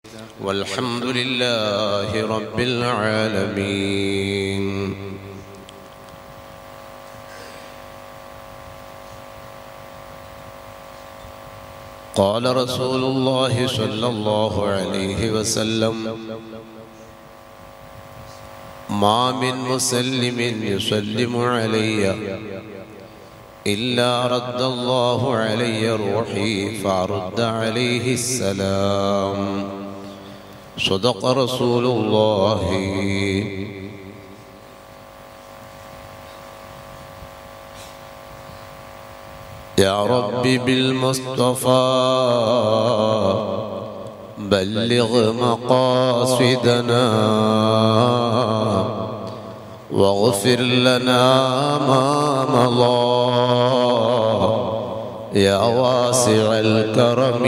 والحمد لله رب العالمين قال رسول الله صلى الله عليه وسلم ما من مسلم يسلم علي إلا رد الله علي روحي فأرد عليه السلام صدق رسول الله يا رب بالمصطفى بلغ مقاصدنا واغفر لنا ما مضى يا واسع الكرم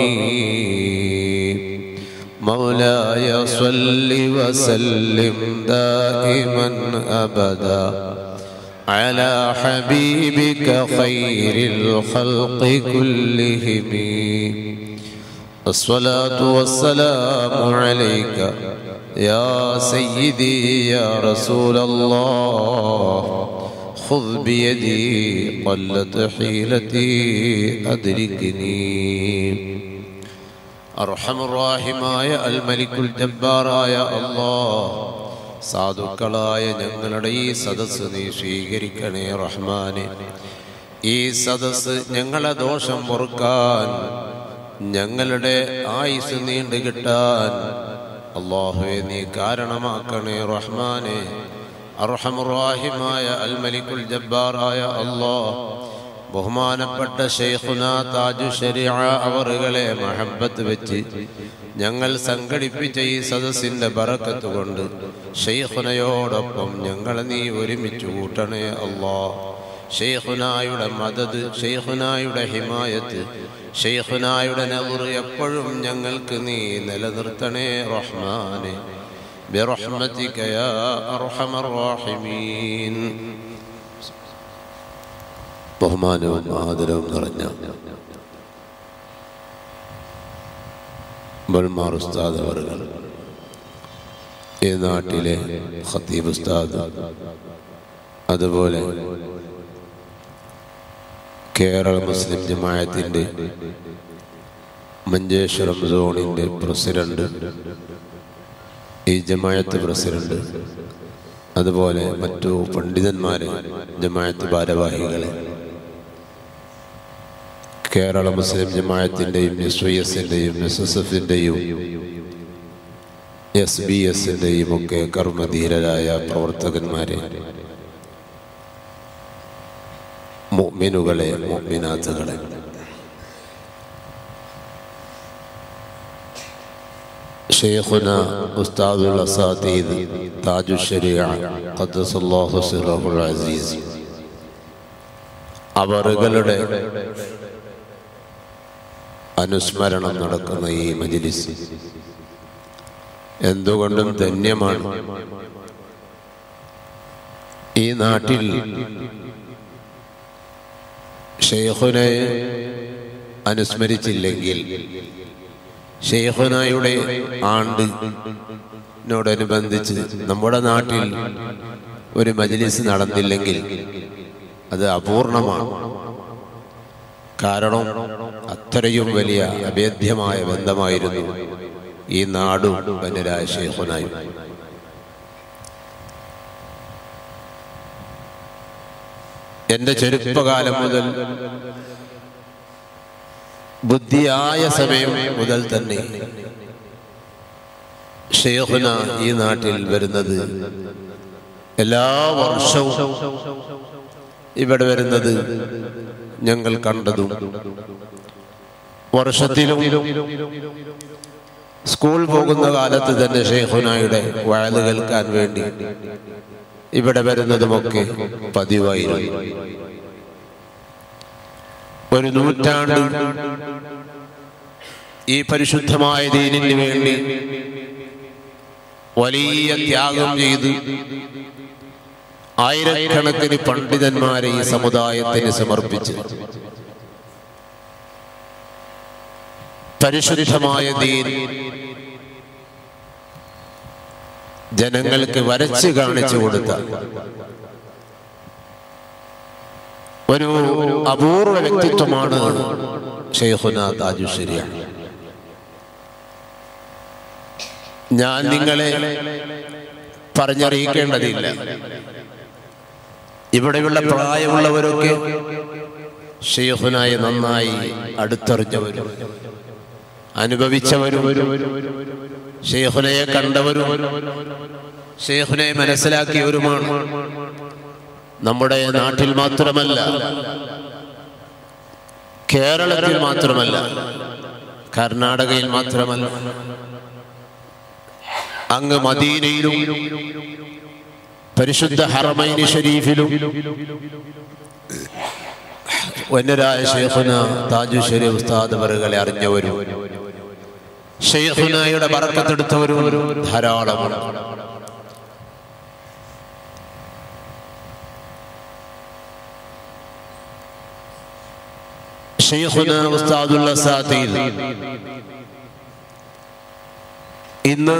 مولاي صل وسلم دائما ابدا على حبيبك خير الخلق كلهم الصلاة والسلام عليك يا سيدي يا رسول الله خذ بيدي قلت حيلتي أدركني അർഹമുറാഹിമായ അൽ മലിക്കുൽ ജബ്ബാറായ അല്ലാ സാധുക്കളായ ഞങ്ങളുടെ ഈ സദസ്സ് നീ സ്വീകരിക്കണേ റഹ്മാനെ ഈ സദസ്സ് ഞങ്ങളെ ദോഷം പൊറുക്കാൻ ഞങ്ങളുടെ ആയുസ് നീണ്ടു കിട്ടാൻ അള്ളാഹുവെ നീ കാരണമാക്കണേ റഹ്മാനെ അർഹമുറാഹിമായ അൽ മലിക്കുൽ ജബ്ബാറായ അല്ലാ ബഹുമാനപ്പെട്ട ഷെയ്ഖുന താജു ശരിയ അവറുകളെ മഹബത്ത് വെച്ച് ഞങ്ങൾ സംഘടിപ്പിച്ച ഈ സദസ്സിന്റെ ബറക്കത്ത് കൊണ്ട് ഷെയ്ഖുനയോടൊപ്പം ഞങ്ങളെ നീ ഒരുമിച്ച് കൂട്ടണേ അള്ളാ ഷെയ്ഖുനായുടെ മദത് ഷെയ്ഖുനായുടെ ഹിമായത്ത് ഷെയ്ഖുനായുടെ നെവറ് എപ്പോഴും ഞങ്ങൾക്ക് നീ നിലനിർത്തണേ റഹ്മാനെ برحمتك يا أرحم الراحمين ബഹുമാനവും ആദരവും നിറഞ്ഞ ബൽമാർ ഉസ്താദ് അവറുകൾ ഈ നാട്ടിലെ ഖത്തീബ് ഉസ്താദ് അതുപോലെ കേരള മുസ്ലിം ജമായത്തിൻ്റെ മഞ്ചേശ്വരം സോണിൻ്റെ പ്രസിഡന്റ് ഈ ജമായത്ത് പ്രസിഡന്റ് അതുപോലെ മറ്റു പണ്ഡിതന്മാരെ ജമായത്ത് ഭാരവാഹികളെ കേരള മുസ്ലിം ജമായത്തിൻ്റെയും എസ് വൈ എസിൻ്റെയും എസ് എസ് എഫിൻ്റെയും എസ് ബി എസിൻ്റെയും ഒക്കെ കർമ്മധീരരായ പ്രവർത്തകന്മാരെ മുഅ്മിനുകളെ മുഅ്മിനാത്തുകളെ ഷെയ്ഖുന ഉസ്താദുൽ അസാതീദ് താജു ശരിയ ഖദ്ദസല്ലാഹു സിറഹുൽ അസീസ് അവറുകളുടെ അനുസ്മരണം നടക്കുന്ന ഈ മജിലിസ് എന്തുകൊണ്ടും ധന്യമാണ് ഈ നാട്ടിൽ ഷെയ്ഖുനെ അനുസ്മരിച്ചില്ലെങ്കിൽ ഷെയ്ഖുനായുടെ ആണ്ടിനോടനുബന്ധിച്ച് നമ്മുടെ നാട്ടിൽ ഒരു മജ്ലിസ് നടന്നില്ലെങ്കിൽ അത് അപൂർണമാണ് കാരണം അത്രയും വലിയ അഭേദ്യമായ ബന്ധമായിരുന്നു ഈ നാടും വന്യരായ ഷെയ്ഖുനായും എന്റെ ചെറുപ്പകാലം മുതൽ ബുദ്ധിയായ സമയം മുതൽ തന്നെ ഷെയ്ഖുന ഈ നാട്ടിൽ വരുന്നത് എല്ലാ വർഷവും ഇവിടെ വരുന്നത് ഞങ്ങൾ കണ്ടതും വർഷത്തിലും സ്കൂൾ പോകുന്ന കാലത്ത് തന്നെ ഷെയ്ഖുനായുടെ വഴല് കേൾക്കാൻ വേണ്ടി ഇവിടെ വരുന്നതുമൊക്കെ പതിവായിരുന്നു ഒരു നൂറ്റാണ്ട് ഈ പരിശുദ്ധമായ ദീനിന് വേണ്ടി വലിയ ത്യാഗം ചെയ്ത് ആയിരക്കണക്കിന് പണ്ഡിതന്മാരെ ഈ സമുദായത്തിന് സമർപ്പിച്ച് പരിശുദ്ധമായ ദീൻ ജനങ്ങൾക്ക് വരച്ച് കാണിച്ചു കൊടുത്ത ഒരു അപൂർവ വ്യക്തിത്വമാണ് ഷെയ്ഖുന താജുശ്ശേരിയാണ് ഞാൻ നിങ്ങളെ പറഞ്ഞറിയിക്കേണ്ടതില്ല ഇവിടെയുള്ള പ്രായമുള്ളവരൊക്കെ ഷെയ്ഖുനായി നന്നായി അടുത്തറിഞ്ഞവരും അനുഭവിച്ചവരും ഷെയ്ഖുനയെ കണ്ടവരും ഷെയ്ഖുനയെ മനസ്സിലാക്കിയവരുമാണ് നമ്മുടെ നാട്ടിൽ മാത്രമല്ല കേരളത്തിൽ മാത്രമല്ല കർണാടകയിൽ മാത്രമല്ല അങ്ങ് മദീനയിലും പരിശുദ്ധ ഹറമൈനി ഷരീഫിലും വന്യരായ ഷെയ്ഖുന താജു ഷെരീഫ് ഉസ്താദ് അവരുകളെ അറിഞ്ഞവരും ഷെയ്ഖുനയുടെ പറക്കത്തെടുത്തവരും ധാരാളമാണ് ഷെയ്ഖുന ഉസ്താദുള്ള സാത്തിയിൽ ഇന്ന്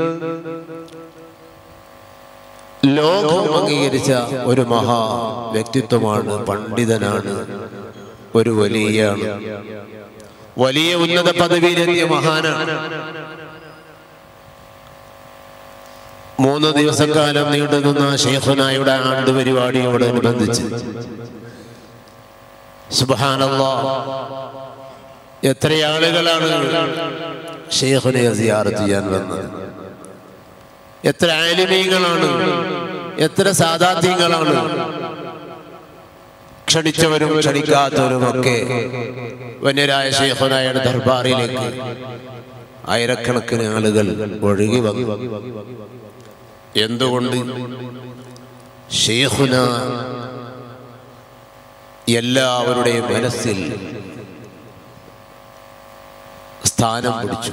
ലോകം അംഗീകരിച്ച ഒരു മഹാ വ്യക്തിത്വമാണ് പണ്ഡിതനാണ് ഒരു വലിയാണ് വലിയ ഉന്നത പദവിയിലെത്തിയ മഹാനാണ് മൂന്ന് ദിവസക്കാലം നീണ്ടുനിന്ന ഷെയ്ഖുനായുടെ ആണ്ട് പരിപാടിയോടനുബന്ധിച്ച് സുബാനല്ലാ എത്ര ആളുകളാണ് ഷെയ്ഖുനെ സിയാറത്ത് ചെയ്യാൻ വന്നത് എത്ര ആലിമീങ്ങളാണ് എത്ര സാധാത്യങ്ങളാണ് ക്ഷണിച്ചവരും ക്ഷണിക്കാത്തവരും ഒക്കെ വന്യരായ ഷെയ്ഖുനായുടെ ദർബാറിലേക്ക് ആയിരക്കണക്കിന് ആളുകൾ ഒഴുകി വന്നു എന്തുകൊണ്ട് ഷെയ്ഖുന എല്ലാവരുടെയും മനസ്സിൽ സ്ഥാനം പിടിച്ചു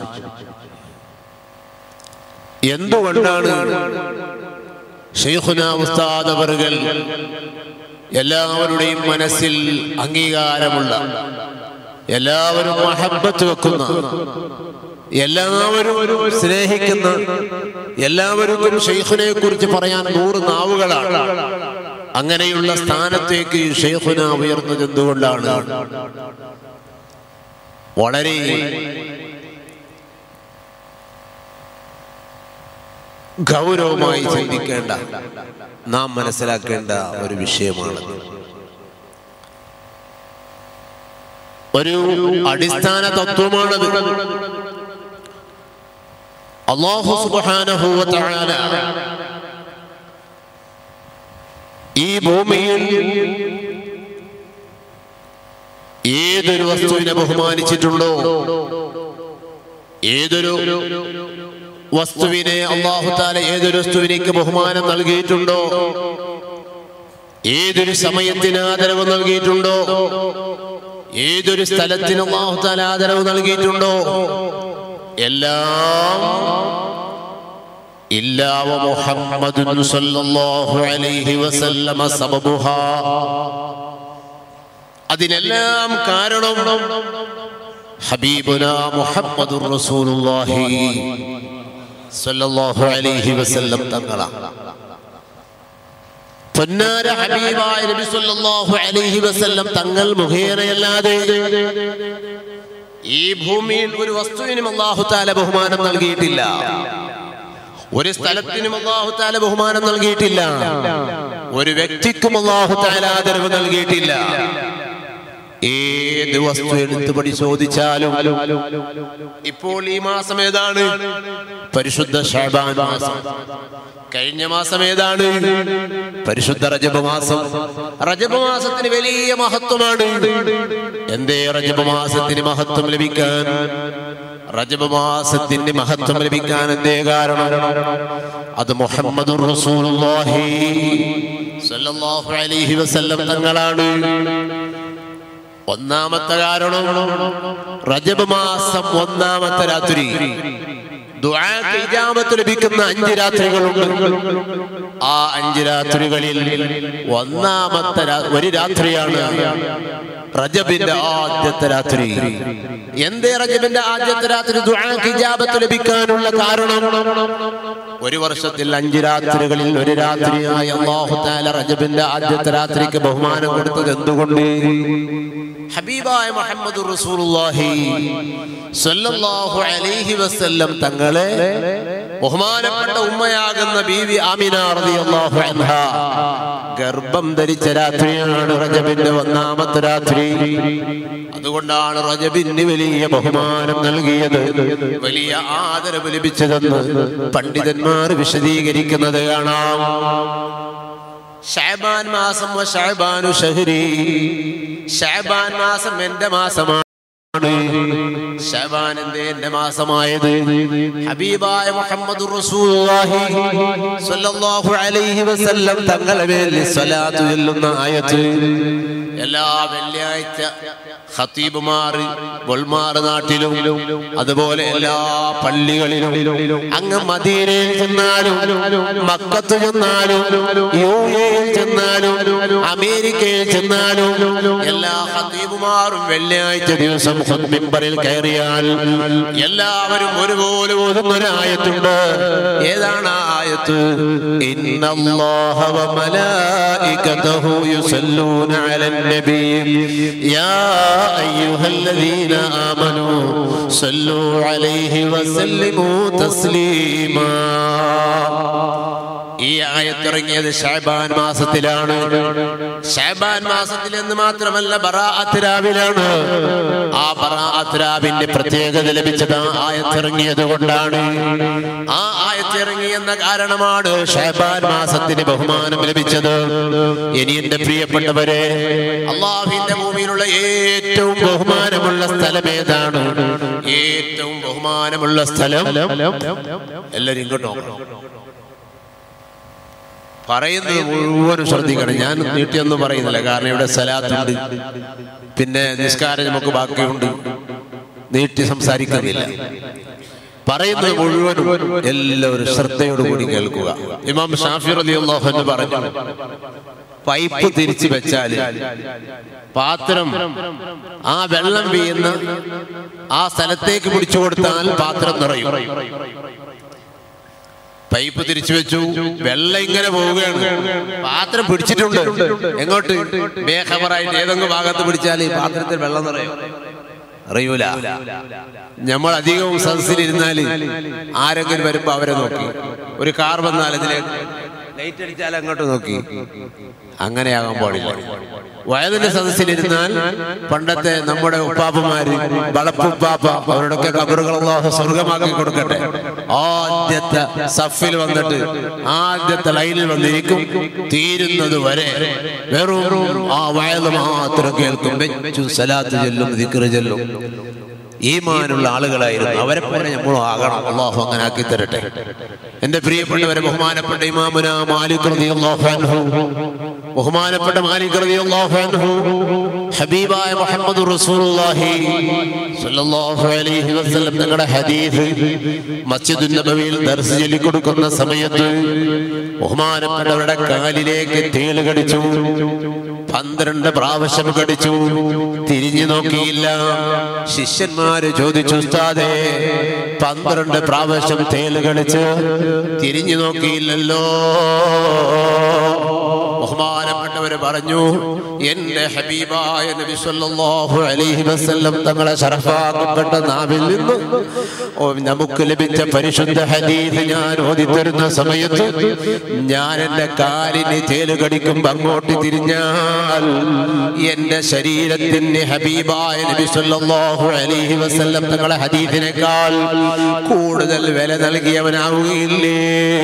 എന്തുകൊണ്ടാണ് ഷെയ്ഖുന ഉസ്താദ് അവറുകൾ എല്ലാവരുടെയും മനസ്സിൽ അംഗീകാരമുള്ള എല്ലാവരും മഹബത്ത് വെക്കുന്ന എല്ലാവരും സ്നേഹിക്കുന്ന എല്ലാവർക്കും ഷെയ്ഖുനെ കുറിച്ച് പറയാൻ നൂറ് നാവുകളാണ് അങ്ങനെയുള്ള സ്ഥാനത്തേക്ക് ഷെയ്ഖുന ഉയർന്നത് എന്തുകൊണ്ടാണ് വളരെ ഗൗരവമായി ചിന്തിക്കേണ്ട നാം മനസ്സിലാക്കേണ്ട ഒരു വിഷയമാണ് ഒരു അടിസ്ഥാന തത്വമാണത് അള്ളാഹു സുബ്ഹാനഹു വ തആല ഈ ഭൂമിയിൽ ഏതൊരു വസ്തുവിനെ ബഹുമാനിച്ചിട്ടുണ്ടോ ഏതൊരു വസ്തുവിനെ അള്ളാഹു താല ഏതൊരു വസ്തുവിനേക്ക് ബഹുമാനം നൽകിയിട്ടുണ്ടോ ഏതൊരു സമയത്തിന് ആദരവ് നൽകിയിട്ടുണ്ടോ ഏതൊരു സ്ഥലത്തിന് അള്ളാഹു താല ആദരവ് നൽകിയിട്ടുണ്ടോ എല്ലാം ഇല്ലാവ മുഹമ്മദുൻ സല്ലല്ലാഹു അലൈഹി വസല്ലമ സബബുഹാ അതിനെല്ലാം കാരണം ഹബീബുന മുഹമ്മദുർ റസൂലുള്ളാഹി സല്ലല്ലാഹു അലൈഹി വസല്ലം തങ്ങളാണ് പൊന്നാര ഹബീബായ നബി സല്ലല്ലാഹു അലൈഹി വസല്ലം തങ്ങൾ മുഖേനയല്ലാതെ ഈ ഭൂമിയിൽ ഒരു വസ്തുവിനും അല്ലാഹു തആല ബഹുമാനം നൽകിയിട്ടില്ല ഒരു സ്ഥലത്തിനും അല്ലാഹു തആല ബഹുമാനം നൽകിയിട്ടില്ല ഒരു വ്യക്തിക്കും അല്ലാഹു തആല ആദരവ് നൽകിയിട്ടില്ല ഏത് വസ്തു എടുത്ത് പരിശോധിച്ചാലും ഇപ്പോൾ ഈ മാസം ഏതാണ് പരിശുദ്ധ ഷാബാൻ മാസം കഴിഞ്ഞ മാസം ഏതാണ് പരിശുദ്ധ റജബ് മാസം റജബ് മാസത്തിന് വലിയ മഹത്വമാണ് എന്തേ റജബ് മാസത്തിന് മഹത്വം ലഭിക്കാൻ റജബ് മാസത്തിന്റെ മഹത്വം ലഭിക്കാൻ എന്തേ കാരണം അത് മുഹമ്മദ് റസൂലുള്ളാഹി സ്വല്ലല്ലാഹു അലൈഹി വസല്ലം തങ്ങളാണ് ഒന്നാമത്തെ കാരണം റജബ് മാസം ഒന്നാമത്തെ രാത്രി ദുആക്ക് ഇജാബത്ത് ലഭിക്കുന്ന അഞ്ച് രാത്രികളുണ്ട് ആ അഞ്ച് രാത്രികളിൽ ഒന്നാമത്തെ രാ- ഒരു രാത്രിയാണ് റജബിന്റെ ആദ്യത്തെ രാത്രി എന്തേ റജബിന്റെ ആദ്യത്തെ രാത്രി ദുആക്ക് ഇജാബത്ത് ലഭിക്കാനുള്ള കാരണം ഒരു വർഷത്തിൽ അഞ്ച് രാത്രികളിൽ ഒരു രാത്രിയായി അള്ളാഹു താല റജബിന്റെ ആദ്യത്തെ രാത്രിക്ക് ബഹുമാനം കൊടുത്തത് എന്തുകൊണ്ട് ഹബീബായ മുഹമ്മദ് റസൂലുള്ളാഹി സ്വല്ലല്ലാഹു അലൈഹി വസല്ലം തങ്ങളെ ബഹുമാനപ്പെട്ട ഉമ്മയാകുന്ന ബീവി ആമിന റളിയല്ലാഹു അൻഹ ഗർഭം ധരിച്ച രാത്രിയാണ് റജബിന്റെ ഒന്നാമത്തെ രാത്രി അതുകൊണ്ടാണ് റജബിന് വലിയ ബഹുമാനം നൽകിയത് വലിയ ആദരവ് ലഭിച്ചതെന്ന് പണ്ഡിതന്മാർ വിശദീകരിക്കുന്നത് കാണാം ഷാബാൻ മാസം വ ഷാബാനു ഷഹരി ഷാബാൻ മാസം എന്റെ മാസമാണ് ഷാബാൻ എന്തേ എന്റെ മാസമായത് ഹബീബായ മുഹമ്മദ് റസൂലുള്ളാഹി സ്വല്ലല്ലാഹു അലൈഹി വസല്ലം തങ്ങളെ മേൽ സ്വലാത്ത് ചൊല്ലുന്ന ആയത്ത് എല്ലാ വെള്ളിയാഴ്ച ഖത്തീബുമാർ ബൊൾമാർ നാട്ടിലും അതുപോലെ എല്ലാ പള്ളികളിലും അങ്ങ് മദീനയിൽ ചെന്നാലും മക്കത്ത് ചെന്നാലും യു എയിൽ ചെന്നാലും അമേരിക്കയിൽ ചെന്നാലും എല്ലാ ഖത്തീബുമാരും വെള്ളിയാഴ്ച ദിവസം മിമ്പറിൽ കയറിയാൽ എല്ലാവരും ഒരുപോലെ ഓതുന്ന ഒരു ആയത്തുണ്ട് ഏതാണ് ആ ആയത്ത് ഇന്നല്ലാഹ വമലായികതഹു യുസല്ലൂന അലൻ നബി യാ അയ്യുഹല്ലദീന ആമനൂ സല്ലൂ അലൈഹി വസല്ലിമൂ തസ്ലീമാ ഈ ആയത്തിറങ്ങിയത് ഷാബാൻ മാസത്തിലാണ് ഷാബാൻ മാസത്തിൽ എന്ന് മാത്രമല്ല ബറാഅത്ത് രാവിലാണ് ആ ബറാഅത്ത് രാവിന്റെ പ്രത്യേകത ലഭിച്ചത് ആ ആയത്തിറങ്ങിയത് കൊണ്ടാണ് ആ ആയത്തിറങ്ങിയെന്ന കാരണമാണ് ഷാബാൻ മാസത്തിന് ബഹുമാനം ലഭിച്ചത് ഇനി എന്റെ പ്രിയപ്പെട്ടവരെ അള്ളാഹുവിന്റെ ഭൂമിയിലുള്ള ഏറ്റവും ബഹുമാനമുള്ള സ്ഥലം ഏതാണ് ഏറ്റവും ബഹുമാനമുള്ള സ്ഥലം എല്ലാവരും ഇങ്ങോട്ട് നോക്കണം പറയുന്നത് മുഴുവനും ശ്രദ്ധിക്കണം ഞാൻ നീട്ടിയൊന്നും പറയുന്നില്ല കാരണം ഇവിടെ സലാത്തുണ്ട് പിന്നെ നിസ്കാരം നമുക്ക് ബാക്കിയുണ്ട് നീട്ടി സംസാരിക്കുന്നില്ല പറയുന്നത് മുഴുവനും എല്ലാവരും ശ്രദ്ധയോടുകൂടി കേൾക്കുക ഇമാം ഷാഫി അലി അള്ളാഹു പറഞ്ഞു പൈപ്പ് തിരിച്ചു വെച്ചാൽ പാത്രം ആ വെള്ളം വീഴുന്ന ആ സ്ഥലത്തേക്ക് പിടിച്ചു കൊടുത്താൽ പാത്രം നിറയും പൈപ്പ് തിരിച്ചു വെച്ചു വെള്ളം ഇങ്ങനെ പോവുകയാണ് പാത്രം പിടിച്ചിട്ടുണ്ട് എങ്ങോട്ട് ബേഖബറായിട്ട് ഏതെങ്കിലും ഭാഗത്ത് പിടിച്ചാൽ ഈ പാത്രത്തിൽ വെള്ളം നിറയും അറിയൂല നമ്മൾ അധികവും സദസ്സിലിരുന്നാല് ആരെങ്കിലും വരുമ്പോ അവരെ നോക്കി ഒരു കാർ വന്നാൽ അതിലെ ലൈറ്റ് അടിച്ചാൽ അങ്ങോട്ട് നോക്കി അങ്ങനെയാകാൻ പാടില്ല വയതിന്റെ സദസ്സിലിരുന്നാൽ പണ്ടത്തെ നമ്മുടെ ഉപ്പാപ്പമാര് വളപ്പുപ്പാപ്പ അവരുടെയൊക്കെ കബറുകൾ അള്ളാഹു സ്വർഗമാക്കി കൊടുക്കട്ടെ ആദ്യത്തെ സഫിൽ വന്നിട്ട് ആദ്യത്തെ ലൈനിൽ വന്നിരിക്കും തീരുന്നത് വരെ വെറും ആ വയത് മാത്രം കേൾക്കും വെച്ചു സലാത്ത് ചെല്ലും ദിക്റ് ചെല്ലും ഈമാനുള്ള ആളുകളായിരുന്നു അവരെ പോലെ നമ്മളും ആകണം അള്ളാഹു അങ്ങനെ ആക്കി തരട്ടെ എന്റെ പ്രിയപ്പെട്ടവരെ ബഹുമാനപ്പെട്ട ഇമാമുന മാലിക് റളിയല്ലാഹു അൻഹു ബഹുമാനപ്പെട്ട മാലിക് റളിയല്ലാഹു അൻഹു ഹബീബായ മുഹമ്മദ് റസൂലുള്ളാഹി സ്വല്ലല്ലാഹു അലൈഹി വസല്ലം തങ്ങളുടെ ഹദീസ് മസ്ജിദുൻ നബവിയിൽ ദർസ് ചൊല്ലി കൊടുക്കുന്ന സമയത്ത് ബഹുമാനപ്പെട്ടവരുടെ കാലിലേക്ക് തേള് കടിച്ചു പന്ത്രണ്ട് പ്രാവശ്യം കടിച്ചു തിരിഞ്ഞു നോക്കിയില്ല ശിഷ്യന്മാര് ചോദിച്ചു ഉസ്താദേ പന്ത്രണ്ട് പ്രാവശ്യം തേല് കളിച്ച് തിരിഞ്ഞു നോക്കിയില്ലല്ലോ ബഹുമാനപ്പെട്ടവര് പറഞ്ഞു എന്റെ ഹബീബായ നബി സല്ലല്ലാഹു അലൈഹി വസല്ലം തങ്ങളെ ശറഫാക്കപ്പെട്ട നാവിൽ നിന്ന് ഓ നമുക്ക് ലഭിച്ച പരിശുദ്ധ ഹദീസ് ഞാൻ ഓതിത്തരുന്ന സമയത്ത് ഞാൻ എന്റെ കാലിന് തേല് കടിക്കുമ്പോ അങ്ങോട്ട് തിരിഞ്ഞാൽ എന്റെ ശരീരത്തിന് ഹബീബായ നബി സല്ലല്ലാഹു അലൈഹി വസല്ലം തങ്ങളെ ഹദീസിനേക്കാൾ കൂടുതൽ വില നൽകിയവനാവുകയില്ലേ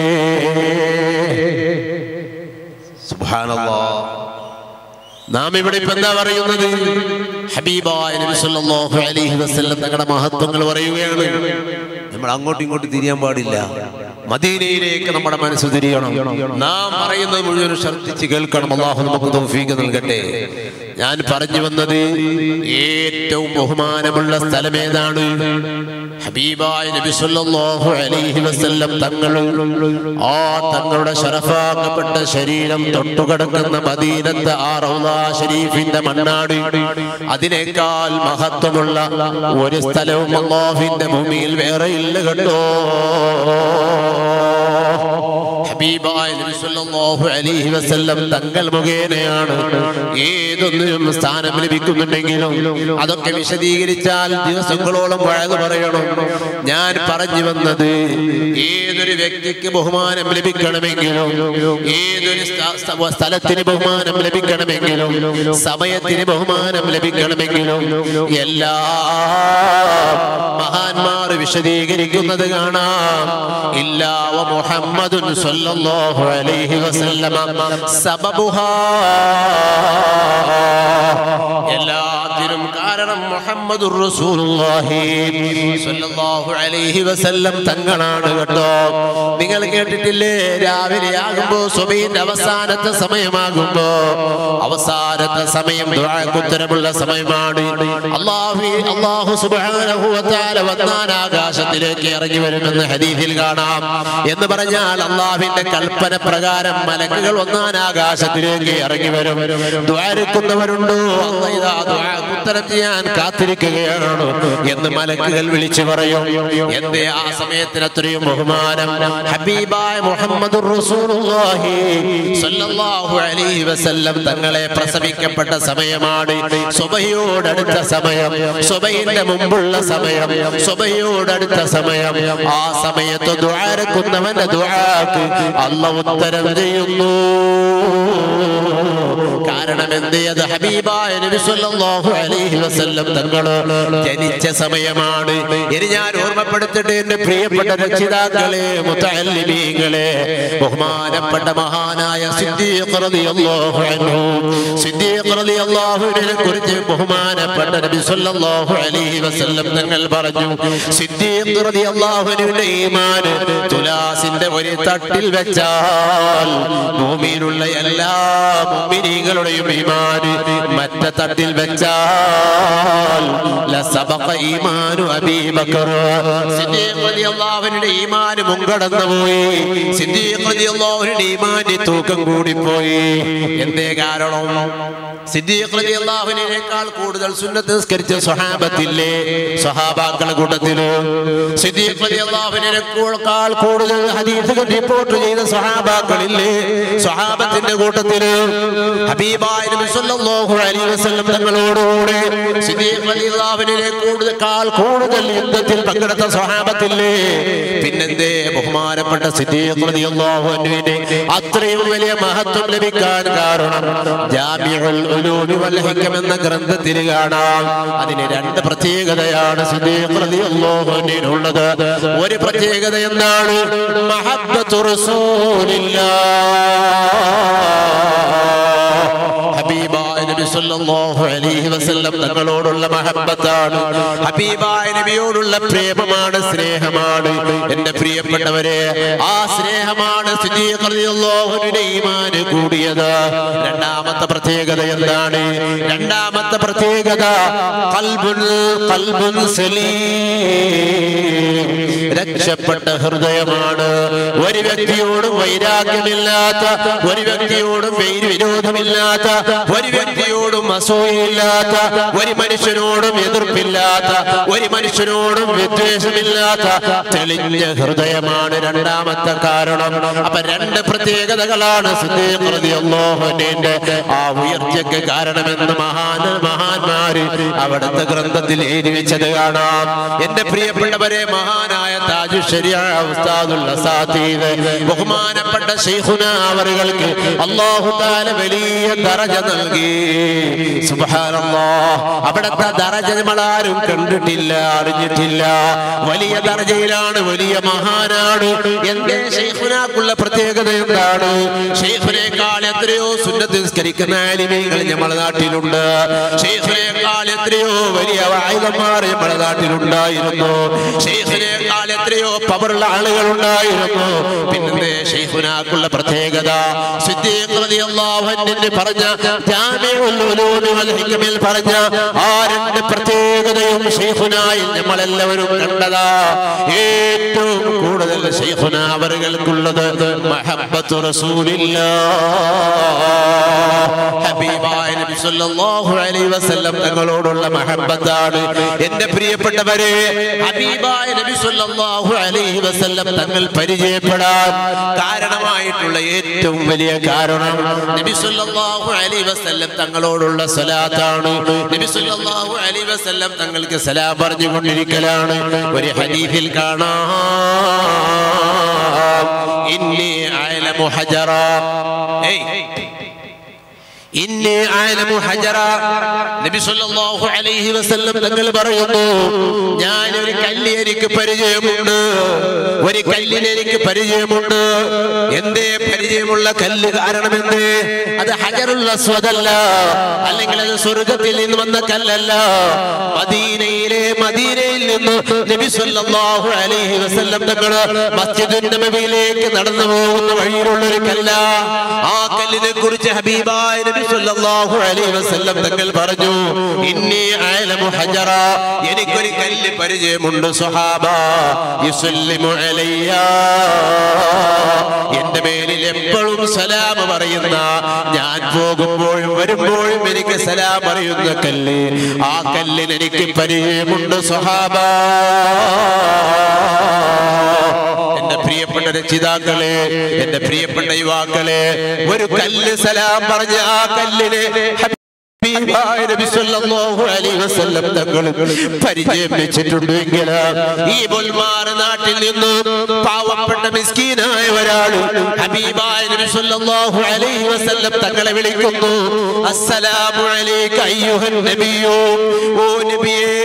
സുബ്ഹാനല്ലാഹ് നാം ഇവിടെ ഇപ്പൊ എന്താ പറയുന്നത് ഹബീബായ നബി സല്ലല്ലാഹു അലൈഹി വസല്ലം തങ്ങളുടെ മഹത്വങ്ങൾ പറയുകയാണ് നമ്മൾ അങ്ങോട്ടും ഇങ്ങോട്ടും തിരിയാൻ പാടില്ല മദീനയിലേക്ക് നമ്മുടെ മനസ്സ് തിരിയണം നാം പറയുന്നത് മുഴുവൻ ശ്രദ്ധിച്ച് കേൾക്കണം അള്ളാഹു നമുക്ക് തൗഫീഖ് നൽകട്ടെ ഞാൻ പറഞ്ഞു വന്നത് ഏറ്റവും ബഹുമാനമുള്ള സ്ഥലം ഏതാണ് ഹബീബായ നബി സല്ലല്ലാഹു അലൈഹി വസല്ലം തങ്ങൾ ആ തങ്ങളുടെ ശരഫാക്കപ്പെട്ട ശരീരം തൊട്ടുകിടക്കുന്ന മദീനത്തെ ആ റൗദ ഷരീഫിന്റെ മണ്ണാട് അതിനേക്കാൾ മഹത്വമുള്ള ഒരു സ്ഥലവും അള്ളാഹുവിന്റെ ഭൂമിയിൽ വേറെ ഇല്ല കേട്ടോ ഹബീബായ നബി സല്ലല്ലാഹു അലൈഹി വസല്ലം തങ്ങൾ മുഖേനയാണ് ഏതൊന്നിനും സ്ഥാനം ലഭിക്കുന്നുണ്ടെങ്കിലും അതൊക്കെ വിശദീകരിച്ചാൽ ദിവസങ്ങളോളം വഴത് പറയണം ഞാൻ പറഞ്ഞു വന്നത് ഏതൊരു വ്യക്തിക്ക് ബഹുമാനം ലഭിക്കണമെങ്കിലും ഏതൊരു സ്ഥ- സ്ഥ- സ്ഥലത്തിന് ബഹുമാനം ലഭിക്കണമെങ്കിലും സമയത്തിന് ബഹുമാനം ലഭിക്കണമെങ്കിലും എല്ലാ മഹാന്മാർ വിശദീകരിക്കുന്നത് കാണാം ഇല്ലാ വ മുഹമ്മദുൻ സ്വല്ലല്ലാഹു അലൈഹി വസല്ലമ സബബുഹാ എല്ലാത്തിനും കാരണം മുഹമ്മദുർ റസൂലുള്ളാഹി സ്വല്ലല്ലാഹു അലൈഹി വസല്ലം തങ്ങളാണ് കേട്ടോ നിങ്ങൾ കേട്ടിട്ടില്ലേ രാവിലെ ആകുമ്പോ സുബഹിന്റെ അവസാനത്തെ സമയമാകുമ്പോ അവസാനത്തെ സമയം ദുആക്ക് ഉത്തരമുള്ള സമയമാണ് അല്ലാഹു അല്ലാഹു സുബ്ഹാനഹു വ തആല വന്നാൻ ആകാശത്തിലേക്ക് ഇറങ്ങി വരുമെന്ന് ഹദീസിൽ കാണാം എന്ന് പറഞ്ഞാൽ അള്ളാഹുവിന്റെ കൽപ്പന പ്രകാരം മലക്കുകൾ ഒന്നാൻ ആകാശത്തിലേക്ക് ഇറങ്ങി വരും ദ്വാരക്കുന്നവരുണ്ടോ അല്ല ഇതാ ദുആക്ക് ഉത്തരം ചെയ്യാൻ കാത്തിരിക്കുകയാണ് എന്ന് മലക്കുകൾ വിളിച്ചു പറയും എന്തേ ആ സമയത്തിന് അത്രയും ബഹുമാനം ഹബീബായ മുഹമ്മദ് റസൂലുള്ളാഹി സ്വല്ലല്ലാഹു അലൈഹി വസല്ലം തങ്ങളെ പ്രസവിക്കപ്പെട്ട സമയമാണ് സുബഹിയോടടുത്ത സമയം സുബഹിന്റെ മുമ്പുള്ള സമയം സുബഹിയോടടുത്ത സമയം ആ സമയത്ത് ദ്വാരക്കുന്നവന്റെ ദ്വാക്ക് അല്ല ഉത്തരം ചെയ്യുന്നു കാരണം എന്തേ അത് ഹബീബായ നബി സല്ലല്ലാഹു അലൈഹി വസല്ലം തങ്ങള് ജനിച്ച സമയമാണ് ഇനി ഞാൻ ഓർമ്മപ്പെടുത്തിട്ട് എന്റെ പ്രിയപ്പെട്ട രക്ഷിതാക്കളെ മുത്തല്ലിമീങ്ങളെ ബഹുമാനപ്പെട്ട മഹാനായ സിദ്ദീഖ് റളിയല്ലാഹു അൻഹു സിദ്ദീഖ് റളിയല്ലാഹുവിനെ കുറിച്ച് ബഹുമാനപ്പെട്ട നബി സല്ലല്ലാഹു അലൈഹി വസല്ലം തങ്ങൾ പറഞ്ഞു സിദ്ദീഖ് റളിയല്ലാഹുവിന്റെ ഈമാൻ തുലാസിന്റെ ഒരു തട്ടിൽ വെച്ചാൽ ഭൂമിയിലുള്ള എല്ലാ മുഅ്മിനീങ്ങളുടെയും ഈമാൻ മറ്റേ തട്ടിൽ വെച്ചാൽ ലസബഖ ഈമാനു അബീ ബക്കർ സിദ്ദീഖ് റളിയല്ലാഹുവിന്റെ ഈമാൻ മുൻകടന്നു പോയി സിദ്ദീഖ് റളിയല്ലാഹുവിന്റെ ഈമാൻ തൂക്കം കൂടി പോയി എന്തേ കാരണം സിദ്ദീഖ് റളിയല്ലാഹുവിനേക്കാൾ കൂടുതൽ സുന്നത്ത് നിസ്കരിച്ച സ്വഹാബത്തില്ലേ സ്വഹാബാക്കളുടെ കൂട്ടത്തില് സിദ്ദീഖ് റളിയല്ലാഹുവിനേക്കാൾ കൂടുതൽ ഹദീസ് റിപ്പോർട്ട് ചെയ്ത സ്വഹാബാക്കളില്ലേ സ്വഹാബത്തിന്റെ കൂട്ടത്തില് ഹബീബായ നബി സല്ലല്ലാഹു അലൈഹി വസല്ലം തങ്ങളോടുകൂടെ സിദ്ദീഖ് റളിയല്ലാഹുവിനെ കൂടുതൽ കൂടുതൽ യുദ്ധത്തിൽ പങ്കെടുത്ത സ്വഹാബത്തില്ലേ പിന്നെന്തേ ബഹുമാനപ്പെട്ട സിദ്ദീഖ് റളിയല്ലാഹു അൻഹുവിനെ അത്രയും വലിയ മഹത്വം ലഭിക്കാൻ കാരണം ജാമിഉൽ ഉലൂമി വൽ ഹിക്മ എന്ന ഗ്രന്ഥത്തിൽ കാണാം അതിന് രണ്ട് പ്രത്യേകതയാണ് സിദ്ദീഖ് റളിയല്ലാഹു അൻഹുവിനുള്ളത് ഒരു പ്രത്യേകത എന്താണ് മഹബ്ബത്തു റസൂലില്ലാഹ് ഹബീബായ നബി സല്ലല്ലാഹു അലൈഹി വസല്ലം തങ്ങളോടുള്ള മഹബത്താണ് ഹബീബായ നബിയോടുള്ള പ്രേമമാണ് സ്നേഹമാണ് എന്റെ പ്രിയപ്പെട്ടവരെ ആ സ്നേഹമാണ് സിദ്ദീഖ് റളിയല്ലാഹു അൻഹുവിന്റെ ഈമാന് കൂടിയത് രണ്ടാമത്തെ പ്രത്യേകത എന്താണ് രണ്ടാമത്തെ പ്രത്യേകത ഖൽബുൻ ഖൽബുൻ സലീം രക്ഷപ്പെട്ട ഹൃദയമാണ് ഒരു വ്യക്തിയോടും വൈരാഗ്യമില്ലാത്ത ഒരു വ്യക്തിയോടും വൈര് വിരോധമില്ലാത്ത ഒരു വ്യക്തിയോടും അസൂയയില്ലാത്ത ഒരു മനുഷ്യനോടും എതിർപ്പില്ലാത്ത ഒരു മനുഷ്യനോടും വിദ്വേഷമില്ലാത്ത തെളിഞ്ഞ ഹൃദയമാണ് രണ്ടാമത്തെ കാരണം അപ്പൊ രണ്ട് പ്രത്യേകതകളാണ് സിദ്ദീഖ് റളിയല്ലാഹുവിന്റെ ആ ഉയർച്ചയ്ക്ക് കാരണമെന്ന് മഹാൻ മഹാന്മാര് അവിടുത്തെ ഗ്രന്ഥത്തിൽ എഴുതി വെച്ചത് കാണാം എന്റെ പ്രിയപ്പെട്ടവരെ മഹാനായ താജു ശരിയായ ഉസ്താദുള്ള സാത്തീത് ബഹുമാനപ്പെട്ട ശൈഖുന അവറുകൾക്ക് അല്ലാഹു തആല വലിയ ദറജ നൽകി സുബ്ഹാനല്ലാഹ് അവിടുത്തെ ദറജ നമ്മളാരും കണ്ടിട്ടില്ല അറിഞ്ഞിട്ടില്ല വലിയ ദറജയിലാണ് വലിയ മഹാനാണ് എന്റെ ശൈഖുനാക്കുള്ള പ്രത്യേകത എന്താണ് ഷെയ്ഖിനേക്കാൾ എത്രയോ സുന്നത്ത് നിസ്കരിക്കുന്ന ആലിമീങ്ങൾ നമ്മുടെ നാട്ടിലുണ്ട് ഷെയ്ഖിനേക്കാൾ എത്രയോ വലിയ വായുധന്മാർ നമ്മുടെ നാട്ടിലുണ്ടായിരുന്നു ഷെയ്ഖിനേക്കാൾ എത്രയോ പവറുള്ള ആളുകൾ ഉണ്ടായിരുന്നു പിന്നെ ഷെയ്ഖുനാക്കുള്ള പ്രത്യേകത സിദ്ദീഖ് റളിയല്ലാഹു അൻഹു പറഞ്ഞ ജാമിഉൽ ഉലൂമി വൽ ഹിക്മിൽ പറഞ്ഞ ആ രണ്ട് പ്രത്യേകതയും ഷെയ്ഖുനായി നമ്മളെല്ലാവരും കണ്ടതാ ഏറ്റവും കൂടുതൽ ഷെയ്ഖുന അവറുകൾക്കുള്ളത് മഹബത്തു റസൂലില്ല ഹബീബായ നബി സല്ലല്ലാഹു അലൈഹി വസല്ലം തങ്ങളോടുള്ള മഹബത്താണ് എന്റെ പ്രിയപ്പെട്ടവരെ ഹബീബായ നബി സല്ലല്ലാഹു അലൈഹി വസല്ലം തങ്ങൾ പരിചയപ്പെടാൻ കാരണമായിട്ടുള്ള ഏറ്റവും വലിയ കാരണം നബി സല്ലല്ലാഹു അലൈഹി വസല്ലം തങ്ങളോടുള്ള സലാത്താണ് നബി സല്ലല്ലാഹു അലൈഹി വസല്ലം തങ്ങൾക്ക് സലാം പറഞ്ഞുകൊണ്ടിരിക്കലാണ് ഒരു ഹദീസിൽ കാണാം ഇന്നി അയലമു ഹജറ ഏയ് ഇന്നി അയലമു ഹജറ നബി സല്ലല്ലാഹു അലൈഹി വസല്ലം തങ്ങൾ പറയുന്നു ഞാൻ ഒരു കല്ല് എനിക്ക് പരിചയമുണ്ട് ഒരു കല്ലിന് എനിക്ക് പരിചയമുണ്ട് എന്തേ പരിചയമുള്ള കല്ല് കാരണം എന്ത് അത് ഹജറുൽ അസ്വദല്ല അല്ലെങ്കിൽ അത് സ്വർഗത്തിൽ നിന്ന് വന്ന കല്ലല്ല മദീനയിലെ മദീനയിൽ നിന്ന് നബി സല്ലല്ലാഹു അലൈഹി വസല്ലം തങ്ങൾ മസ്ജിദുൻ നബവിയിലേക്ക് നടന്നു പോകുന്ന വഴിയിലുള്ള ഒരു കല്ല ആ കല്ലിനെ കുറിച്ച് ഹബീബായ നബി സല്ലല്ലാഹു അലൈഹി വസല്ലം തങ്ങൾ പറഞ്ഞു ഇന്നി അയലമു ഹജറ എനിക്കൊരു കല്ല് പരിചയമുണ്ട് സുഹാബ യുസല്ലിമു അലയ്യ എന്റെ മേലിൽ എപ്പോഴും സലാം പറയുന്ന ഞാൻ പോകുമ്പോഴും വരുമ്പോഴും എനിക്ക് സലാം പറയുന്ന കല്ല് ആ കല്ലിന് എനിക്ക് പരിചയമുണ്ട് സുഹാബ എന്റെ പ്രിയപ്പെട്ട രക്ഷിതാക്കളെ എന്റെ പ്രിയപ്പെട്ട യുവാക്കളെ ഒരു കല്ല് സലാം പറഞ്ഞ ആ കല്ലിനെ ഹബീബായ നബി സല്ലല്ലാഹു അലൈഹി വസല്ലം തങ്ങൾ പരിചയം വെച്ചിട്ടുണ്ടെങ്കിൽ ഈ ബുൽമാർ നാട്ടിൽ നിന്ന് പാവപ്പെട്ട മിസ്കീനായ ഒരാൾ ഹബീബായ നബി സല്ലല്ലാഹു അലൈഹി വസല്ലം തങ്ങളെ വിളിക്കുന്നു അസ്സലാമു അലൈക അയ്യുഹൻ നബിയോ ഓ നബിയേ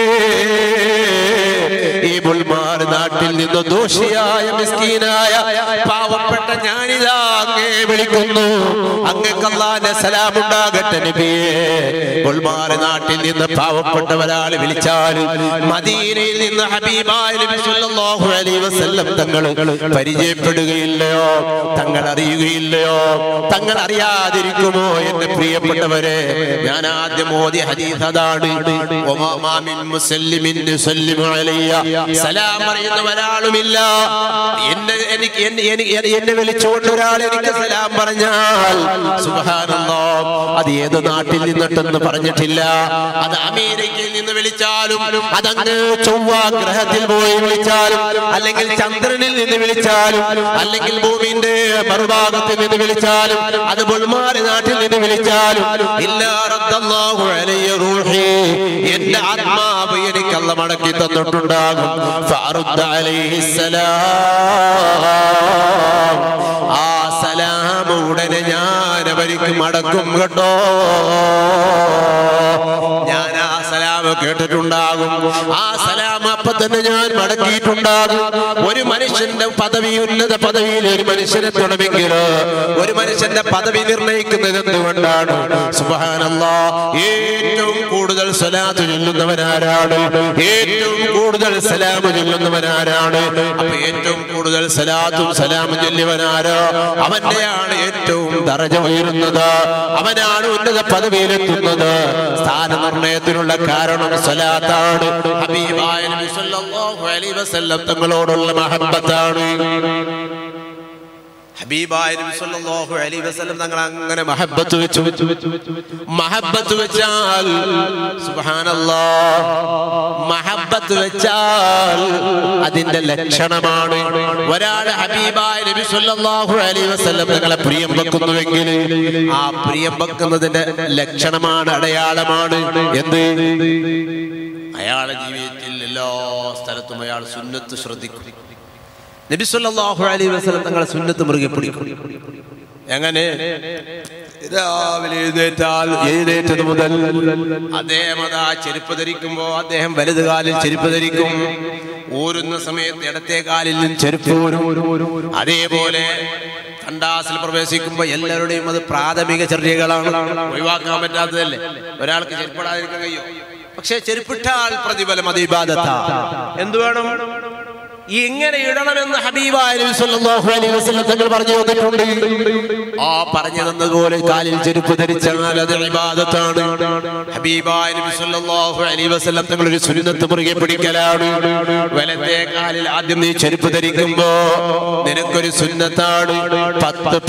ഈ ബുൽമാർ നാട്ടിൽ നിന്ന് ദോഷിയായ മിസ്കീനായ പാവപ്പെട്ട ഞാനിതാ അങ്ങേ വിളിക്കുന്നു അങ്ങക്കല്ലാന്റെ സലാം ഉണ്ടാകട്ടെ നബിയേ ബുൽമാർ നാട്ടിൽ നിന്ന് പാവപ്പെട്ട ഒരാൾ വിളിച്ചാൽ മദീനയിൽ നിന്ന് ഹബീബായ നബി സല്ലല്ലാഹു അലൈഹി വസല്ലം തങ്ങൾ പരിചയപ്പെടുകയില്ലയോ തങ്ങൾ അറിയുകയില്ലയോ തങ്ങൾ അറിയാതിരിക്കുമോ എന്റെ പ്രിയപ്പെട്ടവരെ ഞാൻ ആദ്യം ഓതിയ ഹദീസ് അതാണ് ഒമാ മിൻ മുസല്ലിമിൻ യുസല്ലിമു അലയ്യ സലാം പറയുന്ന ഒരാളുമില്ല എന്നെ എനിക്ക് എന്നെ- എന്നെ- എന്നെ വിളിച്ചുകൊണ്ട് ഒരാൾ എനിക്ക് സലാം പറഞ്ഞാൽ സുബ്ഹാനല്ലാ അത് ഏത് നാട്ടിൽ നിന്നിട്ടെന്ന് പറഞ്ഞിട്ടില്ല അത് അമേരിക്കയിൽ നിന്ന് വിളിച്ചാലും അതങ്ങ് ചൊവ്വ ഗ്രഹത്തിൽ പോയി വിളിച്ചാലും അല്ലെങ്കിൽ ചന്ദ്രനിൽ നിന്ന് വിളിച്ചാലും അല്ലെങ്കിൽ ഭൂമിന്റെ മറുഭാഗത്ത് നിന്ന് വിളിച്ചാലും അത് ബുൾമാറി നാട്ടിൽ നിന്ന് വിളിച്ചാലും ഇല്ലാ റദ്ദല്ലാഹു അലയ്യ റൂഹി എന്റെ ആത്മാവ് എനിക്ക് അല്ല മടക്കി തന്നിട്ടുണ്ടാകും ഫഅറുദ്ദ അലൈഹിസ്സലാം. ആ സലാം ഉടനെ ഞാൻ അവർക്ക് മടക്കും കേട്ടോ ഞാൻ ആ സലാം കേട്ടിട്ടുണ്ടാകും ആ സലാം അപ്പൊ തന്നെ ഞാൻ മടക്കിയിട്ടുണ്ടാകും ഒരു മനുഷ്യന്റെ പദവി ഉന്നത പദവിയിൽ ഒരു മനുഷ്യനെ തുടമെങ്കിൽ ഒരു മനുഷ്യന്റെ പദവി നിർണയിക്കുന്നത് എന്തുകൊണ്ടാണ് സുബ്ഹാനല്ലാ ഏറ്റവും കൂടുതൽ സലാത്ത് ചൊല്ലുന്നവനാരാണ് ഏറ്റവും കൂടുതൽ സലാം ചൊല്ലുന്നവനാരാണ് അപ്പൊ ഏറ്റവും കൂടുതൽ സലാത്തും സലാമും ചൊല്ലിയവനാരോ അവന്റെയാണ് ഏറ്റവും ദറജ ഉയരുന്നത് അവനാണ് ഉന്നത പദവിയിലെത്തുന്നത് സ്ഥാനനിർണയത്തിനുള്ള കാരണം സലാത്താണ് ഹബീബായ നബി സല്ലല്ലാഹു അലൈഹി വസല്ലം തങ്ങളോടുള്ള മഹബത്താണ് ഹബീബായ നബി സല്ലല്ലാഹു അലൈഹി വസല്ലം തങ്ങൾ അങ്ങനെ മഹബത്ത് വെച്ചു മഹബത്ത് വെച്ചാൽ സുബ്ഹാനല്ലാഹ് മഹബത്ത് വെച്ചാൽ അതിന്റെ ലക്ഷണമാണ് ഒരാൾ ഹബീബായ നബി സല്ലല്ലാഹു അലൈഹി വസല്ലം തങ്ങളെ പ്രിയം വെക്കുന്നുവെങ്കിൽ ആ പ്രിയം വെക്കുന്നതിന്റെ ലക്ഷണമാണ് അടയാളമാണ് എന്ത് അയാളെ ജീവിതത്തിൽ എല്ലാ സ്ഥലത്തും അയാൾ സുന്നത്ത് ശ്രദ്ധിക്കും നബി സല്ലല്ലാഹു അലൈഹി വസല്ലം തങ്ങളെ സുന്നത്ത് മുറുകെ പിടിക്കും എങ്ങനെ രാവിലെ എഴുന്നേറ്റാൽ എഴുന്നേറ്റത് മുതൽ അദ്ദേഹം അതാ ചെരുപ്പ് ധരിക്കുമ്പോ അദ്ദേഹം വലത് കാലിൽ ചെരുപ്പ് ധരിക്കും ഊരുന്ന സമയത്ത് ഇടത്തെ കാലിൽ നിന്ന് ചെരുപ്പ് ഊരും അതേപോലെ കണ്ടാസിൽ പ്രവേശിക്കുമ്പോ എല്ലാവരുടെയും അത് പ്രാഥമിക ചര്യകളാണ് ഒഴിവാക്കാൻ പറ്റാത്തതല്ലേ ഒരാൾക്ക് ചെരുപ്പിടാതിരിക്കാൻ കഴിയും പക്ഷെ ചെരുപ്പിട്ടാൽ പ്രതിഫലം അത് ഇബാദത്താ എന്ത് വേണം ഇങ്ങനെ ഇടണമെന്ന് ഹബീബായ നബി സല്ലല്ലാഹു അലൈഹി വസല്ലം തങ്ങൾ പറഞ്ഞു തന്നിട്ടുണ്ട് ആ പറഞ്ഞു തന്നതുപോലെ കാലിൽ ചെരുപ്പ് ധരിച്ചാൽ അത് ഇബാദത്താണ് ഹബീബായ നബി സല്ലല്ലാഹു അലൈഹി വസല്ലം തങ്ങൾ ഒരു സുന്നത്ത് മുറുകെ പിടിക്കലാണ് വലത്തെ കാലിൽ ആദ്യം നീ ചെരുപ്പ് ധരിക്കുമ്പോ നിനക്കൊരു സുന്നത്താണ് പത്ത്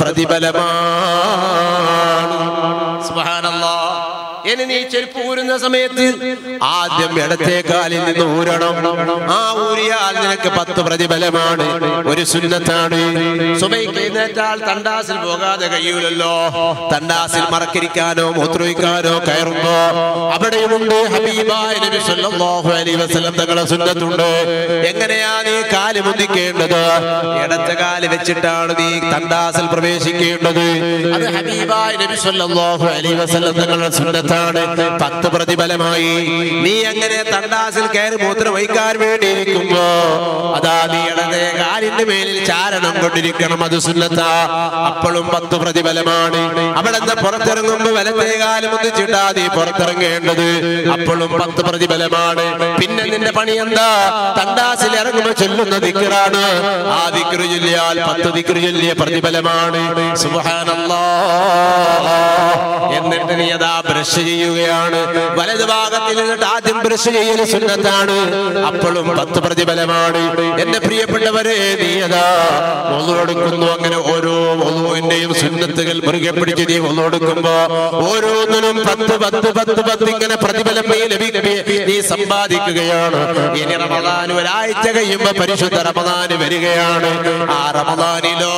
പ്രതിഫലമാണ് സുബ്ഹാനല്ലാഹ് ഇനി നീ ചെരുപ്പ് ഊരുന്ന സമയത്ത് ആദ്യം ഇടത്തെ കാലിൽ നിന്ന് ഊരണം ആ ഊരിയാൽ നിനക്ക് പത്ത് പ്രതിഫലമാണ് ഒരു സുന്നത്താണ് സുബൈക്ക് എഴുന്നേറ്റാൽ തണ്ടാസിൽ പോകാതെ കഴിയൂലല്ലോ തണ്ടാസിൽ മറക്കിരിക്കാനോ മൂത്രയിക്കാനോ കയറുമ്പോ അവിടെയുമുണ്ട് ഹബീബായ നബി സല്ലല്ലാഹു അലൈഹി വസല്ലം തങ്ങളെ സുന്നത്തുണ്ട് എങ്ങനെയാ നീ കാല് മുന്തിക്കേണ്ടത് ഇടത്തെ കാല് വെച്ചിട്ടാണ് നീ തണ്ടാസിൽ പ്രവേശിക്കേണ്ടത് അത് ഹബീബായ നബി സല്ലല്ലാഹു അലൈഹി വസല്ലം തങ്ങളുടെ സുന്നത്താണ് പത്ത് പ്രതിഫലമായി നീ അങ്ങനെ തണ്ടാസിൽ കയറി മൂത്രം വഹിക്കാൻ വേണ്ടി ഇരിക്കുമ്പോ അതാ നീ ഇടത്തെ കാലിന്റെ മേലിൽ ചാരണം കൊണ്ടിരിക്കണം അത് സുന്നത്ത അപ്പോഴും പത്ത് പ്രതിഫലമാണ് അവിടെ നിന്ന് പുറത്തിറങ്ങുമ്പോ വലത്തെ കാലം ഒന്നിച്ചിട്ടാ നീ പുറത്തിറങ്ങേണ്ടത് അപ്പോഴും പത്ത് പ്രതിഫലമാണ് പിന്നെ നിന്റെ പണി എന്താ തണ്ടാസിൽ ഇറങ്ങുമ്പോ ചൊല്ലുന്ന ദിക്കറാണ് ആ ദിക്കറ് ചൊല്ലിയാൽ പത്ത് ദിക്കറ് ചൊല്ലിയ പ്രതിഫലമാണ് സുബ്ഹാനല്ലാ എന്നിട്ട് നീ അതാ ബ്രഷ് ചെയ്യുകയാണ് വലത് ഭാഗത്തിൽ നിന്നിട്ട് ആദ്യം ബ്രഷ് ചെയ്യൽ സുന്നത്താണ് അപ്പോഴും പത്ത് പ്രതിഫലമാണ് എന്റെ പ്രിയപ്പെട്ടവരെ നീ അതാ ഒന്നുകൊടുക്കുന്നു അങ്ങനെ ഓരോ ഒന്നുവിന്റെയും സുന്നത്തുകൾ മുറുകെ പിടിച്ച് നീ ഒന്നുകൊടുക്കുമ്പോ ഓരോന്നിനും പത്ത് പത്ത് പത്ത് പത്ത് ഇങ്ങനെ പ്രതിഫലം നീ ലഭിക്കുകയും നീ സമ്പാദിക്കുകയാണ് ഇനി റമദാൻ ഒരാഴ്ച കഴിയുമ്പോ പരിശുദ്ധ റമദാൻ വരികയാണ് ആ റമദാനിലോ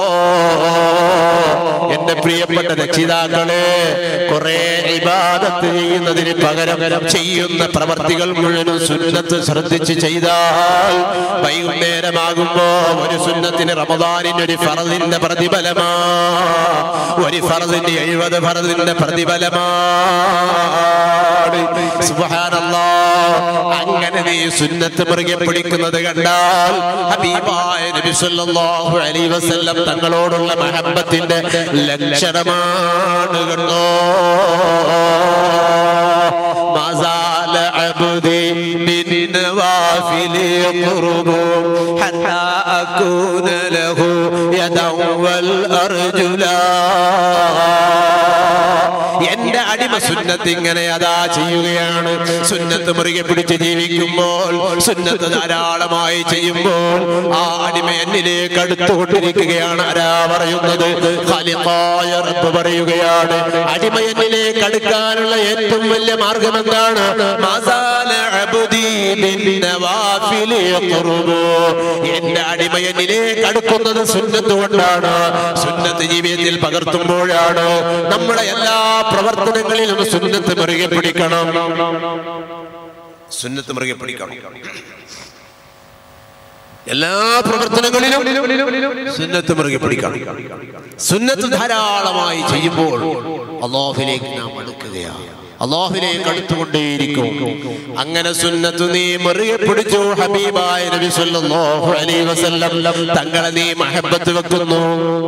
എന്റെ പ്രിയപ്പെട്ട രക്ഷിതാക്കളെ കുറെ ഇബാദത്ത് ചെയ്യുന്നതിന് പകരം ചെയ്യുന്ന പ്രവർത്തികൾ മുഴുവനും സുന്നത്ത് ശ്രദ്ധിച്ച് ചെയ്താൽ വൈകുന്നേരമാകുമ്പോ ഒരു സുന്നത്തിന് റമദാനിന് ഒരു ഫറദിന്റെ പ്രതിഫലമാ ഒരു ഫറദിന്റെ എഴുപത് ഫറദിന്റെ പ്രതിഫലമാണ് സുബ്ഹാനല്ലാ അങ്ങനെ നീ സുന്നത്ത് മുറുകെ പിടിക്കുന്നത് കണ്ടാൽ ഹബീബായ നബി സല്ലല്ലാഹു അലൈഹി വസല്ലം തങ്ങളോടുള്ള മഹബത്തിന്റെ ലക്ഷണമാണ് കണ്ടോ മസാല അബ്ദി മിൻ നവാഫിൽ യഖ്റുബു ഹത്താ അകൂന ലഹു യദൻ വൽ അർജുലാ എന്റെ അടിമ സുന്നത്ത് ഇങ്ങനെ അതാ ചെയ്യുകയാണ് സുന്നത്ത് മുറുകെ പിടിച്ച് ജീവിക്കുമ്പോൾ സുന്നത്ത് ധാരാളമായി ചെയ്യുമ്പോൾ ആ അടിമ എന്നിലേക്ക് അടുത്തുകൊണ്ടിരിക്കുകയാണ് ആരാ പറയുന്നത് ഖാലിഖായ റബ്ബ് പറയുകയാണ് അടിമ എന്നിലേക്ക് അടുക്കാനുള്ള ഏറ്റവും വലിയ മാർഗം എന്താണ് മസാല അബ്ദി ബിൻ നവാഫിൽ യഖ്റുബു. എന്റെ അടിമ എന്നിലേക്ക് അടുക്കുന്നത് സുന്നത്ത് കൊണ്ടാണ് സുന്നത്ത് ജീവിതത്തിൽ പകർത്തുമ്പോഴാണ് നമ്മുടെ എല്ലാ പ്രവർത്തനങ്ങളിലും സുന്നത്ത് മുറുകെ പിടിക്കണം സുന്നത്ത് മുറുകെ പിടിക്കണം എല്ലാ പ്രവർത്തനങ്ങളിലും സുന്നത്ത് മുറുകെ പിടിക്കണം സുന്നത്ത് ധാരാളമായി ചെയ്യുമ്പോൾ അള്ളാഹുലേക്ക് നാം അടുക്കുകയാണ് അള്ളാഹുലേക്ക് അടുത്തുകൊണ്ടേയിരിക്കും അങ്ങനെ സുന്നത്ത് നീ മുറുകെ പിടിച്ചു ഹബീബായ നബി സല്ലല്ലാഹു അലൈഹി വസല്ലം തങ്ങളെ നീ മഹബത്ത് വെക്കുന്നു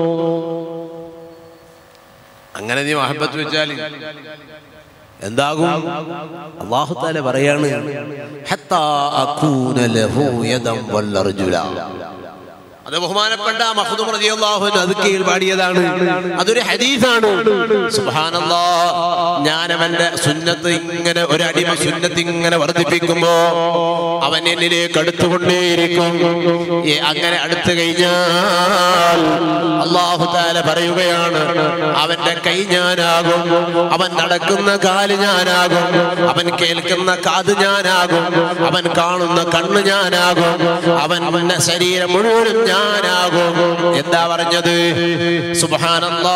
അങ്ങനെ നീ മഹബത്ത് വെച്ചാൽ എന്താകും അള്ളാഹു താല പറയാണ് ഹത്താ അകൂന ലഹു യദൻ വൽ അർജുല അത് ബഹുമാനപ്പെട്ട മഹദൂം റളിയല്ലാഹു അൻഹു അത് കീഴ് പാടിയതാണ് അതൊരു ഹദീസാണ് സുബ്ഹാനല്ലാഹ് ഞാൻ അവന്റെ സുന്നത്ത് ഇങ്ങനെ ഒരു അടിമ സുന്നത്ത് ഇങ്ങനെ വർദ്ധിപ്പിക്കുമ്പോ അവൻ എന്നിലേക്ക് അടുത്തുകൊണ്ടേയിരിക്കും ഏ, അങ്ങനെ അടുത്തു കഴിഞ്ഞാൽ അള്ളാഹു താല പറയുകയാണ് അവന്റെ കൈ ഞാനാകും അവൻ നടക്കുന്ന കാല് ഞാനാകും അവൻ കേൾക്കുന്ന കാത് ഞാനാകും അവൻ കാണുന്ന കണ്ണ് ഞാനാകും അവൻ അവന്റെ ശരീരം മുഴുവനും ഞാനാകും എന്താ പറഞ്ഞത് സുബാനല്ലാ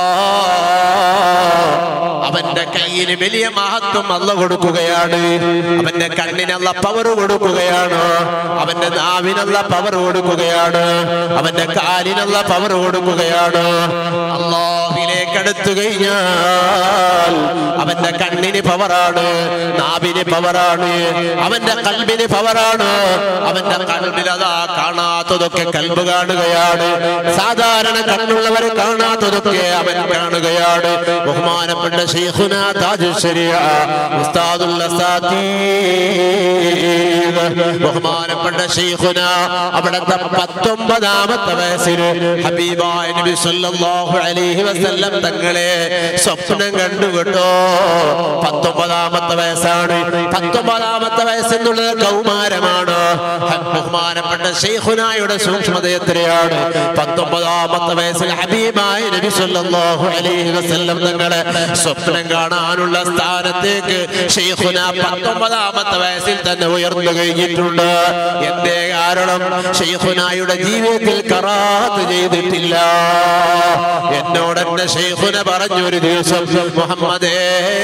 അവന്റെ കയ്യിന് വലിയ മഹത്വം അല്ല കൊടുക്കുകയാണ് അവന്റെ കണ്ണിനുള്ള പവർ കൊടുക്കുകയാണ് അവന്റെ നാവിനുള്ള പവർ കൊടുക്കുകയാണ് അവന്റെ കാലിനുള്ള പവർ കൊടുക്കുകയാണ് അള്ളാഹിലേക്ക് അടുത്തു കഴിഞ്ഞാൽ അവന്റെ കണ്ണിന് പവറാണ് നാവിന് പവറാണ് അവന്റെ കൽബിന് പവറാണ് അവന്റെ കൽബിൽ അതാ കാണാത്തതൊക്കെ കൽബ് കാണുകയാണ് സാധാരണ കണ്ണുള്ളവർ കാണാത്തതൊക്കെ അവൻ കാണുകയാണ് ബഹുമാനപ്പെട്ട ഷെയ്ഖുന താജുശരിയ ഉസ്താദുൽ അസാത്തീദ് ബഹുമാനപ്പെട്ട ഷെയ്ഖുന അവിടുത്തെ പത്തൊമ്പതാമത്തെ വയസ്സിൽ ഹബീബായ നബി സല്ലല്ലാഹു അലൈഹി വസല്ലം തങ്ങളെ സ്വപ്നം കണ്ടു കേട്ടോ പത്തൊമ്പതാമത്തെ വയസ്സാണ് പത്തൊമ്പതാമത്തെ വയസ്സെന്നുള്ളത് കൗമാരമാണ് ഹ- ബഹുമാനപ്പെട്ട ഷെയ്ഖുനായുടെ സൂക്ഷ്മത എത്രയാണ് പത്തൊമ്പതാമത്തെ വയസ്സിൽ ഹബീബായ നബി സല്ലല്ലാഹു അലൈഹി വസല്ലം തങ്ങളെ സ്വപ്നം കാണാനുള്ള സ്ഥാനത്തേക്ക് ഷെയ്ഖുന പത്തൊമ്പതാമത്തെ വയസ്സിൽ തന്നെ ഉയർന്നു കഴിഞ്ഞിട്ടുണ്ട് എന്തേ കാരണം ഷെയ്ഖുനായുടെ ജീവിതത്തിൽ കറാത്ത് ചെയ്തിട്ടില്ല എന്നോട് എന്റെ ഷെയ്ഖുന പറഞ്ഞൊരു ദിവസം മുഹമ്മദേ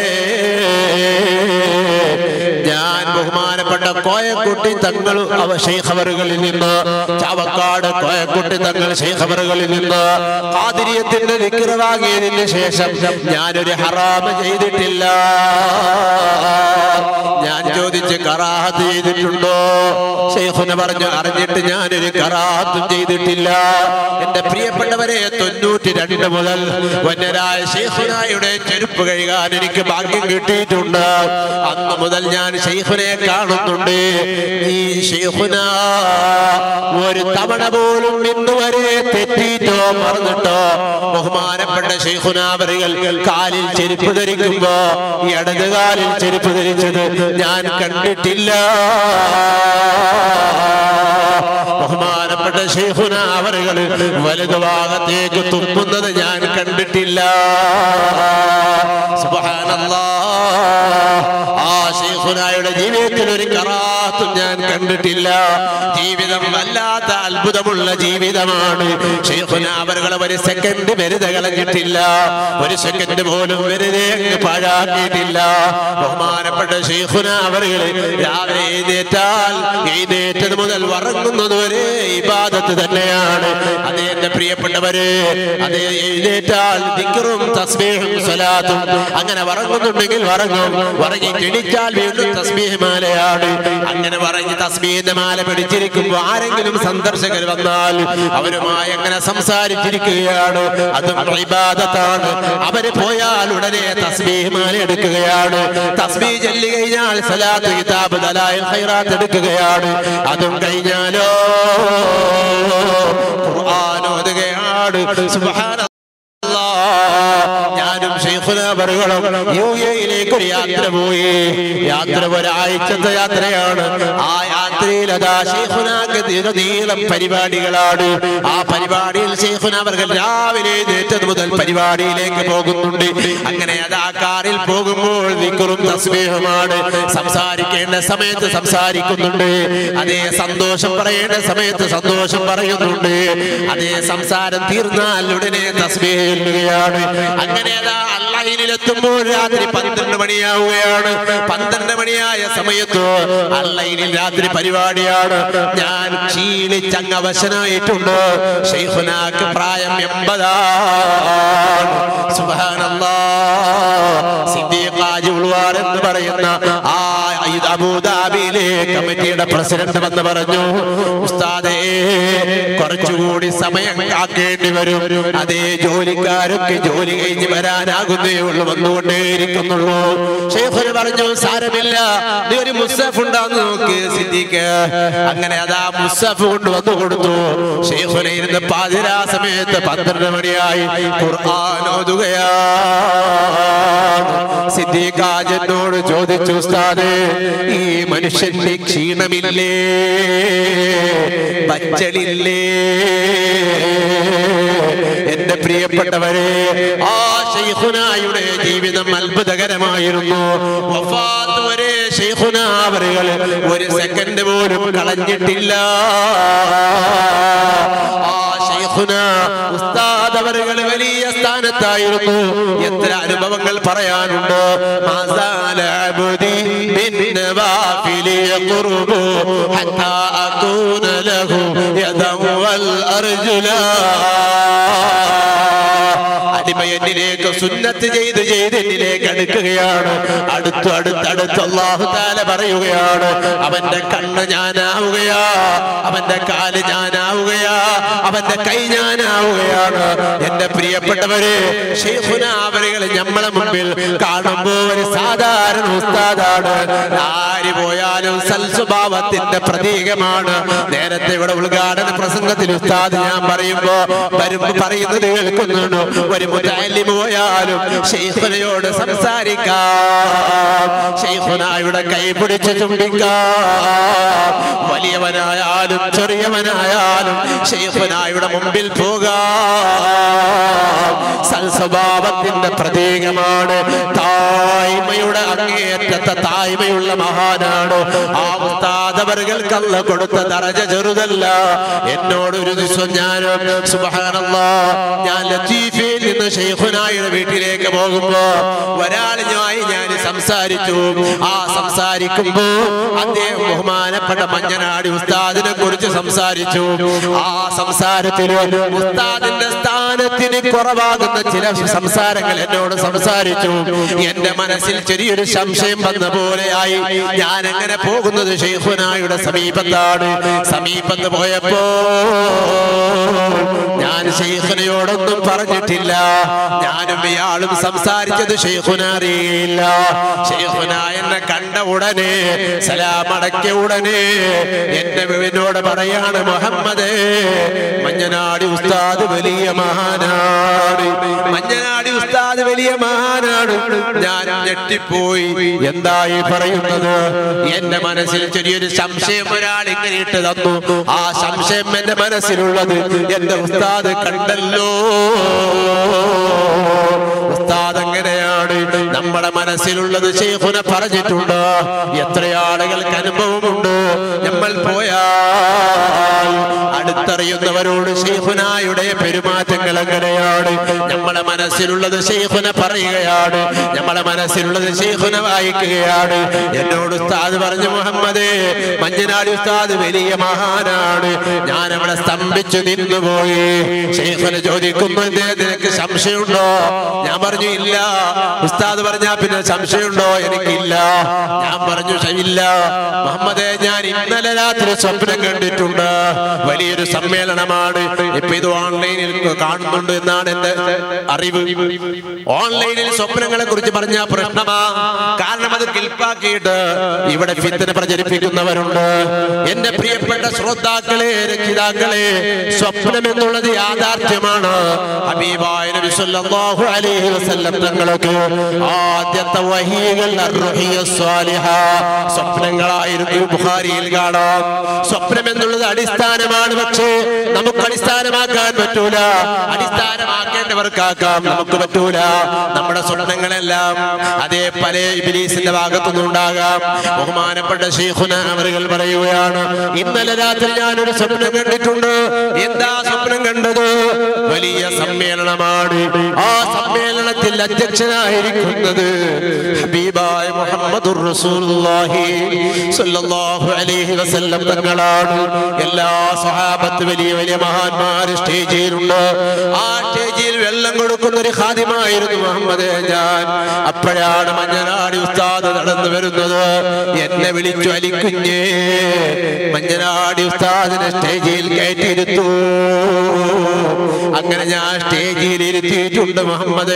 ഞാൻ ബഹുമാനപ്പെട്ട കോയക്കുട്ടി തങ്ങൾ അവ ഷെയ്ഖവറുകളിൽ നിന്ന് ചാവക്കാട് കോയക്കുട്ടി തങ്ങൾ ഷെയ്ഖവറുകളിൽ നിന്ന് ആതിരിയത്തിന്റെ വിക്രവാങ്ങിയതിന് ശേഷം ഞാനൊരു ഹറാമ് ചെയ്തിട്ടില്ല ഞാൻ ചോദിച്ച് കറാഹത്ത് ചെയ്തിട്ടുണ്ടോ ഷെയ്ഖുന പറഞ്ഞു അറിഞ്ഞിട്ട് ഞാനൊരു കറാഹത്തും ചെയ്തിട്ടില്ല എന്റെ പ്രിയപ്പെട്ടവരെ തൊണ്ണൂറ്റി രണ്ട് മുതൽ വന്യരായ ഷെയ്ഖുനായുടെ ചെരുപ്പ് കഴുകാൻ എനിക്ക് ഭാഗ്യം കിട്ടിയിട്ടുണ്ട് അന്ന് മുതൽ ഞാൻ ഷെയ്ഖുനെ കാണുന്നുണ്ട് ഈ ഷെയ്ഖുന ഒരു തവണ പോലും ഇന്നുവരെ തെറ്റിയിട്ടോ മറന്നിട്ടോ ബഹുമാനപ്പെട്ട ഷെയ്ഖുനാവറികൾ കാലിൽ ചെരുപ്പ് ധരിക്കുമ്പോ ഈ ഇടത് കാലിൽ ചെരുപ്പ് ധരിച്ചത് ഞാൻ കണ്ടിട്ടില്ല ബഹുമാനപ്പെട്ട ഷെയ്ഖുന അവറുകൾ വലതു ഭാഗത്തേക്ക് തുപ്പുന്നത് ഞാൻ കണ്ടിട്ടില്ല സുബ്ഹാനല്ലാ ആ ഷെയ്ഖുനായുടെ ജീവിതത്തിൽ ഒരു കറാത്തും ഞാൻ കണ്ടിട്ടില്ല ജീവിതം വല്ലാത്ത അത്ഭുതമുള്ള ജീവിതമാണ് ഷെയ്ഖുന അവറുകൾ ഒരു സെക്കൻഡ് വെറുതെ കളഞ്ഞിട്ടില്ല ഒരു സെക്കൻഡ് പോലും വെറുതെ അങ്ങ് പാഴാക്കിയിട്ടില്ല ബഹുമാനപ്പെട്ട ഷെയ്ഖുന അവറുകൾ രാവിലെ എഴുന്നേറ്റാൽ എഴുന്നേറ്റത് മുതൽ വറങ്ങുന്നത് വരെ ഇബാദത്ത് തന്നെയാണ് അതേ എന്റെ പ്രിയപ്പെട്ടവര് അതേ എഴുന്നേറ്റാൽ ദിക്റും തസ്ബീഹും സ്വലാത്തും അങ്ങനെ വറങ്ങുന്നുണ്ടെങ്കിൽ വറങ്ങും വറങ്ങി കിണിച്ചാൽ വീണ്ടും തസ്ബീഹ് മാലയാണ് അങ്ങനെ പറഞ്ഞ് തസ്ബീഹിന്റെ മാല പിടിച്ചിരിക്കുമ്പോ ആരെങ്കിലും സന്ദർശകർ വന്നാൽ അവരുമായി അങ്ങനെ സംസാരിച്ചിരിക്കുകയാണ് അതും ഇബാദത്താണ് അവര് പോയാൽ ഉടനെ തസ്ബീഹ് മാല എടുക്കുകയാണ് തസ്ബീഹ് ചൊല്ലി കഴിഞ്ഞാൽ സലാത്ത് കിതാബ് ദലായിൽ ഖൈറാത്ത് എടുക്കുകയാണ് അതും കഴിഞ്ഞാലോ ഖുർആൻ ഓതുകയാണ് സുബ്ഹാന ഞാനും ഷെയ്ഖുനാബറുകളും യു എയിലേക്ക് ഒരു യാത്ര പോയി യാത്ര ഒരാഴ്ചത്തെ യാത്രയാണ് ആ യാത്രയിൽ അതാ ഷെയ്ഖുനാക്ക് നീളം പരിപാടികളാണ് ആ പരിപാടിയിൽ ഷെയ്ഖുനാബറുകൾ രാവിലെ നേറ്റത് മുതൽ പരിപാടിയിലേക്ക് പോകുന്നുണ്ട് അങ്ങനെ അതാ കാറിൽ പോകുമ്പോൾ നിക്കറും തസ്ബീഹുമാണ് സംസാരിക്കേണ്ട സമയത്ത് സംസാരിക്കുന്നുണ്ട് അതേ സന്തോഷം പറയേണ്ട സമയത്ത് സന്തോഷം പറയുന്നുണ്ട് അതേ സംസാരം തീർന്നാൽ ഉടനെ തസ്ബീഹ് ചൊല്ലുകയാണ് അങ്ങനെ അതാ അള്ളയിലെത്തുമ്പോൾ രാത്രി പന്ത്രണ്ട് മണിയാവുകയാണ് പന്ത്രണ്ട് മണിയായ സമയത്ത് അള്ളയിൽ രാത്രി പരിപാടിയാണ് ഞാൻ ക്ഷീണിച്ചങ്ങ് അവശനായിട്ടുണ്ട് ഷെയ്ഖുനാക്ക് പ്രായം എൺപതാണ് സുബ്ഹാനല്ലാ സിദ്ദീഖാജി ഉൾവാർ എന്ന് പറയുന്ന ആ ഇത് അബൂദാബിയിലെ കമ്മിറ്റിയുടെ പ്രസിഡന്റ് എന്ന് പറഞ്ഞു ഉസ്താദേ കുറച്ചുകൂടി സമയം കാക്കേണ്ടി വരും അതേ ജോലിക്കാരൊക്കെ ജോലി കഴിഞ്ഞ് വരാനാകുന്നേ ഉള്ളൂ വന്നുകൊണ്ടേയിരിക്കുന്നുള്ളൂ ഷെയ്ഖുന് പറഞ്ഞു സാരമില്ല നീ ഒരു മുസഫ് ഉണ്ടാന്ന് നോക്ക് സിദ്ദീഖ് അങ്ങനെ അതാ മുസഫ് കൊണ്ട് വന്നു കൊടുത്തു ഷെയ്ഖുനെ ഇരുന്ന് പാതിരാ സമയത്ത് പന്ത്രണ്ട് മണിയായി ഖുർആൻ ഓതുകയാണ് സിദ്ദീഖാജനോട് ചോദിച്ചു ഉസ്താദേ ഈ മനുഷ്യന്റെ ക്ഷീണമില്ലേ പച്ചളില്ലേ എന്റെ പ്രിയപ്പെട്ടവരെ ആ ഷെയ്ഖുനായുടെ ജീവിതം അത്ഭുതകരമായിരുന്നു വഫാത്ത് വരെ ഷെയ്ഖുനാവറുകൾ ഒരു സെക്കൻഡ് പോലും കളഞ്ഞിട്ടില്ല ആ ഷെയ്ഖുന ഉസ്താദ് അവറുകൾ വലിയ സ്ഥാനത്തായിരുന്നു എത്ര അനുഭവങ്ങൾ പറയാനുണ്ട് മാസാല അബ്ദി മിൻ നവാഫിലി ഖുർബു ഹത്താ അകൂന ലഹു യദൻ വൽ അർജുലാ അടിമ എന്നിലേക്ക് സുന്നത്ത് ചെയ്ത് ചെയ്ത് എന്നിലേക്ക് അടുക്കുകയാണ് അടുത്ത് അടുത്ത് അടുത്ത് അള്ളാഹു താല പറയുകയാണ് അവന്റെ കണ്ണ് ഞാനാവുകയാ അവന്റെ കാല് ഞാനാവുകയാ അവന്റെ കൈ ഞാനാവുകയാണ് എന്റെ പ്രിയപ്പെട്ടവരെ ഷെയ്ഖുനാവരുകൾ നമ്മളെ മുമ്പിൽ കാണുമ്പോ ഒരു സാധാരണ ഉസ്താദാണ് ആര് പോയാലും സൽസ്വഭാവത്തിന്റെ പ്രതീകമാണ് നേരത്തെ ഇവിടെ ഉദ്ഘാടന പ്രസംഗത്തിൽ ഉസ്താദ് ഞാൻ പറയുമ്പോ വരുമ്പോ പറയുന്നത് കേൾക്കുന്നുണ്ട് ഒരു മുതാലിം പോയാലും ഷെയ്ഖുനയോട് സംസാരിക്കാം ഷെയ്ഖുനായുടെ കൈ പിടിച്ച് ചുംബിക്കാം വലിയവനായാലും ചെറിയവനായാലും ഷെയ്ഖുനായുടെ മുമ്പിൽ പോകാം സൽസ്വഭാവത്തിന്റെ പ്രതീകമാണ് തായ്മയുടെ അങ്ങേയറ്റത്തെ തായ്മയുള്ള മഹാനാണ് ആ മുസ്താദവറുകൾക്കല്ല കൊടുത്ത ദറജ ചെറുതല്ല എന്നോട് ഒരു ദിവസം ഞാൻ സുബഹാനല്ലാ ഞാൻ ലത്തീഫയിൽ നിന്ന് ഷെയ്ഖുനായുടെ വീട്ടിലേക്ക് പോകുമ്പോ ഒരാളിനുമായി ഞാൻ സംസാരിച്ചു ആ സംസാരിക്കുമ്പോ അദ്ദേഹം ബഹുമാനപ്പെട്ട മഞ്ഞനാടി ഉസ്താദിനെ കുറിച്ച് സംസാരിച്ചു ആ സംസാരത്തിൽ ഉസ്താദിന്റെ സ്ഥാനത്തിന് കുറവാകുന്ന ചില സംസാരങ്ങൾ എന്നോട് സംസാരിച്ചു എന്റെ മനസ്സിൽ ചെറിയൊരു സംശയം വന്ന പോലെയായി ഞാൻ എങ്ങനെ പോകുന്നത് ഷെയ്ഖുനായുടെ സമീപത്താണ് സമീപത്ത് പോയപ്പോ ഞാൻ ഷെയ്ഖുനയോടൊന്നും പറഞ്ഞിട്ടില്ല ഞാനും ഇയാളും സംസാരിച്ചത് ഷെയ്ഖുന അറിയില്ല ഷെയ്ഖുന എന്നെ കണ്ട ഉടനെ സലാമടക്കിയ ഉടനെ എന്റെ എന്നോട് പറയാണ് മുഹമ്മദേ മഞ്ഞനാടി ഉസ്താദ് വലിയ മഹാനാണ് മഞ്ഞനാടി ഉസ്താദ് വലിയ മഹാനാണ് ഞാൻ ഞെട്ടിപ്പോയി എന്തായി പറയുന്നത് എന്റെ മനസ്സിൽ ചെറിയൊരു സംശയം ഒരാൾ ഇങ്ങനെ ഇട്ട് തന്നു ആ സംശയം എന്റെ മനസ്സിലുള്ളത് എന്റെ ഉസ്താദ് കണ്ടല്ലോ ഉസ്താദ് എങ്ങനെയാണ് നമ്മുടെ മനസ്സിലുള്ളത് ഷെയ്ഖുന പറഞ്ഞിട്ടുണ്ട് എത്ര ആളുകൾക്ക് അനുഭവമുണ്ട് നമ്മൾ പോയാൽ അടുത്തറിയുന്നവരോട് ഷെയ്ഖുനായുടെ പെരുമാറ്റങ്ങൾ എങ്ങനെയാണ് നമ്മുടെ മനസ്സിലുള്ളത് ഷെയ്ഖുന പറയുകയാണ് നമ്മുടെ മനസ്സിലുള്ളത് ഷെയ്ഖുന വായിക്കുകയാണ് എന്നോട് ഉസ്താദ് പറഞ്ഞു മുഹമ്മദേ മഞ്ഞനാടി ഉസ്താദ് വലിയ മഹാനാണ് ഞാൻ അവിടെ സ്തംഭിച്ചു നിന്നുപോയി ഷെയ്ഖുന ചോദിക്കുന്നു "എന്തേ നിനക്ക് സംശയമുണ്ടോ ഞാൻ പറഞ്ഞു ഇല്ല ഉസ്താദ് പറഞ്ഞാ പിന്നെ സംശയമുണ്ടോ എനിക്കില്ല ഞാൻ പറഞ്ഞു ഇല്ല മുഹമ്മദേ ഞാൻ ഇന്നലെ രാത്രി സ്വപ്നം കണ്ടിട്ടുണ്ട് വലിയൊരു സമ്മേളനമാണ് ഇപ്പൊ ഇത് ഓൺലൈനിൽ കാണുന്നുണ്ട് എന്നാണ് എന്റെ അറിവ് ഓൺലൈനിൽ സ്വപ്നങ്ങളെ കുറിച്ച് പറഞ്ഞ പ്രശ്നമാ കാരണം അത് കിൽപ്പാക്കിയിട്ട് ഇവിടെ ഫിത്തിന പ്രചരിപ്പിക്കുന്നവരുണ്ട് എന്റെ പ്രിയപ്പെട്ട ശ്രോതാക്കളെ രക്ഷിതാക്കളെ സ്വപ്നം എന്നുള്ളത് യാഥാർത്ഥ്യമാണ് ഹബീബായ നബി സല്ലല്ലാഹു അലൈഹി വസല്ലം തങ്ങൾക്ക് ആദ്യത്തെ വഹികൾ അർറുഹിയ സ്വാലിഹ സ്വപ്നങ്ങളായിരുന്നു ബുഖാരിയിൽ കാണാം സ്വപ്നം എന്നുള്ളത് അടിസ്ഥാനമാണ് പക്ഷേ നമുക്ക് അടിസ്ഥാനമാക്കാൻ പറ്റൂല അടിസ്ഥാനമാക്കേണ്ടവർക്കാക്കാം നമുക്ക് പറ്റൂല നമ്മുടെ സ്വപ്നങ്ങളെല്ലാം അതേ പല ഇബിലീസിന്റെ ഭാഗത്തുനിന്നുണ്ടാകാം ബഹുമാനപ്പെട്ട ഷെയ്ഖുന അവറുകൾ പറയുകയാണ് ഇന്നലെ രാത്രി ഞാനൊരു സ്വപ്നം കണ്ടിട്ടുണ്ട് എന്താ സ്വപ്നം കണ്ടത് വലിയ സമ്മേളനമാണ് ആ സമ്മേളനത്തിൽ അധ്യക്ഷനായിരിക്കുന്നത് ഹബീബായ മുഹമ്മദുർ റസൂലുള്ളാഹി സ്വല്ലല്ലാഹു അലൈഹി വസല്ലം തങ്ങളാണ് എല്ലാ സഹാബത്ത് വലിയ വലിയ മഹാന്മാർ സ്റ്റേജിലുണ്ട് ആ സ്റ്റേജിൽ വെള്ളം കൊടുക്കുന്ന ഒരു ഖാദിമായിരുന്നു മുഹമ്മദ് ഞാൻ അപ്പോഴാണ് മഞ്ഞനാടി ഉസ്താദ് നടന്നു വരുന്നത് എന്നെ വിളിച്ചു അലിക്കുഞ്ഞേ മഞ്ഞനാടി ഉസ്താദിനെ സ്റ്റേജിൽ കയറ്റിയിരുത്തു അങ്ങനെ ഞാൻ സ്റ്റേജിൽ ഇരുത്തിയിട്ടുണ്ട് മുഹമ്മദേ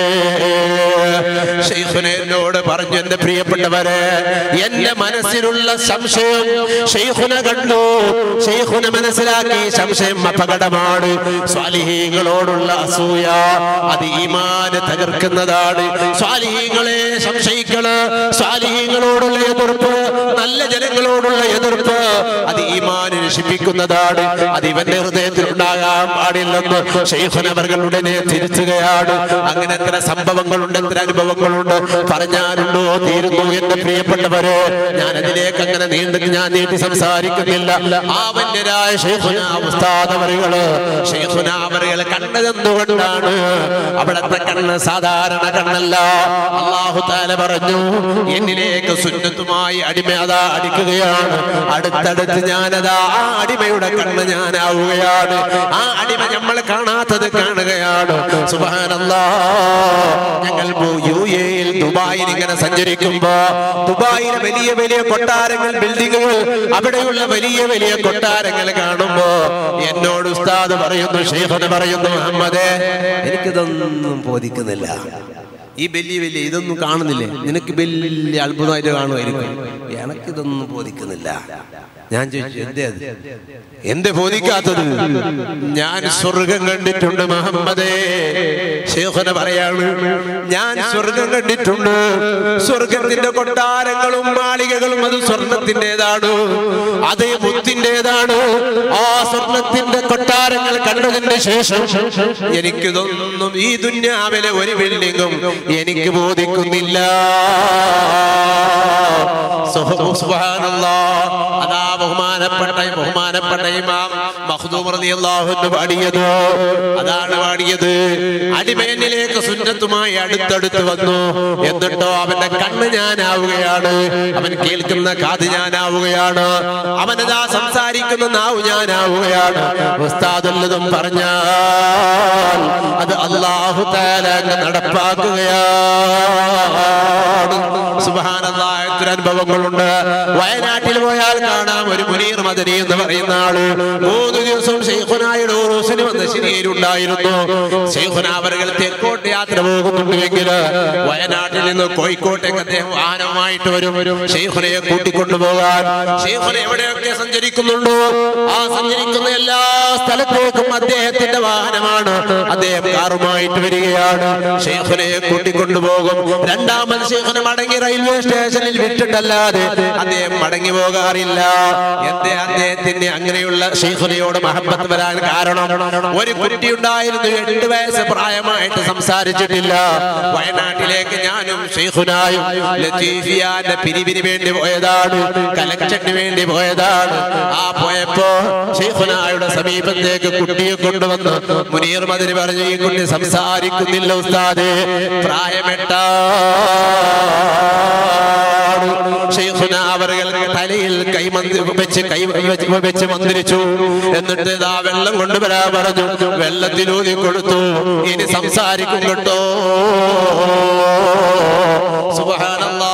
ഷെയ്ഖുനെ എന്നോട് പറഞ്ഞു എന്റെ പ്രിയപ്പെട്ടവരെ എന്റെ മനസ്സിലുള്ള സംശയം ഷെയ്ഖുന കണ്ടു ഷെയ്ഖുന മനസ്സിലാക്കി സംശയം അപകടമാണ് സ്വാലിഹീങ്ങളോടുള്ള അസൂയ അത് ഈമാന് തകർക്കുന്നതാണ് സ്വാലിഹീങ്ങളെ സംശയിക്കള് സ്വാലിഹീങ്ങളോടുള്ള എതിർപ്പ് നല്ല ജനങ്ങളോടുള്ള എതിർപ്പ് അത് ഈമാന് നശിപ്പിക്കുന്നതാണ് അത് ഇവന്റെ ഹൃദയത്തിൽ ഉണ്ടാകാൻ പാടില്ലെന്ന് ഷെയ്ഖുനവർകൾ ഉടനെ തിരിച്ചുകയാണ് അങ്ങനെ എത്ര സംഭവങ്ങളുണ്ട് എത്ര അനുഭവങ്ങളുണ്ട് പറഞ്ഞാലുണ്ടോ തീരുന്നു എന്റെ പ്രിയപ്പെട്ടവരെ ഞാൻ അതിലേക്ക് അങ്ങനെ നീണ്ടു ഞാൻ നീട്ടി സംസാരിക്കുന്നില്ല ആവന്യരായ ഷെയ്ഖുന ഉസ്താദവറുകള് ഷെയ്ഖുന അവറുകൾ കണ്ടതെന്തുകൊണ്ടാണ് അവിടത്തെ കണ്ണ് സാധാരണ കണ്ണല്ല അള്ളാഹു താല പറഞ്ഞു എന്നിലേക്ക് സുന്നത്തുമായി അടിമ അതാ അടിക്കുകയാണ് അടുത്തടുത്ത് ഞാനതാ ആ അടിമയുടെ കണ്ണ് ഞാനാവുകയാണ് ആ അടിമ നമ്മൾ കാണാൻ കാണാത്തത് കാണുകയാണ് സുബാനല്ലാ ഞങ്ങൾ യു എയിൽ ദുബായിൽ ഇങ്ങനെ സഞ്ചരിക്കുമ്പോ ദുബായിലെ വലിയ വലിയ കൊട്ടാരങ്ങൾ ബിൽഡിങ്ങുകൾ അവിടെയുള്ള വലിയ വലിയ കൊട്ടാരങ്ങൾ കാണുമ്പോ എന്നോട് ഉസ്താദ് പറയുന്നു ഷെയ്ഖന് പറയുന്നു മുഹമ്മദേ എനിക്കിതൊന്നും ബോധിക്കുന്നില്ല ഈ വലിയ വലിയ ഇതൊന്നും കാണുന്നില്ലേ നിനക്ക് വലിയ അത്ഭുതമായിട്ട് കാണുമായിരിക്കും എനക്കിതൊന്നും ബോധിക്കുന്നില്ല ഞാൻ ചോദിച്ചു എന്തേ അത് എന്തേ ബോധിക്കാത്തത് ഞാൻ സ്വർഗം കണ്ടിട്ടുണ്ട് മുഹമ്മദേ ശേഖന പറയാണ് ഞാൻ സ്വർഗം കണ്ടിട്ടുണ്ട് സ്വർഗത്തിന്റെ കൊട്ടാരങ്ങളും മാളികകളും അത് സ്വർണത്തിൻ്റെതാണ് അത് മുത്തിൻ്റെതാണ് ആ സ്വർണത്തിന്റെ കൊട്ടാരങ്ങൾ കണ്ടതിന്റെ ശേഷം എനിക്കിതൊന്നും ഈ ദുന്യാവിലെ ഒരു ബിൽഡിങ്ങും എനിക്ക് ബോധിക്കുന്നില്ല സുഹ- സുബ്ഹാനല്ലാഹ്. അതാ ബഹുമാനപ്പെട്ട ബഹുമാനപ്പെട്ട ഇമാം മഖ്ദൂം റളിയല്ലാഹു അൻഹു പാടിയത് അതാണ് പാടിയത് അടിമേനിലേക്ക് സുന്നത്തുമായി അടുത്തടുത്ത് വന്നു എന്നിട്ടോ അവന്റെ കണ്ണ് ഞാനാവുകയാണ് അവൻ കേൾക്കുന്ന കാത് ഞാനാവുകയാണ് അവനതാ സംസാരിക്കുന്ന നാവ് ഞാനാവുകയാണ് ഉസ്താദുള്ളതും പറഞ്ഞാൽ അത് അള്ളാഹു താല അങ്ങ് നടപ്പാക്കുകയാണ് സുബഹാനല്ലാഹ് എത്ര അനുഭവങ്ങളുണ്ട് വയനാട്ടിൽ പോയാൽ കാണാം ഒരു മുനീർ മദനി എന്ന് പറയുന്ന ആള് മൂന്ന് ദിവസം ഷെയ്ഖുനായുടെ ഉറൂസിന് വന്ന ശരിയിലുണ്ടായിരുന്നു ഷെയ്ഖുന അവர்கள் തെക്കോട്ട് യാത്ര പോകുന്നുണ്ടെങ്കിൽ വയനാട്ടിൽ നിന്ന് കോഴിക്കോട്ടേക്ക് അദ്ദേഹം വാഹനമായിട്ട് വരും ഷെയ്ഖുനയെ കൂട്ടിക്കൊണ്ടുപോകാൻ ഷെയ്ഖുന എവിടെയൊക്കെ സഞ്ചരിക്കുന്നുണ്ടോ ആ സഞ്ചരിക്കുന്ന എല്ലാ സ്ഥലത്തേക്കും അദ്ദേഹത്തിന്റെ വാഹനമാണ് അദ്ദേഹം കാറുമായിട്ട് വരികയാണ് ഷെയ്ഖുനയെ കൂട്ടിക്കൊണ്ടുപോകും രണ്ടാമത് ഷെയ്ഖുന മടങ്ങി റെയിൽവേ സ്റ്റേഷനിൽ വിട്ടിട്ടല്ലാതെ അദ്ദേഹം മടങ്ങി പോകാറില്ല എന്തേ അദ്ദേഹത്തിന് അങ്ങനെയുള്ള ഷെയ്ഖുനയോട് മഹബത്ത് വരാൻ കാരണം ഒരു കുട്ടി ഉണ്ടായിരുന്നു എട്ട് വയസ്സ് പ്രായമായിട്ട് സംസാരിച്ചിട്ടില്ല വയനാട്ടിലേക്ക് ഞാനും ഷെയ്ഖുനായും ലത്തീഫിയാന്റെ പിരിവിന് വേണ്ടി പോയതാണ് കലക്ഷന് വേണ്ടി പോയതാണ് ആ പോയപ്പോ ഷെയ്ഖുനായുടെ സമീപത്തേക്ക് കുട്ടിയെ കൊണ്ടുവന്ന് മുനീർ മതിന് പറഞ്ഞു ഈ കുട്ടി സംസാരിക്കുന്നില്ല ഉസ്താദേ പ്രായമെട്ടാണ് ഷെയ്ഖുന അവர்கள் തലയിൽ കൈ മന്തി വെച്ച് കൈ വെച്ച് വെച്ച് മന്ത്രിച്ചു എന്നിട്ട് ഇതാ വെള്ളം കൊണ്ടുവരാൻ പറഞ്ഞു വെള്ളത്തിലൂതി കൊടുത്തു ഇനി സംസാരിക്കും കേട്ടോ സുബ്ഹാനല്ലാഹ്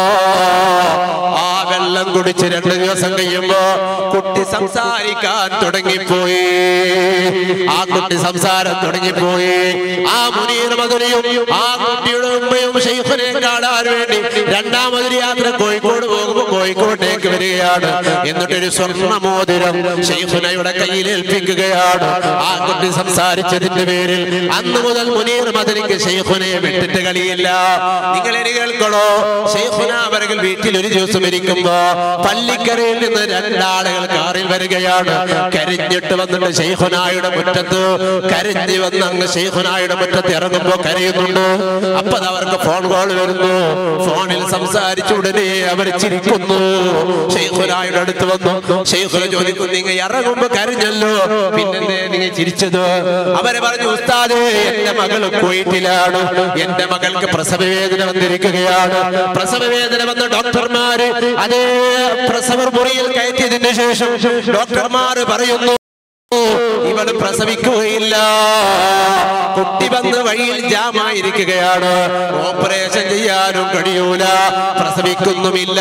ആ വെള്ളം കുടിച്ച് രണ്ട് ദിവസം കഴിയുമ്പോ കുട്ടി സംസാരിക്കാൻ തുടങ്ങിപ്പോയി ആ കുട്ടി സംസാരം തുടങ്ങിപ്പോയി ആ മുനീർ മധുരയും ആ കുട്ടിയുടെ ഉമ്മയും ഷെയ്ഖിനെ കാണാൻ വേണ്ടി രണ്ടാമതൊരു യാത്ര കോഴിക്കോട് പോകുമ്പോ കോഴിക്കോട്ടേക്ക് വരികയാണ് എന്നിട്ടൊരു സ്വർണ്ണ മോതിരം ഷെയ്ഖുനയുടെ കയ്യിൽ ഏൽപ്പിക്കുകയാണ് ആ കുട്ടി സംസാരിച്ചതിന്റെ പേരിൽ അന്ന് മുതൽ മുനീർ മദനിക്ക് ഷെയ്ഖുനയെ വിട്ടിട്ട് കളിയില്ല നിങ്ങൾ ഇനി കേൾക്കണോ ഷെയ്ഖുന അവர்கள் വീട്ടിൽ ഒരു ദിവസം ഇരിക്കുമ്പോ പള്ളിക്കരയിൽ നിന്ന് രണ്ടാളുകൾ കാറിൽ വരികയാണ് കരഞ്ഞിട്ട് വന്നിട്ട് ഷെയ്ഖുനായുടെ മുറ്റത്ത് കരഞ്ഞു വന്ന് അങ്ങ് ഷെയ്ഖുനായുടെ മുറ്റത്ത് ഇറങ്ങുമ്പോ കരയുന്നുണ്ട് അപ്പൊ ദാ അവർക്ക് ഫോൺ കോൾ വരുന്നു ഫോണിൽ സംസാരിച്ച ഉടനെ അവർ ചിരിക്കുന്നു ഷെയ്ഖുനായുടെ അടുത്ത് വന്നു ഷെയ്ഖുന ചോദിക്കുന്നു നിങ്ങൾ ഇറങ്ങുമ്പോ കരഞ്ഞല്ലോ പിന്നെന്തേ നിങ്ങൾ ചിരിച്ചത് അവരെ പറഞ്ഞു ഉസ്താദേ എന്റെ മകൾ കുവൈറ്റിലാണ് എന്റെ മകൾക്ക് പ്രസവ വേദന വന്നിരിക്കുകയാണ് പ്രസവ വേദന വന്ന ഡോക്ടർമാര് അതേ പ്രസവ മുറിയിൽ കയറ്റിയതിന് ശേഷം ഡോക്ടർമാർ പറയുന്നു ഇവൾ പ്രസവിക്കുകയില്ല കുട്ടി വന്ന് വഴിയിൽ ജാമായിരിക്കുകയാണ് ഓപ്പറേഷൻ ചെയ്യാനും കഴിയൂല പ്രസവിക്കുന്നുമില്ല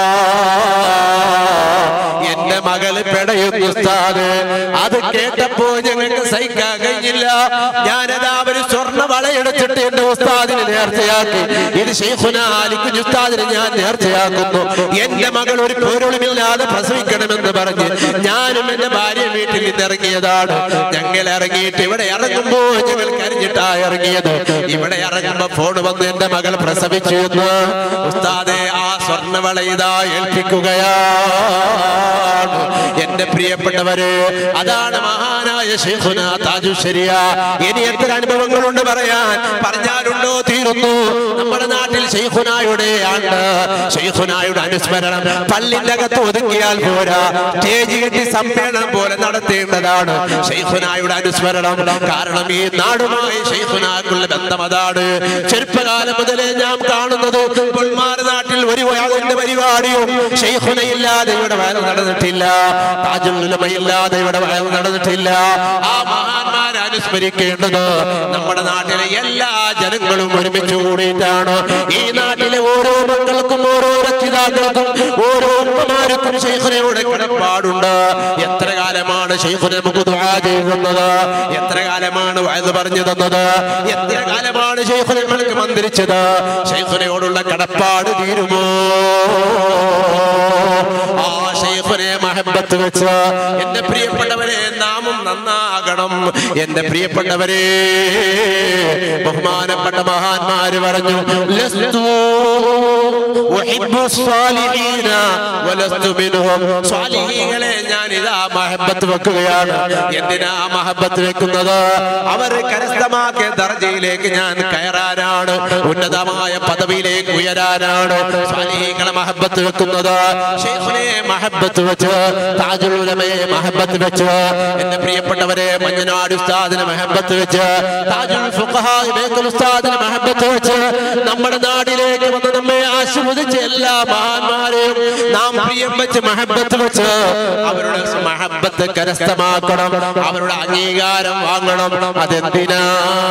എന്റെ മകള് പെടയുന്നു ഉസ്താദ് അത് കേട്ടപ്പോ ഞങ്ങൾക്ക് സഹിക്കാൻ കഴിഞ്ഞില്ല ഞാനതാ ഒരു സ്വർണ്ണ വളയെടുത്തിട്ട് എന്റെ ഉസ്താദിനെ നേർച്ചയാക്കി ഇത് ഷെയ്ഖുന അലിക്കുഞ്ഞ് ഉസ്താദിനെ ഞാൻ നേർച്ചയാക്കുന്നു എന്റെ മകൾ ഒരു പോരുളുമില്ലാതെ പ്രസവിക്കണമെന്ന് പറഞ്ഞ് ഞാനും എന്റെ ഭാര്യ വീട്ടിൽ നിന്ന് ഇറങ്ങിയതാണ് ഞങ്ങൾ ഇറങ്ങിയിട്ട് ഇവിടെ ഇറങ്ങുമ്പോ ഞങ്ങൾ കരഞ്ഞിട്ടാ ഇറങ്ങിയത് ഇവിടെ ഇറങ്ങുമ്പോ ഫോൺ വന്ന് എന്റെ മകൾ പ്രസവിച്ചു എന്ന് ഉസ്താദെ ആ സ്വർണ്ണവള ഇതാ ഏൽപ്പിക്കുകയാണ് എന്റെ പ്രിയപ്പെട്ടവര് അതാണ് മഹാനായ ഷെയ്ഖുന താജുശരിയ ഇനി എത്ര അനുഭവങ്ങളുണ്ട് പറയാൻ പറഞ്ഞാലുണ്ടോ തീരുന്നു നമ്മുടെ നാട്ടിൽ ഷെയ്ഖുനായുടെ ആണ്ട് ഷെയ്ഖുനായുടെ അനുസ്മരണം പള്ളിന്റെ അകത്ത് ഒതുക്കിയാൽ പോരാ സ്റ്റേജ് കെട്ടി സമ്മേളനം പോലെ നടത്തേണ്ടതാണ് ഷെയ്ഖുനായുടെ അനുസ്മരണം കാരണം ഈ നാടുമായി ഷെയ്ഖുനാക്കുള്ള ബന്ധം അതാണ് ചെറുപ്പകാലം മുതലേ ഞാൻ കാണുന്നത് പുൽമാർ നാട്ടിൽ ഒരു അതിന്റെ പരിപാടിയും ഷെയ്ഖുനയില്ലാതെ ഇവിടെ വയൽ നടന്നിട്ടില്ല താജുലുലമയില്ലാതെ ഇവിടെ വയൽ നടന്നിട്ടില്ല ആ മഹാന്മാരെ അനുസ്മരിക്കേണ്ടത് നമ്മുടെ നാട്ടിലെ എല്ലാ ജനങ്ങളും ഒരുമിച്ച് കൂടിയിട്ടാണ് ഈ നാട്ടിലെ ഓരോ മക്കൾക്കും ഓരോ രക്ഷിതാക്കൾക്കും ഓരോ ഉമ്മമാർക്കും ഷെയ്ഖുനയുടെ കടപ്പാടുണ്ട് എത്ര കാലമാണ് ഷെയ്ഖുന നമുക്ക് ദുആ ചെയ്യുന്നത് എത്ര കാലമാണ് വയത് പറഞ്ഞു തന്നത് എത്ര കാലമാണ് ഷെയ്ഖുന നമ്മൾക്ക് മന്ത്രിച്ചത് ഷെയ്ഖുനയോടുള്ള കടപ്പാട് തീരുമോ ആ ഷെയ്ഖുനെ മഹബത്ത് വെച്ച് എന്റെ പ്രിയപ്പെട്ടവരെ നാമും നന്നാകണം എന്റെ പ്രിയപ്പെട്ടവരെ ബഹുമാനപ്പെട്ട മഹാന്മാര് പറഞ്ഞു ലസ്തു ഉഹിബ്ബു സ്വാലിഹീന വലസ്തു മിൻഹും സ്വാലിഹീങ്ങളെ ഞാൻ ഇതാ മഹബത്ത് വെക്കുകയാണ് എന്തിനാ മഹബത്ത് വെക്കുന്നത് അവർ കരസ്ഥമാക്കിയ ദർജയിലേക്ക് ഞാൻ കയറാനാണ് ഉന്നതമായ പദവിയിലേക്ക് ഉയരാനാണ് സ്വാലിഹീങ്ങളെ മഹബത്ത് വെക്കുന്നത് ഷെയ്ഖിനെ മഹബത്ത് വെച്ച് താജുൽ ഉലമയെ മഹബത്ത് വെച്ച് എന്റെ പ്രിയപ്പെട്ടവരെ മഞ്ഞനാട് ഉസ്താദിനെ മഹബത്ത് വെച്ച് താജുൽ ഫുഖഹാ ബേക്കൽ ഉസ്താദിനെ മഹബത്ത് വെച്ച് നമ്മുടെ നാടിലേക്ക് വന്ന് നമ്മെ ആശീർവദിച്ച എല്ലാ മഹാന്മാരെയും നാം പ്രിയം വെച്ച് മഹബത്ത് വെച്ച് അവരുടെ മഹബത്ത് കരസ്ഥമാക്കണം അവരുടെ അംഗീകാരം വാങ്ങണം അതെന്തിനാ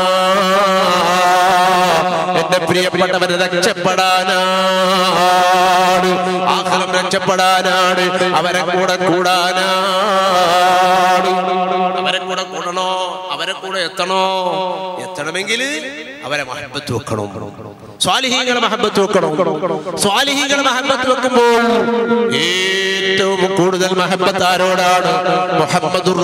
എന്റെ പ്രിയപ്പെട്ടവരെ രക്ഷപ്പെടാനാണ് ആഹ്ലം രക്ഷപ്പെടാനാണ് അവരെ കൂടെ കൂടാനാണ് അവരെ കൂടെ കൂടണോ അവരെ കൂടെ എത്തണോ എത്തണമെങ്കിൽ അവരെ മഹബത്ത് വെക്കണം സ്വാലിഹീങ്ങളെ മഹബത്ത് വെക്കണം സ്വാലിഹീങ്ങളെ മഹബത്ത് വെക്കുമ്പോൾ ഏറ്റവും കൂടുതൽ മഹബത്ത് ആരോടാണ് മുഹമ്മദുർ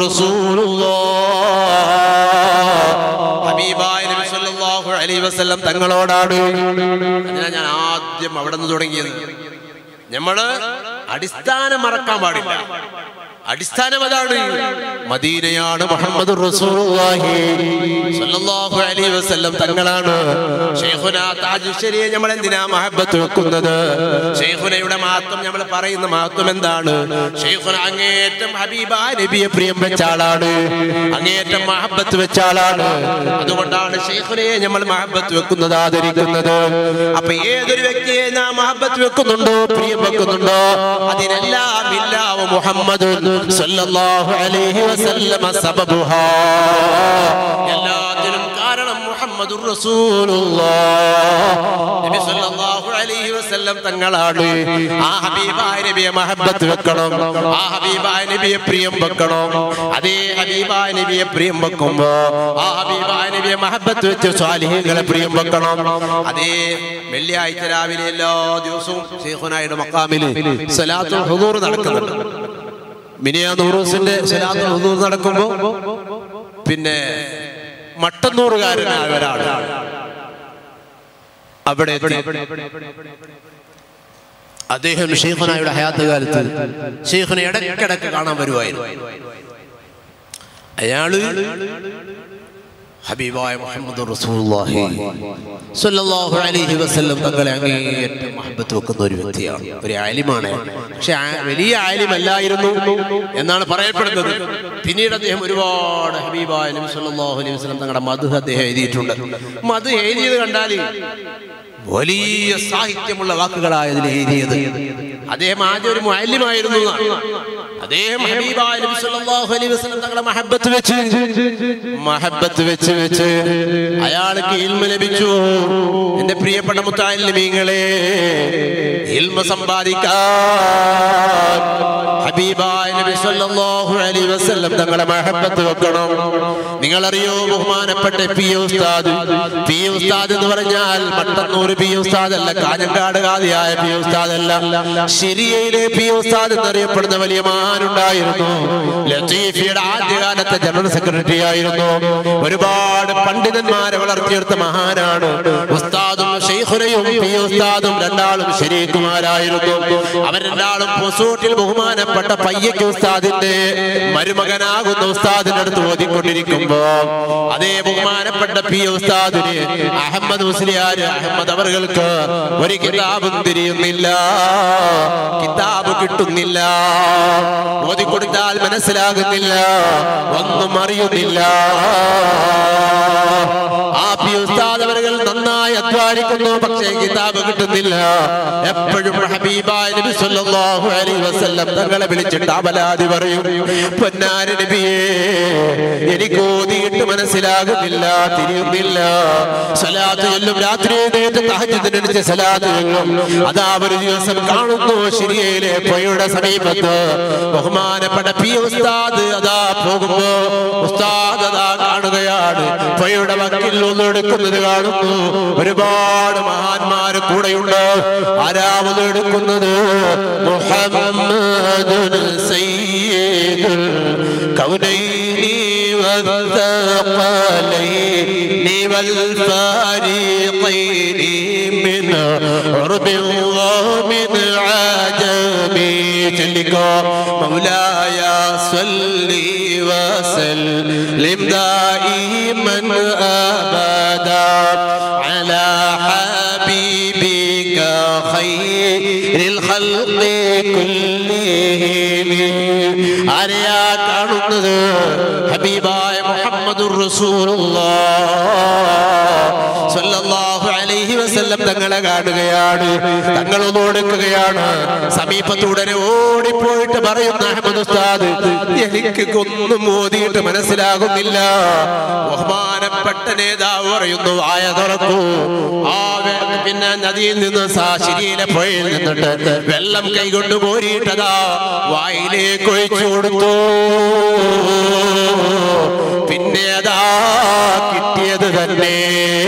റസൂലുള്ളാഹ് ഹബീബായ നബി സല്ലല്ലാഹു അലൈഹി വസല്ലം തങ്ങളോടാണ് അതിനാ ഞാൻ ആദ്യം അവിടെ നിന്ന് തുടങ്ങിയത് നമ്മള് അടിസ്ഥാനം മറക്കാൻ പാടില്ല അടിസ്ഥാനം അതാണ് മദീനയാണ് മുഹമ്മദ് റസൂലുള്ളാഹി സ്വല്ലല്ലാഹു അലൈഹി വസല്ലം തങ്ങളാണ് ഷെയ്ഖുന താജുശ്ശേരിയെ നമ്മൾ എന്തിനാ മഹബത്ത് വെക്കുന്നത് ഷെയ്ഖുനയുടെ മഹത്വം നമ്മൾ പറയുന്ന മഹത്വം എന്താണ് ഷെയ്ഖുന അങ്ങേറ്റം ഹബീബ നബിയെ പ്രിയം വെച്ച ആളാണ് അങ്ങേറ്റം മഹബത്ത് വെച്ച ആളാണ് അതുകൊണ്ടാണ് ഷെയ്ഖുനയെ നമ്മൾ മഹബത്ത് വെക്കുന്നത് ആദരിക്കുന്നത് അപ്പൊ ഏതൊരു വ്യക്തിയെ നാം മഹബത്ത് വെക്കുന്നുണ്ടോ പ്രിയം വെക്കുന്നുണ്ടോ അതിനെല്ലാം ഇല്ലാവ മുഹമ്മദ് സല്ലല്ലാഹു അലൈഹി വസല്ലമ സബബുഹാ എല്ലാത്തിനും കാരണം മുഹമ്മദുർ റസൂലുള്ളാഹ് നബി സല്ലല്ലാഹു അലൈഹി വസല്ലം തങ്ങളാണ് ആ ഹബീബായ നബിയെ മഹബത്ത് വെക്കണം ആ ഹബീബായ നബിയെ പ്രിയം വെക്കണം അതേ ഹബീബായ നബിയെ പ്രിയം വെക്കുമ്പോ ആ ഹബീബായ നബിയെ മഹബത്ത് വെച്ച് സ്വാലിഹീങ്ങളെ പ്രിയം വെക്കണം അതേ വെള്ളിയാഴ്ച രാവിലെ എല്ലാ ദിവസവും ശേഖുനായുടെ മക്കാമില് സലാത്തുൽ ഹുദൂർ നടക്കുന്നുണ്ട് മിനിയാ നൂറൂസിന്റെ സലാത്തുൽ ഹുദൂർ നടക്കുമ്പോ പിന്നെ മട്ടന്നൂറുകാരനായ ഒരാൾ അവിടെ എത്തി അദ്ദേഹം ഷെയ്ഖുനായുടെ ഹയാത്ത് കാലത്ത് ഷെയ്ഖുനെ ഇടയ്ക്കിടയ്ക്ക് കാണാൻ വരുമായിരുന്നു അയാള് ഹബീബായ മുഹമ്മദ് റസൂലുള്ളാഹി സ്വല്ലല്ലാഹു അലൈഹി വസല്ലം തങ്ങളെ അങ്ങേയറ്റം മഹബത്ത് വെക്കുന്ന ഒരു വ്യക്തിയാണ് ഒരു ആലിമാണ് പക്ഷെ ആ- വലിയ ആലിമല്ലായിരുന്നു എന്നാണ് പറയപ്പെടുന്നത് പിന്നീട് അദ്ദേഹം ഒരുപാട് ഹബീബായ നബി സല്ലല്ലാഹു അലൈഹി വസല്ലം തങ്ങളുടെ മധു അദ്ദേഹം എഴുതിയിട്ടുണ്ട് മധു എഴുതിയത് കണ്ടാൽ വലിയ സാഹിത്യമുള്ള വാക്കുകളായ ഇതിൽ എഴുതിയത് അദ്ദേഹം ആദ്യം ഒരു മുഅല്ലിമായിരുന്നു എന്നാണ്. അദ്ദേഹം ഹബീബായ നബി സല്ലല്ലാഹു അലൈഹി വസല്ലം തങ്ങളെ മഹബത്ത് വെച്ച് മഹബത്ത് വെച്ച് വെച്ച് അയാൾക്ക് ഇൽമ ലഭിച്ചു എന്റെ പ്രിയപ്പെട്ട മുത്താലിമീങ്ങളെ ഇൽമ സമ്പാദിക്കാൻ ഹബീബായ നബി സല്ലല്ലാഹു അലൈഹി വസല്ലം തങ്ങളെ മഹബത്ത് വെക്കണം നിങ്ങൾ അറിയോ ബഹുമാനപ്പെട്ട പി എ ഉസ്താദ് പി എ ഉസ്താദ് എന്ന് പറഞ്ഞാൽ മട്ടന്നൂർ പി എ ഉസ്താദ് അല്ല കാഞ്ഞങ്ങാട് കാതിയായ പി എ ഉസ്താദ് അല്ല ശരിയയിലെ പി എ ഉസ്താദ് എന്നറിയപ്പെടുന്ന വലിയ മഹാനുണ്ടായിരുന്നു ലത്തീഫിയുടെ ആദ്യകാലത്തെ ജനറൽ സെക്രട്ടറി ആയിരുന്നു ഒരുപാട് പണ്ഡിതന്മാരെ വളർത്തിയെടുത്ത മഹാനാണ് ഉസ്താദും ഷെയ്ഖുനയും പി എ ഉസ്താദും രണ്ടാളും ശരീക്കുമാരായിരുന്നു അവർ രണ്ടാളും പൊസൂട്ടിൽ ബഹുമാനപ്പെട്ട പയ്യക്ക് ഉസ്താദിന്റെ മരുമകനാകുന്ന ഉസ്താദിന്റെ അടുത്ത് ഓതിക്കൊണ്ടിരിക്കുമ്പോ അതേ ബഹുമാനപ്പെട്ട പി എ ഉസ്താദിന് അഹമ്മദ് മുസ്ലിയാർ അഹമ്മദ് അവർക്ക് ഒരു കിതാബും തിരിയുന്നില്ല കിതാബ് കിട്ടുന്നില്ല ഓതിക്കൊടുത്താൽ മനസ്സിലാകുന്നില്ല ഒന്നും അറിയുന്നില്ല ആ പി ഉസ്താദ് അവர்கள் നന്നായി അധ്വാനിക്കുന്നു പക്ഷെ പക്ഷേ കിതാബ് കിട്ടുന്നില്ല എപ്പോഴും ഹബീബായ നബി സല്ലല്ലാഹു അലൈഹി വസല്ലം തങ്ങളെ വിളിച്ചിട്ട് അപലാതി പറയും പൊന്നാര നബിയേ എനിക്ക് ഓതിയിട്ട് മനസ്സിലാകുന്നില്ല തിരിയുന്നില്ല സലാത്ത് ചൊല്ലും രാത്രി എഴുന്നേറ്റ് തഹജ്ജുദിനടിച്ച് സലാത്ത് ചൊല്ലും അതാ ഒരു ദിവസം കാണുന്നു ശരിയയിലെ പുഴയുടെ സമീപത്ത് ബഹുമാനപ്പെട്ട പി ഉസ്താദ് അതാ പോകുമ്പോ ഉസ്താദ് അതാ കാണുകയാണ് പുഴയുടെ വക്കിൽ ഒന്നെടുക്കുന്നത് കാണുന്നു ഒരുപാട് മഹാന്മാര് കൂടെയുണ്ട് ആരാമത് എടുക്കുന്നത് മുഹമ്മദ് സയ്യിദുൽ കൗനൈനി والثقلين والفارقين من عرب ومن عجم جلك مولاي صل وسلم دائما ابدا على حبيبك خير الخلق كلهم ആരെയാ കാണുന്നത് ഹബീബായ മുഹമ്മദുർ റസൂലുള്ളാഹി അലൈഹി വസല്ലം തങ്ങളെ കാണുകയാണ് തങ്ങൾ ഒന്ന് ഓടുകയാണ് സമീപത്തൂടെ ഓടിപ്പോയിട്ട് പറയുന്ന അഹമ്മദ് ഉസ്താദ് എനിക്ക് ഒന്നും ഓതിയിട്ട് മനസ്സിലാകുന്നില്ല ബഹുമാനപ്പെട്ട നേതാവ് പറയുന്നു വായ തുറക്കൂ ആ വെ- പിന്നെ നദിയിൽ നിന്ന് സാശിരിയിലെ പുഴയിൽ നിന്നിട്ട് വെള്ളം കൈകൊണ്ട് കോരിയിട്ടതാ വായിലേക്ക് ഒഴിച്ചു കൊടുത്തു പിന്നെ അതാ കിട്ടിയത് തന്നെ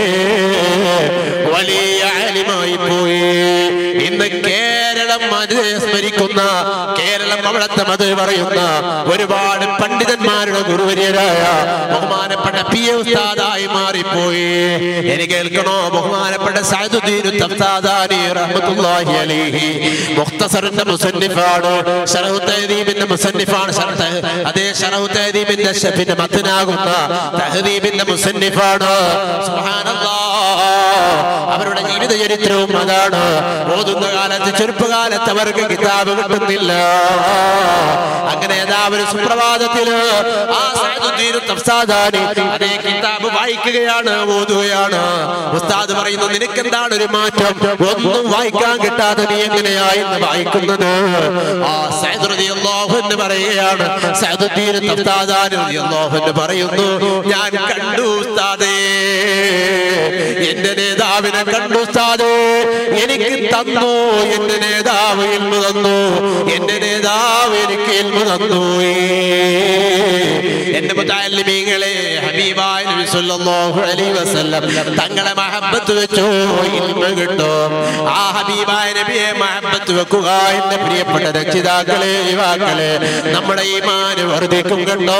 വലിയ ആലിമായി പോയി ഇന്ന് കേരളം അത് സ്മരിക്കുന്ന കേരളം അവിടത്തെ മത് പറയുന്ന ഒരുപാട് പണ്ഡിതന്മാരുടെ ഗുരുവര്യരായ ബഹുമാനപ്പെട്ട പി എ ഉസ്താദായി മാറിപ്പോയി എനിക്ക് കേൾക്കണോ ബഹുമാനപ്പെട്ട സഅദുദ്ദീൻ തഫ്താദാനി റഹ്മത്തുള്ളാഹി അലൈഹി മുഖ്തസറിന്റെ മുസന്നിഫാണ് ശറഹു തഹദീബിന്റെ മുസന്നിഫാണ് ശറഹ് അതേ ശറഹു തഹദീബിന്റെ ശ- പിന്നെ മത്തനാകുന്ന തഹദീബിന്റെ മുസന്നിഫാണ് സുബ്ഹാനല്ലാഹ് അവരുടെ ജീവിത ചരിത്രവും അതാണ് ഓതുന്ന കാലത്ത് ചെറുപ്പകാലത്ത് അവർക്ക് കിതാബ് കിട്ടുന്നില്ല അങ്ങനെ ഏതാ ഒരു സുപ്രഭാതത്തില് ആ സഅദുദ്ദീൻ തഫ്സാദാനി അതേ കിതാബ് വായിക്കുകയാണ് ഓതുകയാണ് ഉസ്താദ് പറയുന്നു നിനക്കെന്താണ് ഒരു മാറ്റം ഒന്നും വായിക്കാൻ കിട്ടാതെ നീ എങ്ങനെയായി ഇന്ന് വായിക്കുന്നത് ആ സഅദ് റളിയല്ലാഹു എന്ന് പറയുകയാണ് സഅദുദ്ദീൻ തഫ്സാദാനി റളിയല്ലാഹു എന്ന് പറയുന്നു ഞാൻ കണ്ടു ഉസ്താദേ എന്റെ നേതാവിനെ കണ്ടു ഉസ്താദേ എനിക്ക് തന്നു എന്റെ നേതാവ് ഇൽമ തന്നു എന്റെ നേതാവ് എനിക്ക് ഇൽമ തന്നു എന്റെ മുത്താലിമീങ്ങളെ ഹബീബായ നബി സല്ലല്ലാഹു അലൈഹി വസല്ലം തങ്ങളെ മഹബത്ത് വെച്ചോ ഇൽമ കിട്ടും ആ ഹബീബായ നബിയെ മഹബത്ത് വെക്കുക എന്റെ പ്രിയപ്പെട്ട രക്ഷിതാക്കളെ യുവാക്കളെ നമ്മുടെ ഈമാന് വർദ്ധിക്കും കണ്ടോ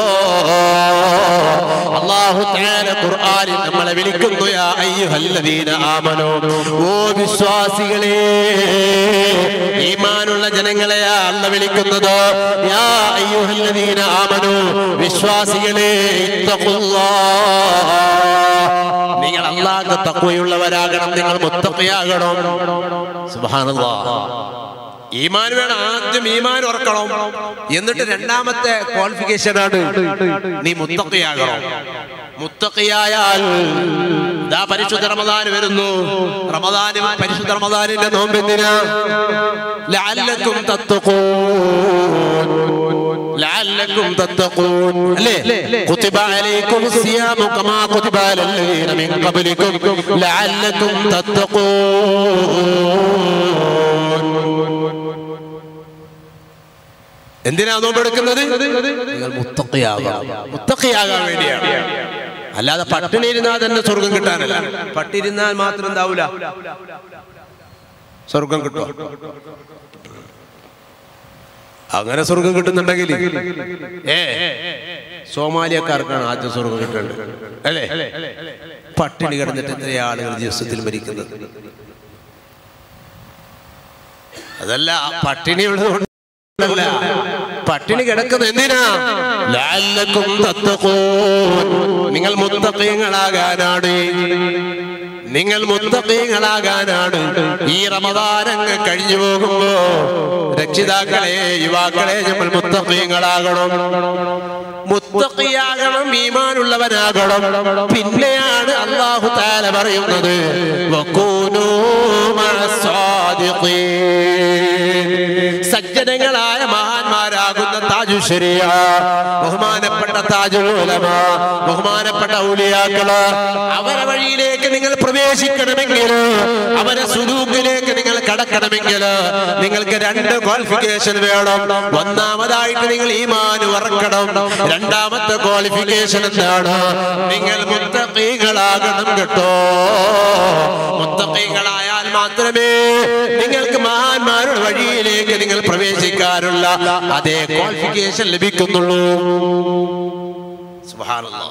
അള്ളാഹു തആല ഖുർആനിൽ നമ്മളെ വിളിക്കുന്നു യാ അയ്യുഹല്ലദീന ആമനൂ ഓ വിശ്വാസികളെ ഈമാനുള്ള ജനങ്ങളെയാ അല്ല വിളിക്കുന്നത് യാ അയ്യുഹല്ലദീന ആമനൂ വിശ്വാസികളെ ഇത്തഖുല്ലാഹ് നിങ്ങൾ അള്ളാഹ് തഖ്വയുള്ളവരാകണം നിങ്ങൾ മുത്തഖിയാകണം സുബ്ഹാനല്ലാഹ് ഈമാൻ വേണം ആദ്യം ഈമാൻ ഉറക്കണം എന്നിട്ട് രണ്ടാമത്തെ ക്വാളിഫിക്കേഷൻ ആണ് നീ മുത്തഖിയാകണം മുത്തഖിയായാൽ ദാ പരിശുദ്ധ റമദാൻ വരുന്നു റമദാന് പരിശുദ്ധ റമദാനിന്റെ നോമ്പ് എന്തിനാ ലഅല്ലക്കും തത്തഖൂൻ ലഅല്ലക്കും തത്തഖൂൻ അല്ലേ കുതിബ അലൈക്കും സിയാമു കമാ കുതിബ അലല്ലദീന മിൻ ഖബ്ലിക്കും ലഅല്ലക്കും തത്തഖൂൻ എന്തിനാ നോമ്പെടുക്കുന്നത് നിങ്ങൾ മുത്തഖിയാകാം മുത്തഖിയാകാൻ വേണ്ടിയാണ് അല്ലാതെ പട്ടിണി ഇരുന്നാൽ തന്നെ സ്വർഗം കിട്ടാനല്ല പട്ടിരുന്നാൽ മാത്രം എന്താവൂല സ്വർഗം കിട്ടും അങ്ങനെ സ്വർഗം കിട്ടുന്നുണ്ടെങ്കിൽ ഏ സോമാലിയക്കാർക്കാണ് ആദ്യം സ്വർഗം കിട്ടേണ്ടത് അല്ലേ പട്ടിണി കിടന്നിട്ട് എത്ര ആളുകൾ ദിവസത്തിൽ മരിക്കുന്നത് അതല്ല പട്ടിണി ഉള്ളതുകൊണ്ട് അല്ല പട്ടിണി കിടക്കുന്ന എന്തിനാ ലഅല്ലക്കും തത്തഖൂൻ നിങ്ങൾ മുത്തഖീങ്ങളാകാനാണ് നിങ്ങൾ മുത്തക്കീങ്ങളാകാനാണ് ഈ റമദാനങ്ങ് കഴിഞ്ഞു പോകുമ്പോ രക്ഷിതാക്കളെ യുവാക്കളെ നമ്മൾ മുത്തക്കീങ്ങളാകണം മുത്തക്കിയാകണം ഈമാനുള്ളവനാകണം പിന്നെയാണ് അള്ളാഹു താല പറയുന്നത് വക്കൂനൂ മഅസ്സാദിഖീൻ. സജ്ജനങ്ങളായ മഹാന്മാരാകുന്ന താജുശരിയ ബഹുമാനപ്പെട്ട താജുൽ ഉലമ ബഹുമാനപ്പെട്ട ഔലിയാക്കള് അവരെ വഴിയിലേക്ക് നിങ്ങൾ പ്രവേശിക്കണമെങ്കിൽ അവരെ സുലൂക്കിലേക്ക് നിങ്ങൾ കടക്കണമെങ്കിൽ നിങ്ങൾക്ക് രണ്ട് ക്വാളിഫിക്കേഷൻ വേണം ഒന്നാമതായിട്ട് നിങ്ങൾ ഈമാൻ ഉറക്കണം രണ്ടാമത്തെ ക്വാളിഫിക്കേഷൻ എന്താണ് നിങ്ങൾ മുത്തക്കീകളാകണം കേട്ടോ മുത്തക്കീകളായാൽ മാത്രമേ നിങ്ങൾക്ക് മഹാന്മാരുടെ വഴിയിലേക്ക് നിങ്ങൾ പ്രവേശിക്കാനുള്ള അതേ ക്വാളിഫിക്കേഷൻ ലഭിക്കുന്നുള്ളൂ സുബ്ഹാനല്ലാഹ്.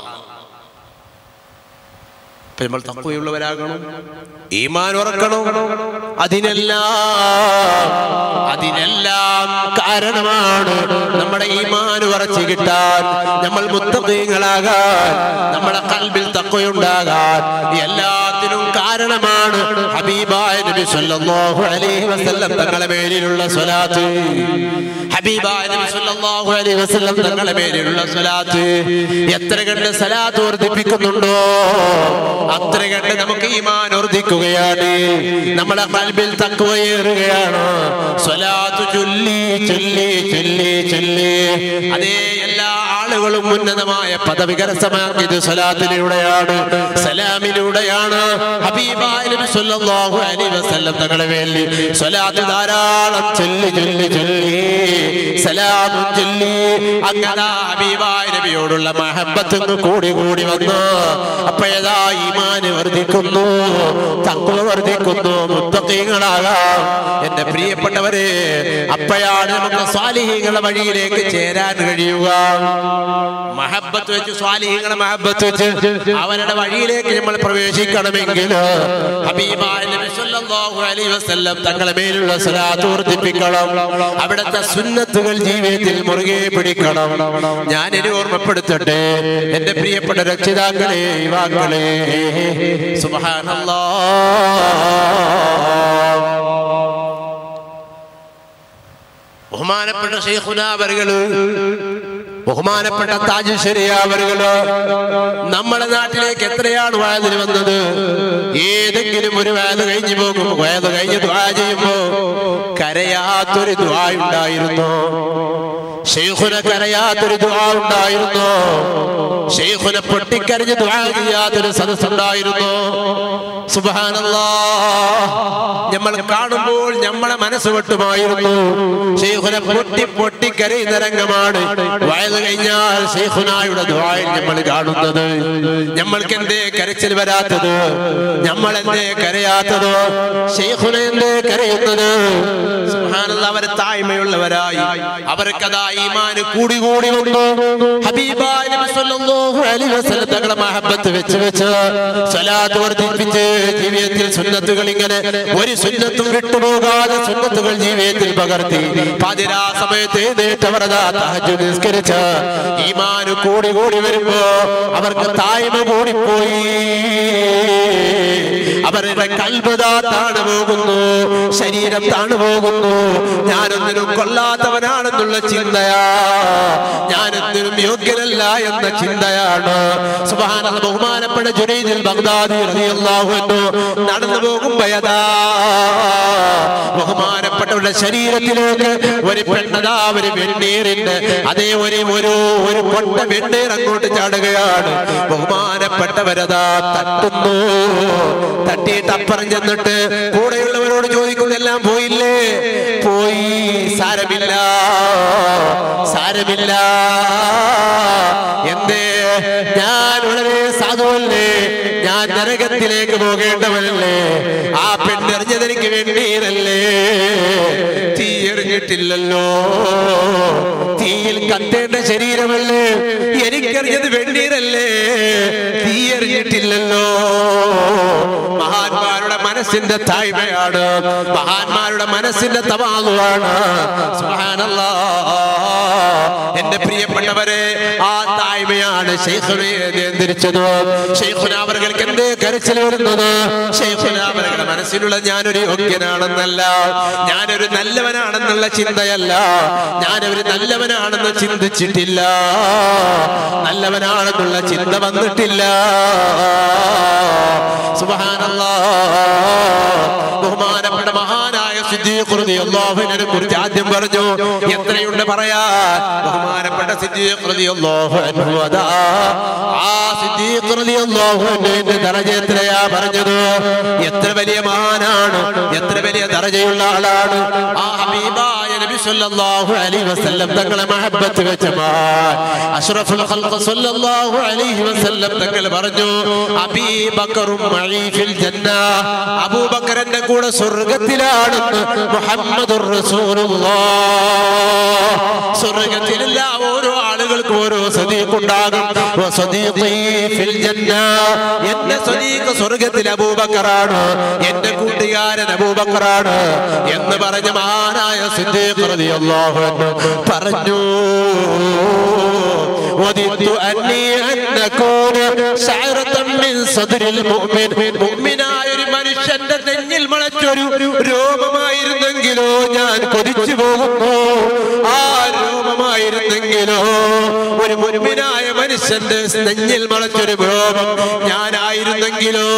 അപ്പൊ നമ്മൾ തക്കവയുള്ളവരാകണം ഈമാൻ ഉറക്കണം അതിനെല്ലാം അതിനെല്ലാം കാരണമാണ് നമ്മുടെ ഈമാൻ ഉറച്ചു കിട്ടാൻ നമ്മൾ മുത്തകീങ്ങളാകാൻ നമ്മുടെ കൽബിൽ തക്കയുണ്ടാകാൻ എല്ലാത്തിനും കാരണമാണ് ഹബീബായ നബി സല്ലല്ലാഹു അലൈഹി വസല്ലം തങ്ങളുടെ മേലിലുള്ള സ്വലാത്ത് ഹബീബായ നബി സല്ലല്ലാഹു അലൈഹി വസല്ലം തങ്ങളുടെ മേലിലുള്ള സ്വലാത്ത് എത്ര കണ്ട് സ്വലാത്ത് വർദ്ധിപ്പിക്കുന്നുണ്ടോ അത്ര കണ്ട് നമുക്ക് ഈമാൻ വർദ്ധിക്കുകയാണ് നമ്മുടെ കൽബിൽ തക്കുവയേറുകയാണ് സ്വലാത്ത് ചൊല്ലി ചൊല്ലി ചൊല്ലി ചൊല്ലി അതേ എല്ലാ ആളുകളും ഉന്നതമായ പദവി കരസ്ഥമാക്കിയത് സ്വലാത്തിലൂടെയാണ് സലാമിലൂടെയാണ് ഹബീബായ നബി സല്ലല്ലാഹു അലൈഹി വസല്ലം തങ്ങളുടെ വേണ്ടി സ്വലാത്ത് ധാരാളം ചൊല്ലി ചൊല്ലി ചൊല്ലി സലാമും ചൊല്ലി അങ്ങനെ ഹബീബായ നബിയോടുള്ള മഹബത്ത് കൂടി കൂടി വന്നു അപ്പോഴേതാ ഈമാന് വർദ്ധിക്കുന്നു തക്കുവ വർദ്ധിക്കുന്നു മുത്തക്കീങ്ങളാകാം എന്റെ പ്രിയപ്പെട്ടവരെ അപ്പോഴാണ് നമുക്ക് സ്വാലിഹീങ്ങളുടെ വഴിയിലേക്ക് ചേരാൻ കഴിയുക മഹബത്ത് വെച്ച് സ്വാലിഹീങ്ങളുടെ മഹബത്ത് വെച്ച് അവരുടെ വഴിയിലേക്ക് നമ്മൾ പ്രവേശിക്കണമെങ്കിൽ ഹബീബായ നബി സല്ലല്ലാഹു അലൈഹി വസല്ലം തങ്ങളുടെ മേലുള്ള സ്വലാത്ത് വർദ്ധിപ്പിക്കണം അവിടുത്തെ സുന്നത്തുകൾ ജീവിതത്തിൽ മുറുകെ പിടിക്കണം ഞാൻ ഇനി ഓർമ്മപ്പെടുത്തട്ടെ എന്റെ പ്രിയപ്പെട്ട രക്ഷിതാക്കളെ യുവാക്കളെ സുബ്ഹാനല്ലാഹ് ബഹുമാനപ്പെട്ട ഷെയ്ഖുനാവറുകള് ബഹുമാനപ്പെട്ട താജ് ശരിയാവറുകള് നമ്മുടെ നാട്ടിലേക്ക് എത്രയാണ് വയതിന് വന്നത് ഏതെങ്കിലും ഒരു വയത് കഴിഞ്ഞു പോകും വയത് കഴിഞ്ഞ് ദ്വാ ചെയ്യുമ്പോ കരയാത്തൊരു ദ്വാ ഉണ്ടായിരുന്നു ഷെയ്ഖുന കരയാത്തൊരു ദ്വാ ഉണ്ടായിരുന്നു ഷെയ്ഖുന പൊട്ടിക്കരഞ്ഞ് ദ്വാ ചെയ്യാത്തൊരു സദസ്സുണ്ടായിരുന്നു സുബാനല്ലാ നമ്മൾ കാണുമ്പോൾ നമ്മളെ മനസ്സ് വെട്ടുമായിരുന്നു ഷെയ്ഖുന പൊട്ടി പൊട്ടി കരയുന്ന രംഗമാണ് വയത് കഴിഞ്ഞാൽ ഷെയ്ഖുനായുടെ ദ്വായിൽ നമ്മൾ കാണുന്നത് നമ്മൾക്ക് എന്തേ കരച്ചിൽ വരാത്തത് നമ്മൾ എന്തേ കരയാത്തത് ഷെയ്ഖുന എന്തേ കരയുന്നത് സുബ്ഹാനല്ലാഹ് അവർ താഴ്മയുള്ളവരായി അവർക്കതാ ഈമാന് കൂടി കൂടി വന്നു ഹബീബായ നബി സല്ലല്ലാഹു അലൈഹി വസല്ലം തങ്ങളുടെ മഹബത്ത് വെച്ച് വെച്ച് സ്വലാത്ത് വർദ്ധിപ്പിച്ച് ജീവിതത്തിൽ സുന്നത്തുകൾ ഇങ്ങനെ ഒരു സുന്നത്തും വിട്ടുപോകാതെ സുന്നത്തുകൾ ജീവിതത്തിൽ പകർത്തി പതിരാ സമയത്ത് എഴുന്നേറ്റവർ അതാ തഹജ്ജുദ് നിസ്കരിച്ച് ഈമാന് കൂടി കൂടി വരുമ്പോ അവർക്ക് തായ്മ കൂടിപ്പോയി അവരുടെ കൽബതാ താണു പോകുന്നു ശരീരം താണു പോകുന്നു ഞാനൊന്നിനും കൊള്ളാത്തവനാണെന്നുള്ള ചിന്തയാ ഞാനൊന്നിനും യോഗ്യനല്ല എന്ന ചിന്തയാണ് സുബാന ബഹുമാനപ്പെട്ട ജുനൈദിൽ ബഗ്ദാദി റളിയല്ലാഹു അൻഹു നടന്നു പോകുമ്പോഴതാ ബഹുമാനപ്പെട്ടവരുടെ ശരീരത്തിലേക്ക് ഒരു പെണ്ണതാ ഒരു വെണ്ണീറിന്റെ അതേ ഒരു ഒരു ഒരു കൊണ്ട വെണ്ണീർ അങ്ങോട്ട് ചാടുകയാണ് ബഹുമാനപ്പെട്ടവരതാ തട്ടുന്നു തട്ടിയിട്ട് അപ്പുറം ചെന്നിട്ട് കൂടെയുള്ളവരോട് ചോദിക്കുന്നതെല്ലാം പോയില്ലേ പോയി സാരമില്ല സാരമില്ല എന്തേ ഞാൻ വളരെ സാധുവല്ലേ ഞാൻ നരകത്തിലേക്ക് പോകേണ്ടവനല്ലേ ആ പെണ്ണെറിഞ്ഞത് എനിക്ക് വേണ്ടിയതല്ലേ തീ എറിഞ്ഞിട്ടില്ലല്ലോ തീയിൽ കത്തേണ്ട ശരീരമല്ലേ എനിക്കറിഞ്ഞത് വെണ്ണീരല്ലേ തീ എറിഞ്ഞിട്ടില്ലല്ലോ മഹാന്മാരുടെ മനസ്സ് മനസ്സിന്റെ താഴ്മയാണ് മഹാന്മാരുടെ മനസ്സിന്റെ തവാളുവാണ് സുബ്ഹാനല്ലാ എന്റെ പ്രിയപ്പെട്ടവരെ ആ താഴ്മയാണ് ശൈഖുനെ നിയന്ത്രിച്ചത് ശൈഖുന അവർക്ക് എന്തേ കരച്ചിൽ വരുന്നത് ശൈഖുന അവരുടെ മനസ്സിലുള്ള ഞാനൊരു യോഗ്യനാണെന്നല്ല ഞാനൊരു നല്ലവനാണെന്നുള്ള ചിന്തയല്ല ഞാനൊരു നല്ലവനാണെന്ന് ചിന്തിച്ചിട്ടില്ല നല്ലവനാണെന്നുള്ള ചിന്ത വന്നിട്ടില്ല സുബ്ഹാനല്ലാ ബഹുമാനപ്പെട്ട മഹാനായ സിദ്ദീഖ് റളിയല്ലാഹുവിനെ കുറിച്ച് ആദ്യം പറഞ്ഞു എത്രയുണ്ട് പറയാ ബഹുമാനപ്പെട്ട സിദ്ദീഖ് റളിയല്ലാഹു അൻഹു അതാ ആ സിദ്ദീഖ് റളിയല്ലാഹു അൻഹുവിന്റെ ദറജ എത്രയാ പറഞ്ഞത് എത്ര വലിയ മഹാനാണ് എത്ര വലിയ ദറജയുള്ള ആളാണ് ആ ഹബീബായ നബി സല്ലല്ലാഹു അലൈഹി വസല്ലം തങ്ങളെ മഹബ്ബത്ത് വെച്ച മഹാൻ അഷ്റഫുൽ ഖൽഖ് സല്ലല്ലാഹു അലൈഹി വസല്ലം തങ്ങൾ പറഞ്ഞു അബീ ബക്കറും മഈ ഫിൽ ജന്ന അബൂബക്കറിന്റെ കൂടെ സ്വർഗ്ഗത്തിലാണെന്ന് മുഹമ്മദുർ റസൂലുള്ളാഹ് സ്വർഗ്ഗത്തിലുള്ള ഓരോ ആളുകൾക്കും ഓരോ സദീഖ് ഉണ്ടാകും വസദീഖി ഫിൽ ജന്ന എന്റെ സദീഖ് സ്വർഗ്ഗത്തിൽ അബൂബക്കറാണ് എന്റെ കൂട്ടുകാരൻ അബൂബക്കറാണ് എന്ന് പറഞ്ഞ മഹാനായ സിദ്ദീഖ് റളിയല്ലാഹു അൻഹു പറഞ്ഞു وددت أني أن أكون شعرة من صدر المؤمن മുഅ്മിനായ ഒരു മനുഷ്യന്റെ നെഞ്ഞിൽ മുളച്ചൊരു രോമമായിരുന്നെങ്കിലോ ഞാൻ കൊതിച്ചു പോകുന്നു ആ രോമമായിരുന്നെങ്കിലോ ഒരു മുൻപിനായ മനുഷ്യന്റെ നെഞ്ഞിൽ മുളച്ചൊരു രോമം ഞാനായിരുന്നെങ്കിലോ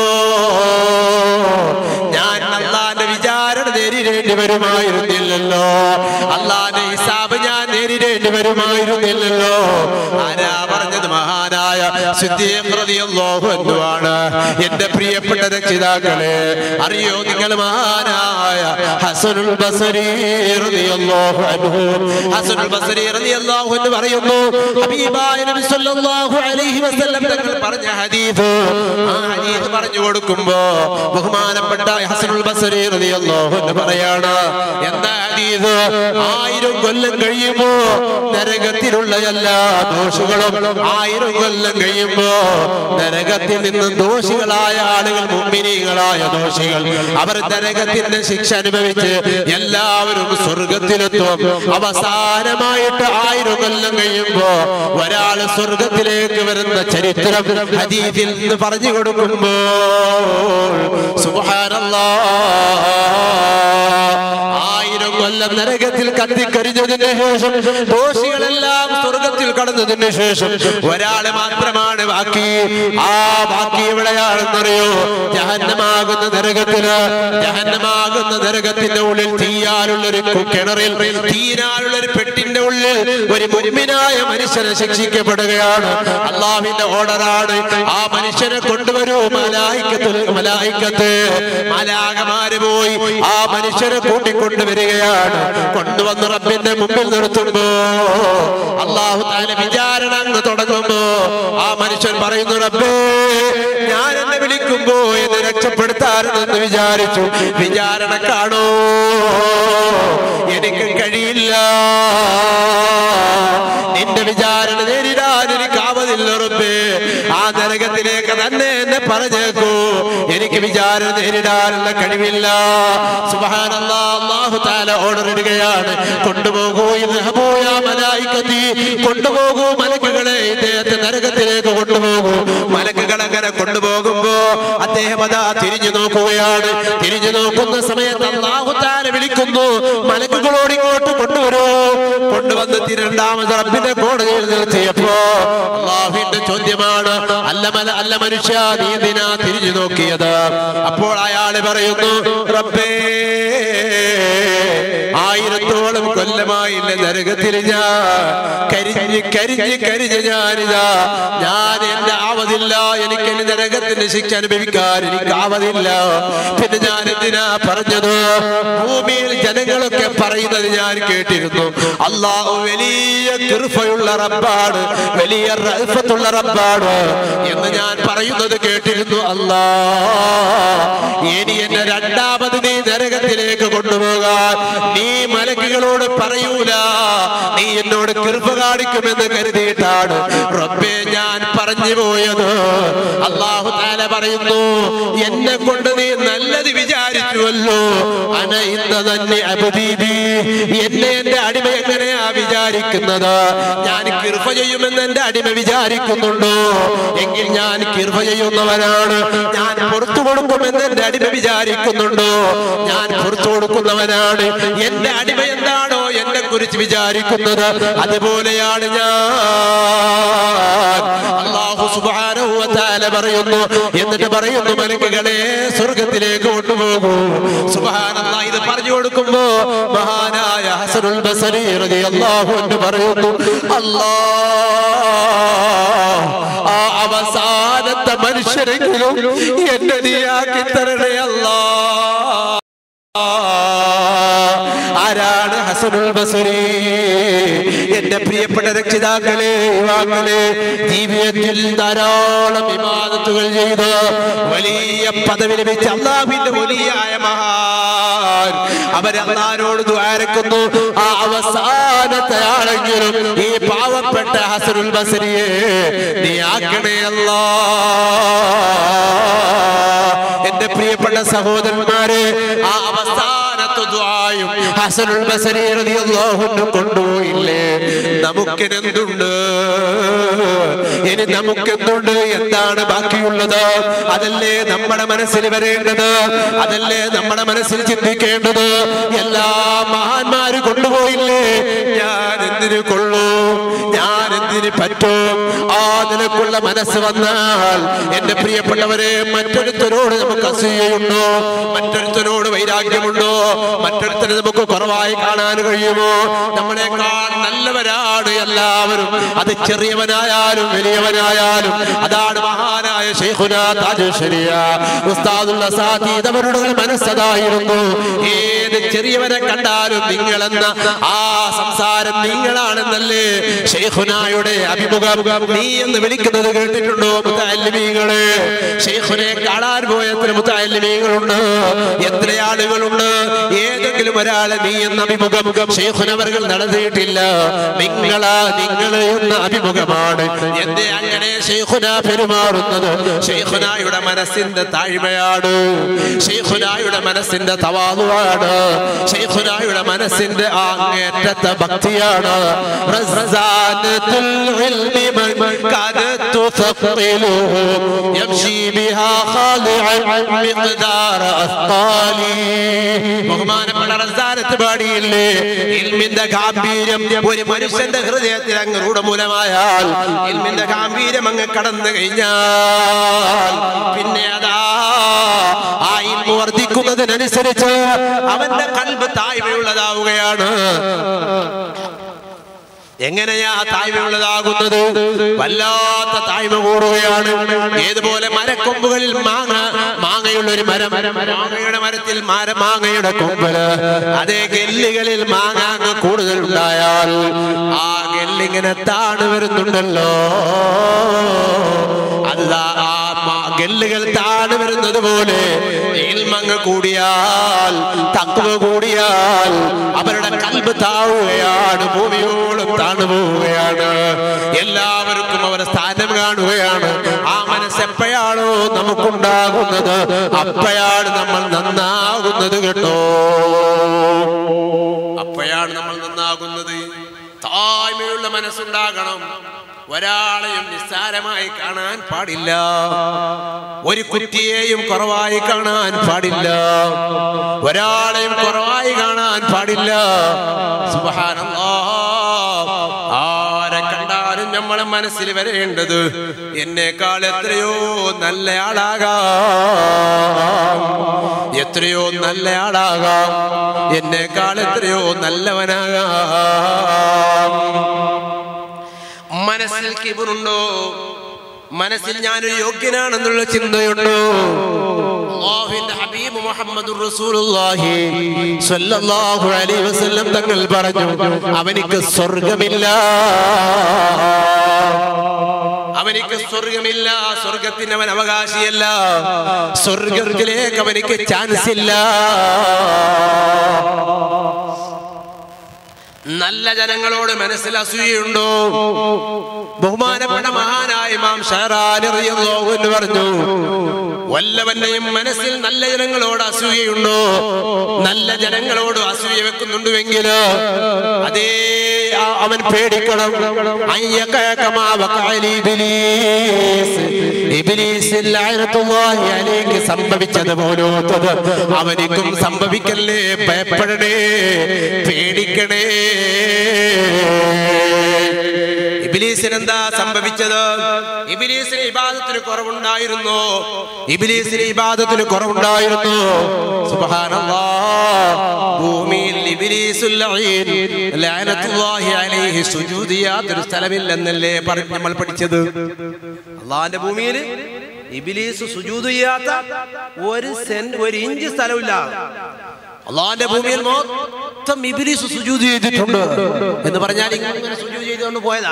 ഞാൻ അള്ളാന്റെ വിചാരണ നേരിടേണ്ടി വരുമായിരുന്നില്ലല്ലോ അള്ളാന്റെ ഹിസാബ് ഞാൻ നേരിടേണ്ടി വരുമായിരുന്നില്ലല്ലോ ആരാ പറഞ്ഞത് മഹാനായ സിദ്ദീഖ് റളിയല്ലാഹു അൻഹു ആണ് എന്റെ പ്രിയപ്പെട്ട രക്ഷിതാക്കളെ അറിയോ നിങ്ങൾ മഹാനായ ഹസനുൽ ബസരി റളിയല്ലാഹു അൻഹു ഹസനുൽ ബസരി റളിയല്ലാഹു അൻഹു പറയുന്നു ഹബീബായ നബി സല്ലല്ലാഹു അലൈഹി വസല്ലം തങ്ങൾ പറഞ്ഞ ഹദീസ് ആ ഹദീസ് പറഞ്ഞു കൊടുക്കുമ്പോ ബഹുമാനപ്പെട്ട ഹസനുൽ ബസരി റളിയല്ലാഹു അൻഹു പറയാണ് എന്താ ഹദീസ് ആയിരം കൊല്ലം കഴിയുമ്പോ നരകത്തിലുള്ള എല്ലാ ദോഷങ്ങളും ആയിരം കൊല്ലം കഴിയുമ്പോ നരകത്തിൽ നിന്ന് ദോഷികളായ ആളുകൾ മുമ്പിനികളായ ദോഷികൾ അവർ നരകത്തിന്റെ ശിക്ഷ അനുഭവിച്ച് എല്ലാവരും സ്വർഗത്തിലെത്തും അവസാനമായിട്ട് ആയിരം കൊല്ലം കഴിയുമ്പോ ഒരാൾ സ്വർഗത്തിലേക്ക് വരുന്ന ചരിത്രം ഹദീഫിൽ നിന്ന് പറഞ്ഞു കൊടുക്കുമ്പോ സുബ്ഹാനല്ലാഹ് ആയിരം കൊല്ലം നരകത്തിൽ കത്തിക്കരിഞ്ഞതിന് ശേഷം ദോഷികളെല്ലാം സ്വർഗത്തിൽ കടന്നതിന് ശേഷം ഒരാള് മാത്രമാണ് ബാക്കി ആ ബാക്കി എവിടെയാണെന്നറിയോ ജഹന്നമാകുന്ന നരകത്തില് ജഹന്നമാകുന്ന നരകത്തിന്റെ ഉള്ളിൽ തീയാലുള്ള ഒരു കിണറിൽ തീരാനുള്ള ഒരു പെട്ടിന്റെ ഉള്ളിൽ ഒരു മുൻപിനായ മനുഷ്യനെ ശിക്ഷിക്കപ്പെടുകയാണ് അള്ളാഹിന്റെ ഓർഡറാണ് ആ മനുഷ്യനെ കൊണ്ടുവരൂ മലായിക്കത്ത് മലായിക്കത്ത് മലാകമാര് പോയി ആ മനുഷ്യനെ കൂട്ടിക്കൊണ്ടുവരികയാണ് കൊണ്ടുവന്ന് റബ്ബിന്റെ മുമ്പിൽ നിർത്തുമ്പോ അള്ളാഹു താല വിചാരണ അങ്ങ് തുടങ്ങുമ്പോ ആ മനുഷ്യൻ പറയുന്നു റബ്ബേ ഞാൻ എന്നെ വിളിക്കുമ്പോ എന്നെ രക്ഷപ്പെടുത്താനെന്ന് വിചാരിച്ചു വിചാരണ കാണോ എനിക്ക് കഴിയില്ല നിന്റെ വിചാരണ നേരിടാൻ എനിക്ക് ആവതില്ല റബ്ബേ ആ നരകത്തിലേക്ക് തന്നെ എന്നെ പറഞ്ഞേക്കൂ എനിക്ക് വിചാരണ നേരിടാനുള്ള കഴിവില്ല സുബ്ഹാനല്ലാ അല്ലാഹു തആല ഓർഡർ ഇടുകയാണ് കൊണ്ടുപോകൂ ഇദ്ഹബൂ യാ മലായികതി കൊണ്ടുപോകൂ മലക്കുകളെ ഇദ്ദേഹത്തെ നരകത്തിലേക്ക് കൊണ്ടുപോകൂ മലക്കുകൾ അങ്ങനെ കൊണ്ടുപോകുമ്പോ അദ്ദേഹം അതാ തിരിഞ്ഞു നോക്കുകയാണ് തിരിഞ്ഞു നോക്കുന്ന സമയത്ത് അല്ലാഹു തആല വിളിക്കുന്നു മലക്കുകളോട് ഇങ്ങോട്ട് കൊണ്ടുവരൂ കൊണ്ടുവന്ന് രണ്ടാമത് റബ്ബിന്റെ കോടതിയിൽ നിർത്തിയപ്പോ അള്ളാഹുവിന്റെ ചോദ്യമാണ് അല്ല മല അല്ല മനുഷ്യ നീ എന്തിനാ തിരിഞ്ഞു നോക്കിയത് അപ്പോൾ അയാള് പറയുന്നു റബ്ബേ ആയിരത്തോളം കൊല്ലമായില്ല നരകത്തിൽ ഞാൻ കരിഞ്ഞ് കരിഞ്ഞ് കരിഞ്ഞ് ഞാനിതാ ഞാൻ എന്റെ ആവതില്ല എനിക്ക് എന്റെ നരകത്തിന്റെ ശിക്ഷ അനുഭവിക്കാൻ എനിക്ക് ആവതില്ല പിന്നെ ഞാൻ എന്തിനാ പറഞ്ഞത് ഭൂമിയിൽ ജനങ്ങളൊക്കെ പറയുന്നത് ഞാൻ കേട്ടിരുന്നു അള്ളാഹു വലിയ കൃപയുള്ള റബ്ബാണ് വലിയ റഹ്ഫത്തുള്ള റബ്ബാണ് എന്ന് ഞാൻ പറയുന്നത് കേട്ടിരുന്നു അല്ലാ ഇനി എന്നെ രണ്ടാമത് നീ നരകത്തിലേക്ക് കൊണ്ടുപോകാൻ നീ മലക്കുകളോട് പറയൂല നീ എന്നോട് കൃപ കാണിക്കുമെന്ന് കരുതിയിട്ടാണ് റബ്ബേ ഞാൻ പറഞ്ഞു പോയത് അള്ളാഹു താല പറയുന്നു എന്നെ കൊണ്ട് നീ നല്ലത് വിചാരിച്ചുവല്ലോ അന ഇന്ന തന്നെ അബദീബി എന്നെ എന്റെ അടിമ എങ്ങനെയാ വിചാരിക്കുന്നത് ഞാൻ കിർഫ ചെയ്യുമെന്ന് എന്റെ അടിമ വിചാരിക്കുന്നുണ്ടോ എങ്കിൽ ഞാൻ കിർഫ ചെയ്യുന്നവനാണ് ഞാൻ പുറത്തു കൊടുക്കുമെന്ന് എന്റെ അടിമ വിചാരിക്കുന്നുണ്ടോ ഞാൻ പുറത്തു കൊടുക്കുന്നവനാണ് എന്റെ അടിമ എന്താണോ എന്നെ കുറിച്ച് വിചാരിക്കുന്നത് അതുപോലെയാണ് ഞാൻ അള്ളാഹു സുബ്ഹാനഹു വ തആല പറയുന്നു എന്നിട്ട് പറയുന്നു മലക്കുകളെ സ്വർഗത്തിലേക്ക് കൊണ്ടുപോകൂ സുബ്ഹാനല്ലാഹ് ഇത് പറഞ്ഞു കൊടുക്കുമ്പോ മഹാനായ ഹസനുൽ ബസരി റളിയല്ലാഹു അൻഹു പറയുന്നു അല്ലാഹ് ആ അവസാനത്തെ മനുഷ്യരെങ്കിലും എന്നെ നീയാക്കി തരണേ അല്ലാ ആരാണ് ഹസനുൽ ബസരി എന്റെ പ്രിയപ്പെട്ട രക്ഷിതാക്കളെ യുവാക്കളെ ജീവിതത്തിൽ ധാരാളം വിവാദത്തുകൾ ചെയ്ത് വലിയ പദവി ലഭിച്ച അള്ളാഹുവിന്റെ വലിയായ മഹാൻ അവരല്ലാരോട് ദ്വാരക്കുന്നു ആ അവസാനത്തെ ആളെങ്കിലും ഈ പാവപ്പെട്ട ഹസനുൽ ബസരിയെ നീ ആക്കണേ അല്ലാ എന്റെ പ്രിയപ്പെട്ട സഹോദരന്മാരെ ആ അവസാനത്തെ ദ്വായും ഹസനുൽ ബസരി റളിയല്ലാഹു അൻഹു കൊണ്ടുപോയില്ലേ നമുക്കെന്തുണ്ട് ഇനി നമുക്കെന്തുണ്ട് എന്താണ് ബാക്കിയുള്ളത് അതല്ലേ നമ്മുടെ മനസ്സിൽ വരേണ്ടത് അതല്ലേ നമ്മുടെ മനസ്സിൽ ചിന്തിക്കേണ്ടത് എല്ലാ മഹാന്മാര് കൊണ്ടുപോയില്ലേ ഞാൻ എന്തിനു കൊള്ളൂ ഞാൻ എന്തിന് പറ്റും ആ നിലക്കുള്ള മനസ്സ് വന്നാൽ എന്റെ പ്രിയപ്പെട്ടവരെ മറ്റൊരുത്തരോട് നമുക്ക് അസൂയയുണ്ടോ മറ്റൊരുത്തരോട് വൈരാഗ്യമുണ്ടോ മറ്റൊരുത്തരെ നമുക്ക് കുറവായി കാണാൻ കഴിയുമോ നമ്മളെക്കാൾ നല്ലവരാണ് എല്ലാവരും അത് ചെറിയവനായാലും വലിയവനായാലും അതാണ് മഹാനായ ശൈഖുന താജുശരിയ ഉസ്താദുള്ള സാദീദ് അവരുടെ മനസ്സതായിരുന്നു ഏത് ചെറിയവനെ കണ്ടാലും നിങ്ങളെന്ന ആ സംസാരം നിങ്ങളാണെന്നല്ലേ ഷെയ്ഖുനായുടെ അഭിമുഖം നീ എന്ന് വിളിക്കുന്നത് കേട്ടിട്ടുണ്ടോ മുത്താലിമീങ്ങളെ ഷെയ്ഖുനെ കാണാൻ പോയ എത്ര മുത്താലിമീങ്ങളുണ്ട് എത്ര ആളുകളുണ്ട് ഏതെങ്കിലും ഒരാളെ നീ എന്ന അഭിമുഖം ഷെയ്ഖുനവർകൾ നടത്തിയിട്ടില്ല നിങ്ങളാ നിങ്ങൾ എന്ന അഭിമുഖമാണ് എന്റെ അങ്ങനെ ഷെയ്ഖുന പെരുമാറുന്നത് ഷെയ്ഖുനായുടെ മനസ്സിന്റെ താഴ്മയാണ് ഷെയ്ഖുനായുടെ മനസ്സിന്റെ തവാതുവാണ് ഷെയ്ഖുനായുടെ മനസ്സിന്റെ അങ്ങേറ്റത്തെ ഭക്തിയാണ് റസാനത്തുൽ ഇൽമി മൻ കാദത് തുസഖിലുഹു യംശി ബിഹാ ഖാദിഅൻ മിഖ്ദാർ അസ്ഖാലി ബഹുമാനപ്പെട്ട റസാനത്ത് പാടിയില്ലേ ഇൽമിന്റെ ഗാംഭീര്യം ഒരു മനുഷ്യന്റെ ഹൃദയത്തിൽ അങ്ങ് രൂഢമൂലമായാൽ ഇൽമിന്റെ ഗാംഭീര്യം അങ്ങ് കടന്നു കഴിഞ്ഞാൽ പിന്നെ അതാ ആ ഇൽമു വർദ്ധിക്കുന്നതിനനുസരിച്ച് അവന്റെ കൽബ് താഴ്മയുള്ളതാവുകയാണ് എങ്ങനെയാ താഴ്മയുള്ളതാകുന്നത് വല്ലാത്ത താഴ്മ കൂടുകയാണ് ഏതുപോലെ മരക്കൊമ്പുകളിൽ മാങ്ങ മാങ്ങയുള്ള ഒരു മരം മാങ്ങയുടെ മരത്തിൽ മര മാങ്ങയുടെ കൊമ്പല് അതേ ഗെല്ലുകളിൽ മാങ്ങ അങ്ങ് കൂടുതൽ ഉണ്ടായാൽ ആ ഗെല്ലിങ്ങനെ താണ് വരുന്നുണ്ടല്ലോ അത് ദാ ആ മാ- ഗെല്ലുകൾ താണ് വരുന്നത് പോലെ ഇൽമങ്ങ് കൂടിയാൽ തത്വ കൂടിയാൽ അവരുടെ കൽബ് താഴുകയാണ് ഭൂമിയോളം താണു പോവുകയാണ് എല്ലാവർക്കും അവരുടെ സ്ഥാനം കാണുകയാണ് ആ മനസ്സ് എപ്പോഴാണോ നമുക്കുണ്ടാകുന്നത് അപ്പോഴാണ് നമ്മൾ നന്നാകുന്നത് കേട്ടോ അപ്പോഴാണ് നമ്മൾ നന്നാകുന്നത് താഴ്മയുള്ള മനസ്സുണ്ടാകണം ഒരാളെയും നിസ്സാരമായി കാണാൻ പാടില്ല ഒരു കുറ്റിയെയും കുറവായി കാണാൻ പാടില്ല ഒരാളെയും കുറവായി കാണാൻ പാടില്ല സുബ്ഹാനല്ലാഹ് ആരെ കണ്ടാലും നമ്മളെ മനസ്സിൽ വരേണ്ടത് എന്നേക്കാൾ എത്രയോ നല്ല ആളാകാം എത്രയോ നല്ല ആളാകാം എന്നേക്കാൾ എത്രയോ നല്ലവനാകാം മനസ്സിൽ കിബറുണ്ടോ മനസ്സിൽ ഞാനൊരു യോഗ്യനാണെന്നുള്ള ചിന്തയുണ്ടോ അല്ലാഹുവിന്റെ ഹബീബ് മുഹമ്മദ് റസൂലുള്ളാഹി സ്വല്ലല്ലാഹു അലൈഹി വസല്ലം തങ്ങൾ പറഞ്ഞു അവനിക്ക് സ്വർഗമില്ല അവനിക്ക് സ്വർഗമില്ല സ്വർഗത്തിന് അവൻ അവകാശിയല്ല സ്വർഗത്തിലേക്ക് അവനിക്ക് ചാൻസ് ഇല്ല നല്ല ജനങ്ങളോട് മനസ്സിൽ അസൂയുണ്ടോ ബഹുമാനപ്പെട്ട മഹാനായ ഇമാം ഷഹറാനി റളിയല്ലാഹു അൻഹു പറഞ്ഞു വല്ലവന്റെയും മനസ്സിൽ നല്ല ജനങ്ങളോട് അസൂയയുണ്ടോ നല്ല ജനങ്ങളോട് അസൂയ വെക്കുന്നുണ്ടുവെങ്കിൽ അതേ ആ- അവൻ പേടിക്കണം അയ്യക്കയക്കമാ വഖഅലി ഇബ്ലീസ്. ഇബ്ലീസിൽ ലഅനത്തുല്ലാഹി അലൈഹി സംഭവിച്ചത് പോലോത്തത് അവനിക്കും സംഭവിക്കല്ലേ ഭയപ്പെടണേ പേടിക്കണേ ഇബിലീസിന് എന്താ സംഭവിച്ചത് ഇബിലീസിന് ഇബാദത്തിന് കുറവുണ്ടായിരുന്നു ഇബിലീസിന് ഇബാദത്തിന് കുറവുണ്ടായിരുന്നു സുബ്ഹാനല്ലാഹ് ഭൂമിയിൽ ഇബ്ലീസുൽ ലഈൻ ലഅനത്തുല്ലാഹി അലൈഹി സുജൂദ് ചെയ്യാത്തൊരു സ്ഥലമില്ലെന്നല്ലേ പറഞ്ഞ് നമ്മൾ പഠിച്ചത് അള്ളാഹിന്റെ ഭൂമിയിൽ ഇബിലീസ് സുജൂദ് ചെയ്യാത്ത ഒരു സെന്റ് ഒരു ഇഞ്ച് സ്ഥലമില്ല അള്ളാഹിന്റെ ഭൂമിയിൽ മൊത്തം ഇബിലീസ് സുജൂദ് ചെയ്തിട്ടുണ്ട് എന്ന് പറഞ്ഞാൽ ഇങ്ങനെ സുജൂദ് ചെയ്തുകൊണ്ട് പോയതാ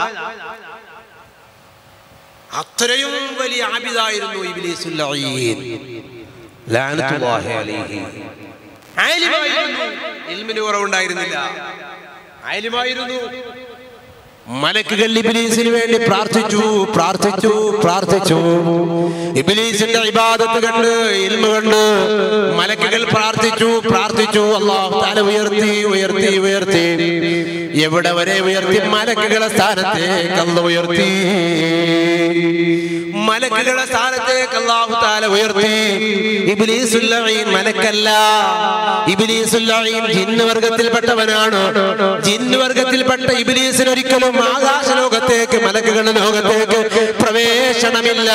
അത്രയും വലിയ ആബിദായിരുന്നു ഇബ്ലീസുൽ ലഈൻ ലഅനത്തുല്ലാഹി അലൈഹി ആലിമായിരുന്നു ഇൽമിന് കുറവുണ്ടായിരുന്നില്ല ആലിമായിരുന്നു മലക്കുകൾ ഇബിലീസിന് വേണ്ടി പ്രാർത്ഥിച്ചു പ്രാർത്ഥിച്ചു പ്രാർത്ഥിച്ചു ഇബിലീസിന്റെ ഇബാദത്ത് കണ്ട് ഇൽമ കണ്ട് മലക്കുകൾ പ്രാർത്ഥിച്ചു പ്രാർത്ഥിച്ചു അള്ളാഹു താല ഉയർത്തി ഉയർത്തി ഉയർത്തി എവിടെ വരെ ഉയർത്തി മലക്കുകളെ സ്ഥാനത്തേക്ക് അല്ല ഉയർത്തി മലക്കുകളെ സ്ഥാനത്തേക്ക് അള്ളാഹു താല ഉയർത്തി ഇബ്ലീസുൽ ലഈൻ മലക്കല്ല ഇബ്ലീസുൽ ലഈൻ ജിന്ന് വർഗത്തിൽപ്പെട്ടവനാണ് ജിന്ന് വർഗത്തിൽപ്പെട്ട ഇബ്ലീസിന് ഒരിക്കലും ആകാശ ലോകത്തേക്ക് മലക്കുകളുടെ ലോകത്തേക്ക് പ്രവേശനമില്ല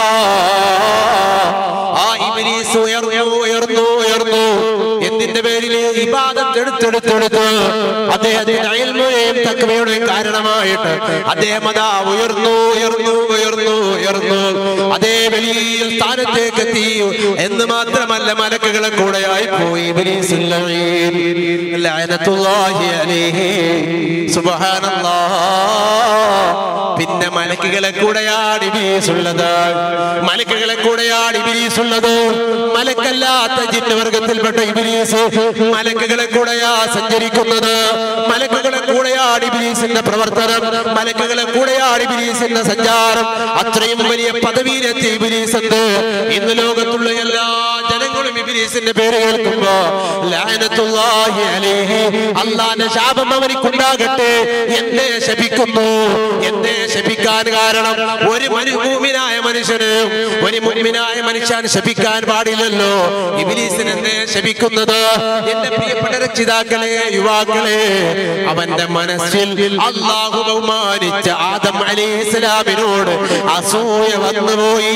ആ ഇബ്ലീസ് ഉയർന്നു ഉയർന്നു ഉയർന്നു എന്തിന്റെ പേരിൽ ഇബാദത്ത് എടുത്തെടുത്തെടുത്ത് അദ്ദേഹത്തിന്റെ അയൽമയും തക്കവയുടെയും കാരണമായിട്ട് അദ്ദേഹം അതാ ഉയർന്നു ഉയർന്നു ഉയർന്നു ഉയർന്നു അതേ വലിയ സ്ഥാനത്തേക്ക് എത്തി എന്ന് മാത്രമല്ല മലക്കുകളെ കൂടെയായി പോയി ഇബ്ലീസുൽ ലഈൻ. ലഅനത്തുല്ലാഹി അലൈഹി. സുബ്ഹാനല്ലാഹ്. പിന്നെ മലക്കുകളെ കൂടെയാണ് ഇബിലീസ് ഉള്ളത് മലക്കുകളെ കൂടെയാണ് ഇബിലീസ് ഉള്ളത് മലക്കല്ലാത്ത ജിന്ന് വർഗത്തിൽപ്പെട്ട ഇബിലീസ് മലക്കുകളെ കൂടെയാ സഞ്ചരിക്കുന്നത് മലക്കുകളെ കൂടെയാണ് ഇബിലീസിന്റെ പ്രവർത്തനം മലക്കുകളെ കൂടെയാണ് ഇബിലീസിന്റെ സഞ്ചാരം അത്രയും വലിയ പദവിയിലെത്തി ഇബിലീസ് എന്ത് ഇന്ന് ലോകത്തുള്ള എല്ലാ ജനങ്ങളും ഇബിലീസിന്റെ പേര് കേൾക്കുമ്പോ ലഅനത്തുല്ലാഹി അലൈഹി അള്ളാന്റെ ശാപം അവനിക്കുണ്ടാകട്ടെ എന്നെ ശപിക്കുന്നു എന്നെ ശപിക്കാൻ കാരണം ഒരു മരുഭൂമിനായ മനുഷ്യന് ഒരു മുൻമിനായ മനുഷ്യൻ ശപിക്കാൻ പാടില്ലല്ലോ ഇബിലീസിന് എന്നെ ശപിക്കുന്നത് എന്റെ പ്രിയപ്പെട്ട രക്ഷിതാക്കളെ യുവാക്കളെ അവന്റെ മനസ്സിൽ അള്ളാഹു ബഹുമാനിച്ച ആദം അലൈഹി ഇസ്ലാമിനോട് അസൂയ വന്നുപോയി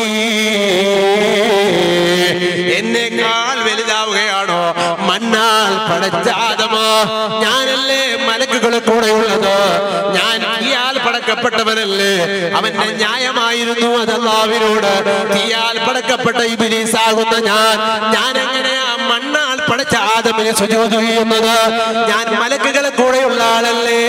എന്നേക്കാൾ വലുതാവുകയാണോ മണ്ണാൽ പടച്ച ആദമോ ഞാനല്ലേ മലക്കുകളെ കൂടെയുള്ളത് ഞാൻ തീയാൽ പടക്കപ്പെട്ടവനല്ലേ അവന്റെ ന്യായമായിരുന്നു അതല്ലാവിനോട് തീയാൽ പടക്കപ്പെട്ട ഇബിലീസാകുന്ന ഞാൻ ഞാൻ എങ്ങനെയാ മണ്ണാൽ പടച്ച ആദമിനെ സുജോതി ചെയ്യുന്നത് ഞാൻ മലക്കുകളെ കൂടെയുള്ള ആളല്ലേ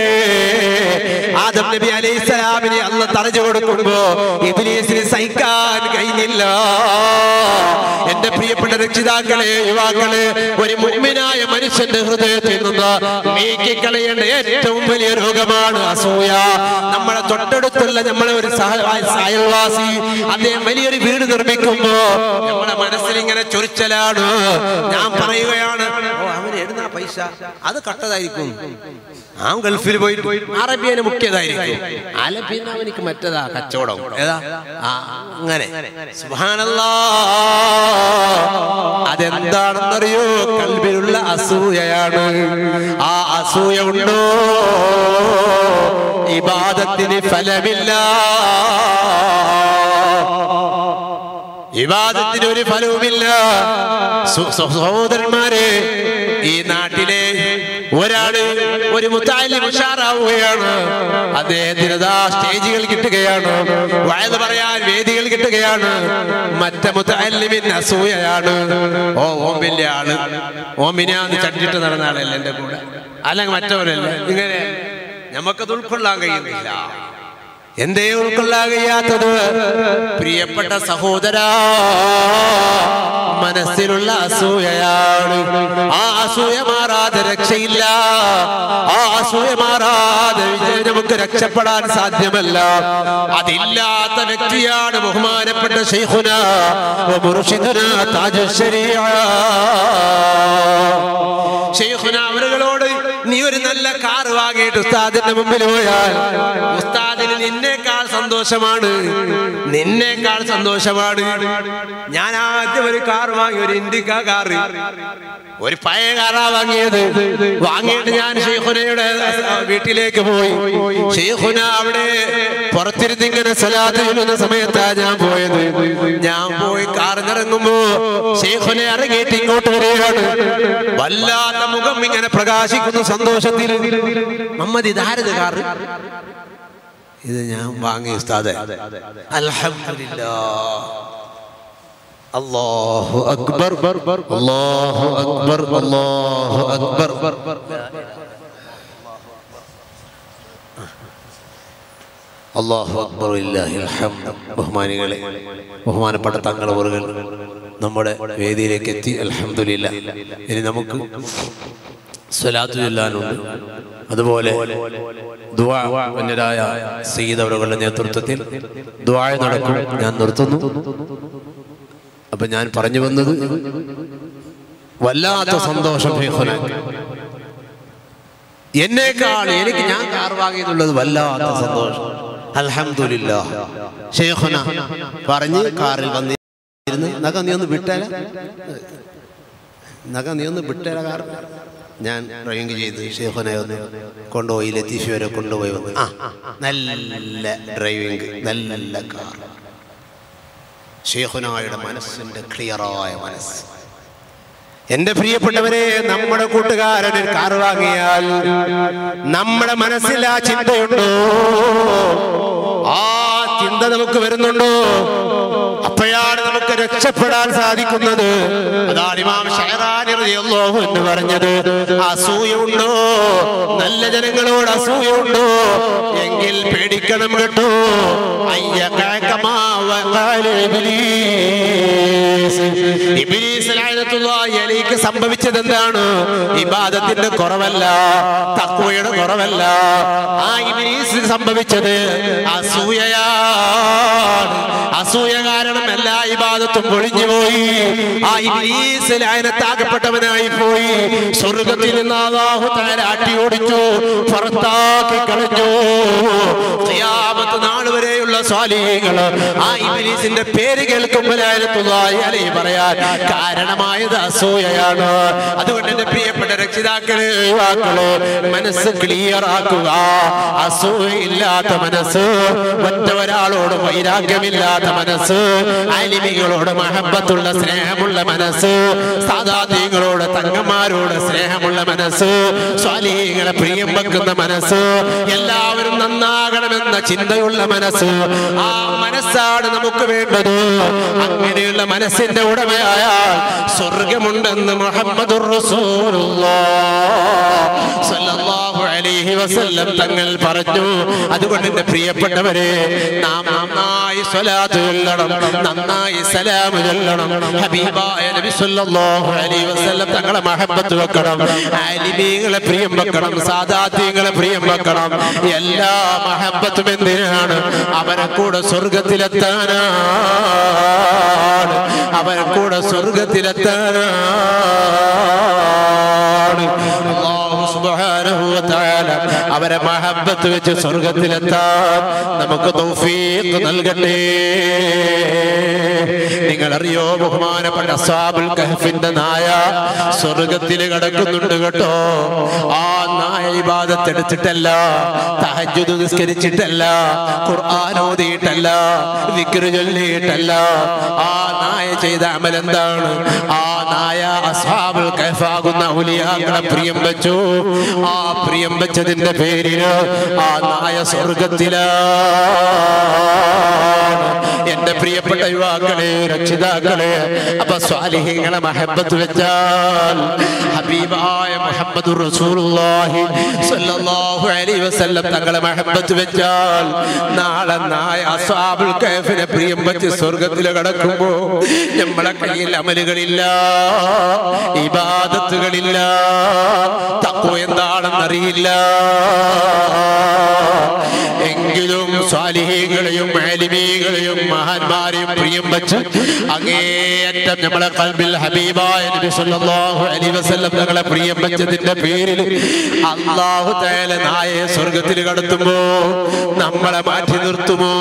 ആദം നബി അലൈഹി സ്വലാമിനെ അന്ന് തറഞ്ഞു കൊടുക്കുമ്പോ ഇബിലീസിന് സഹിക്കാൻ കഴിഞ്ഞില്ല എന്റെ പ്രിയപ്പെട്ട രക്ഷിതാക്കളെ യുവാക്കളെ ഒരു മുമ്മിനായ മനുഷ്യന്റെ ഹൃദയത്തിൽ നിന്ന് നീക്കിക്കളയേണ്ട ഏറ്റവും വലിയ രോഗമാണ് അസൂയ നമ്മളെ തൊട്ടടുത്തുള്ള നമ്മളെ ഒരു സഹ- അയൽവാസി അദ്ദേഹം വലിയൊരു വീട് നിർമ്മിക്കുമ്പോ നമ്മുടെ മനസ്സിൽ ഇങ്ങനെ ചൊരിച്ചലാണ് ഞാൻ പറയുകയാണ് "ഓ, അവന് എഴുതാ പൈസ അത് കട്ടതായിരിക്കും ആ ഗൾഫിൽ പോയിട്ട് അറബിയന് മുഖ്യതായിരിക്കും അലബിന് അവനിക്ക് മറ്റേതാ കച്ചവടം ഏതാ ആ അങ്ങനെ സുബ്ഹാനല്ലാ അതെന്താണെന്നറിയോ കൽബിലുള്ള അസൂയയാണ് ആ അസൂയ ഉണ്ടോ ഇബാദത്തിന് ഫലമില്ല വിവാദത്തിന് ഒരു ഫലവുമില്ല സു- സു- സഹോദരന്മാരെ ഈ നാട്ടിലെ ഒരാള് ഒരു മുത്താലി ഉഷാറാവുകയാണ് അദ്ദേഹത്തിന് ദാ സ്റ്റേജുകൾ കിട്ടുകയാണ് വയത് പറയാൻ വേദികൾ കിട്ടുകയാണ് മറ്റേ മുത്താലിമിൻ അസൂയയാണ് ഓ ഓം വലിയ ആള് ഓമിനാന്ന് ചട്ടിട്ട് നടന്ന ആളല്ലേ എന്റെ കൂടെ അല്ലെങ്കിൽ മറ്റവരല്ലേ ഇങ്ങനെ നമുക്കത് ഉൾക്കൊള്ളാൻ കഴിയുന്നില്ല എന്തേ ഉൾക്കൊള്ളാൻ കഴിയാത്തത് പ്രിയപ്പെട്ട സഹോദര മനസ്സിലുള്ള അസൂയയാണ് ആ അസൂയ മാറാതെ രക്ഷയില്ല ആ അസൂയ മാറാതെ വിജയം നമുക്ക് രക്ഷപ്പെടാൻ സാധ്യമല്ല അതില്ലാത്ത വ്യക്തിയാണ് ബഹുമാനപ്പെട്ട ശൈഖുന വ മുർഷിദുന താജ് ശരീഅ ഷെയ്ഖുന അവരുകളോട് നീ ഒരു നല്ല കാർ വാങ്ങിയിട്ട് ഉസ്താദിന്റെ മുമ്പിൽ പോയാൽ ഉസ്താദിന് നിന്നേക്കാൾ സന്തോഷമാണ് നിന്നേക്കാൾ സന്തോഷമാണ് ഞാൻ ആദ്യം ഒരു കാർ വാങ്ങി ഒരു ഇൻഡിക്ക കാർ ഒരു പഴയ കാറാ വാങ്ങിയത് വാങ്ങിയിട്ട് ഞാൻ ഷെയ്ഖുനയുടെ വീട്ടിലേക്ക് പോയി ഷെയ്ഖുന അവിടെ പുറത്തിരുന്ന് ഇങ്ങനെ സലാത്ത് ചൊല്ലുന്ന സമയത്താ ഞാൻ പോയത് ഞാൻ പോയി കാറിനിറങ്ങുമ്പോ ഷെയ്ഖുനെ ഇറങ്ങിയിട്ട് ഇങ്ങോട്ട് വരികയാണ് വല്ലാത്ത മുഖം ഇങ്ങനെ പ്രകാശിക്കുന്ന സന്തോഷത്തിൽ മമ്മദ് ഇതാരത് കാറ് ഇത് ഞാൻ വാങ്ങി ഉസ്താദെ അൽഹംദുലില്ലാ അല്ലാഹു അക്ബർ അല്ലാഹു അക്ബർ അല്ലാഹു അക്ബർ അള്ളാഹു അക്ബർ ഇല്ലാഹിൽ ഹംദ് ബഹുമാനികളെ ബഹുമാനപ്പെട്ട തങ്ങളവറുകൾ നമ്മുടെ വേദിയിലേക്ക് എത്തി അൽഹംദുലില്ല ഇനി നമുക്ക് സ്വലാത്തു ചൊല്ലാനുണ്ട് അതുപോലെ ദുആന്യരായ സയ്യിദ് അവരുടെ നേതൃത്വത്തിൽ ദുആ നടക്കും ഞാൻ നിർത്തുന്നു അപ്പൊ ഞാൻ പറഞ്ഞു വന്നത് വല്ലാത്ത സന്തോഷം ഷെയ്ഖുന. എന്നേക്കാൾ എനിക്ക് ഞാൻ കാർ വാങ്ങിയെന്നുള്ളത് വല്ലാത്ത സന്തോഷം അൽഹംദുലില്ലാ ഷെയ്ഖുന പറഞ്ഞ് കാറിൽ വന്നിരുന്ന് നഖ നീ ഒന്ന് വിട്ടേല നഖ നീ ഒന്ന് വിട്ടേല കാർ ഞാൻ ഡ്രൈവിംഗ് ചെയ്ത് ഷെയ്ഖുനെ ഒന്ന് കൊണ്ടുപോയി ലത്തീഫ് വരെ കൊണ്ടുപോയി വന്നു ആ നല്ല ഡ്രൈവിംഗ് നല്ല കാർ ഷെയ്ഖുനായുടെ മനസ്സിന്റെ ക്ലിയറായ മനസ്സ് എന്റെ പ്രിയപ്പെട്ടവരെ നമ്മുടെ കൂട്ടുകാരൻ ഒരു കാർ വാങ്ങിയാൽ നമ്മുടെ മനസ്സിൽ ആ ചിന്തയുണ്ടോ ആ ചിന്ത നമുക്ക് വരുന്നുണ്ടോ അപ്പോഴാണ് നമുക്ക് രക്ഷപ്പെടാൻ സാധിക്കുന്നത് അതാണ് ഇമാം ഷഹറാനി റളിയല്ലാഹു എന്ന് പറഞ്ഞത് അസൂയുണ്ടോ നല്ല ജനങ്ങളോട് അസൂയുണ്ടോ എങ്കിൽ പേടിക്കണം കേട്ടോ അയ്യക്കമാ വഖാല ഇബ്ലീസ് ഇബ്ലീസ് ലഅനത്തുല്ലാഹി അലൈഹി സംഭവിച്ചത് എന്താണ് ഇബാദത്തിന്റെ കുറവല്ല തഖ്വയുടെ കുറവല്ല ആ ഇബ്ലീസിന് സംഭവിച്ചത് അസൂയയാണ് അസൂയ കാരണം എല്ലാ ഇബാദത്തും പൊളിഞ്ഞു പോയി ആ ഇബ്ലീസ് ലഅനത്താകപ്പെട്ടവനായി പോയി സ്വർഗത്തിൽ നിന്ന് അല്ലാഹു തആല അട്ടി ഓടിച്ചു പുറത്താക്കി കളഞ്ഞു ഖിയാമത്ത് നാൾ വരെയുള്ള സ്വാലിഹീങ്ങൾ ആ ഇബ്ലീസിന്റെ പേര് കേൾക്കുമ്പോൾ ലഅനത്തുല്ലാഹി അലൈഹി പറയാൻ കാരണമായത് അസൂയയാണ് അതുകൊണ്ട് എന്റെ പ്രിയപ്പെട്ട രക്ഷിതാക്കളെ യുവാക്കളെ മനസ്സ് ക്ലിയർ ആക്കുക അസൂയയില്ലാത്ത മനസ്സ് മറ്റൊരാളോട് വൈരാഗ്യമില്ലാത്ത മനസ്സ് അലിമികളോട് മഹബത്തുള്ള സ്നേഹമുള്ള മനസ്സ് സാധാത്യങ്ങളോട് തങ്ങന്മാരോട് സ്നേഹമുള്ള മനസ്സ് സ്വാലിഹികളെ പ്രിയം വെക്കുന്ന മനസ്സ് എല്ലാവരും നന്നാകണമെന്ന ചിന്തയുള്ള മനസ്സ് ആ മനസ്സാണ് നമുക്ക് വേണ്ടത് അങ്ങനെയുള്ള മനസ്സിന്റെ ഉടമയായാൽ സ്വർഗമുണ്ടെന്ന് മുഹമ്മദുർ റസൂലുള്ളാഹി അലൈഹി വസല്ലം തങ്ങൾ പറഞ്ഞു അതുകൊണ്ട് എന്റെ പ്രിയപ്പെട്ടവരെ നാം നന്നായി സ്വലാത്ത് ചൊല്ലണം നന്നായി സലാം ചൊല്ലണം ഹബീബായ നബി സല്ലല്ലാഹു അലൈഹി വസല്ലം തങ്ങളെ മഹബത്ത് വെക്കണം ആലിമീങ്ങളെ പ്രിയം വെക്കണം സാദാത്യങ്ങളെ പ്രിയം വെക്കണം എല്ലാ മഹബത്തും എന്തിനാണ് അവരെ കൂടെ സ്വർഗത്തിലെത്താനാണ് അവരെ കൂടെ സ്വർഗത്തിലെത്താനാണ് അല്ലാഹു സുബ്ഹാനഹു വ തആല അവരെ മഹബത്ത് വെച്ച് സ്വർഗത്തിലെത്താൻ നമുക്ക് തൗഫീഖ് നൽകട്ടെ നിങ്ങൾ അറിയോ ബഹുമാനപ്പെട്ട അസ്ഹാബുൽ കഹഫിന്റെ നായ സ്വർഗത്തിൽ കിടക്കുന്നുണ്ട് കേട്ടോ ആ നായ ഇബാദത്ത് എടുത്തിട്ടല്ല തഹജ്ജുദ് നിസ്കരിച്ചിട്ടല്ല ഖുർആൻ ഓതിയിട്ടല്ല വിക്ർ ചൊല്ലിയിട്ടല്ല ആ നായ ചെയ്ത അമൽ എന്താണ് ആ നായ അസ്ഹാബുൽ കഹഫാകുന്ന ഔലിയാക്കളെ പ്രിയം വെച്ചു ആ പ്രിയം വെച്ചതിന്റെ പേരിൽ ആ നായ സ്വർഗത്തിലാണ് എന്റെ പ്രിയപ്പെട്ട യുവാക്കളെ രക്ഷ രക്ഷിതാക്കളെ അപ്പൊ സ്വാലിഹീങ്ങളെ മഹബത്ത് വെച്ചാൽ ഹബീബായ മുഹമ്മദ് റസൂലുള്ളാഹി സ്വല്ലല്ലാഹു അലൈഹി വസല്ലം തങ്ങളെ മഹബത്ത് വെച്ചാൽ നാളെ നായ അസ്ഹാബുൽ കഹഫിനെ പ്രിയം വെച്ച് സ്വർഗത്തിൽ കടക്കുമ്പോ നമ്മളെ കയ്യിൽ അമലുകളില്ല ഇബാദത്തുകളില്ല തക്കോ എന്താണെന്നറിയില്ല എങ്കിലും സ്വാലിഹീകളെയും മാലിമീകളെയും മഹാന്മാരെയും പ്രിയം വെച്ച് അങ്ങേയറ്റം നമ്മളെ കൽബിൽ ഹബീബായ നബി സല്ലല്ലാഹു അലൈഹി വസല്ലം തങ്ങളെ പ്രിയം വെച്ചതിന്റെ പേരിൽ അള്ളാഹു തആല നായെ സ്വർഗത്തിൽ കടത്തുമ്പോ നമ്മളെ മാറ്റി നിർത്തുമോ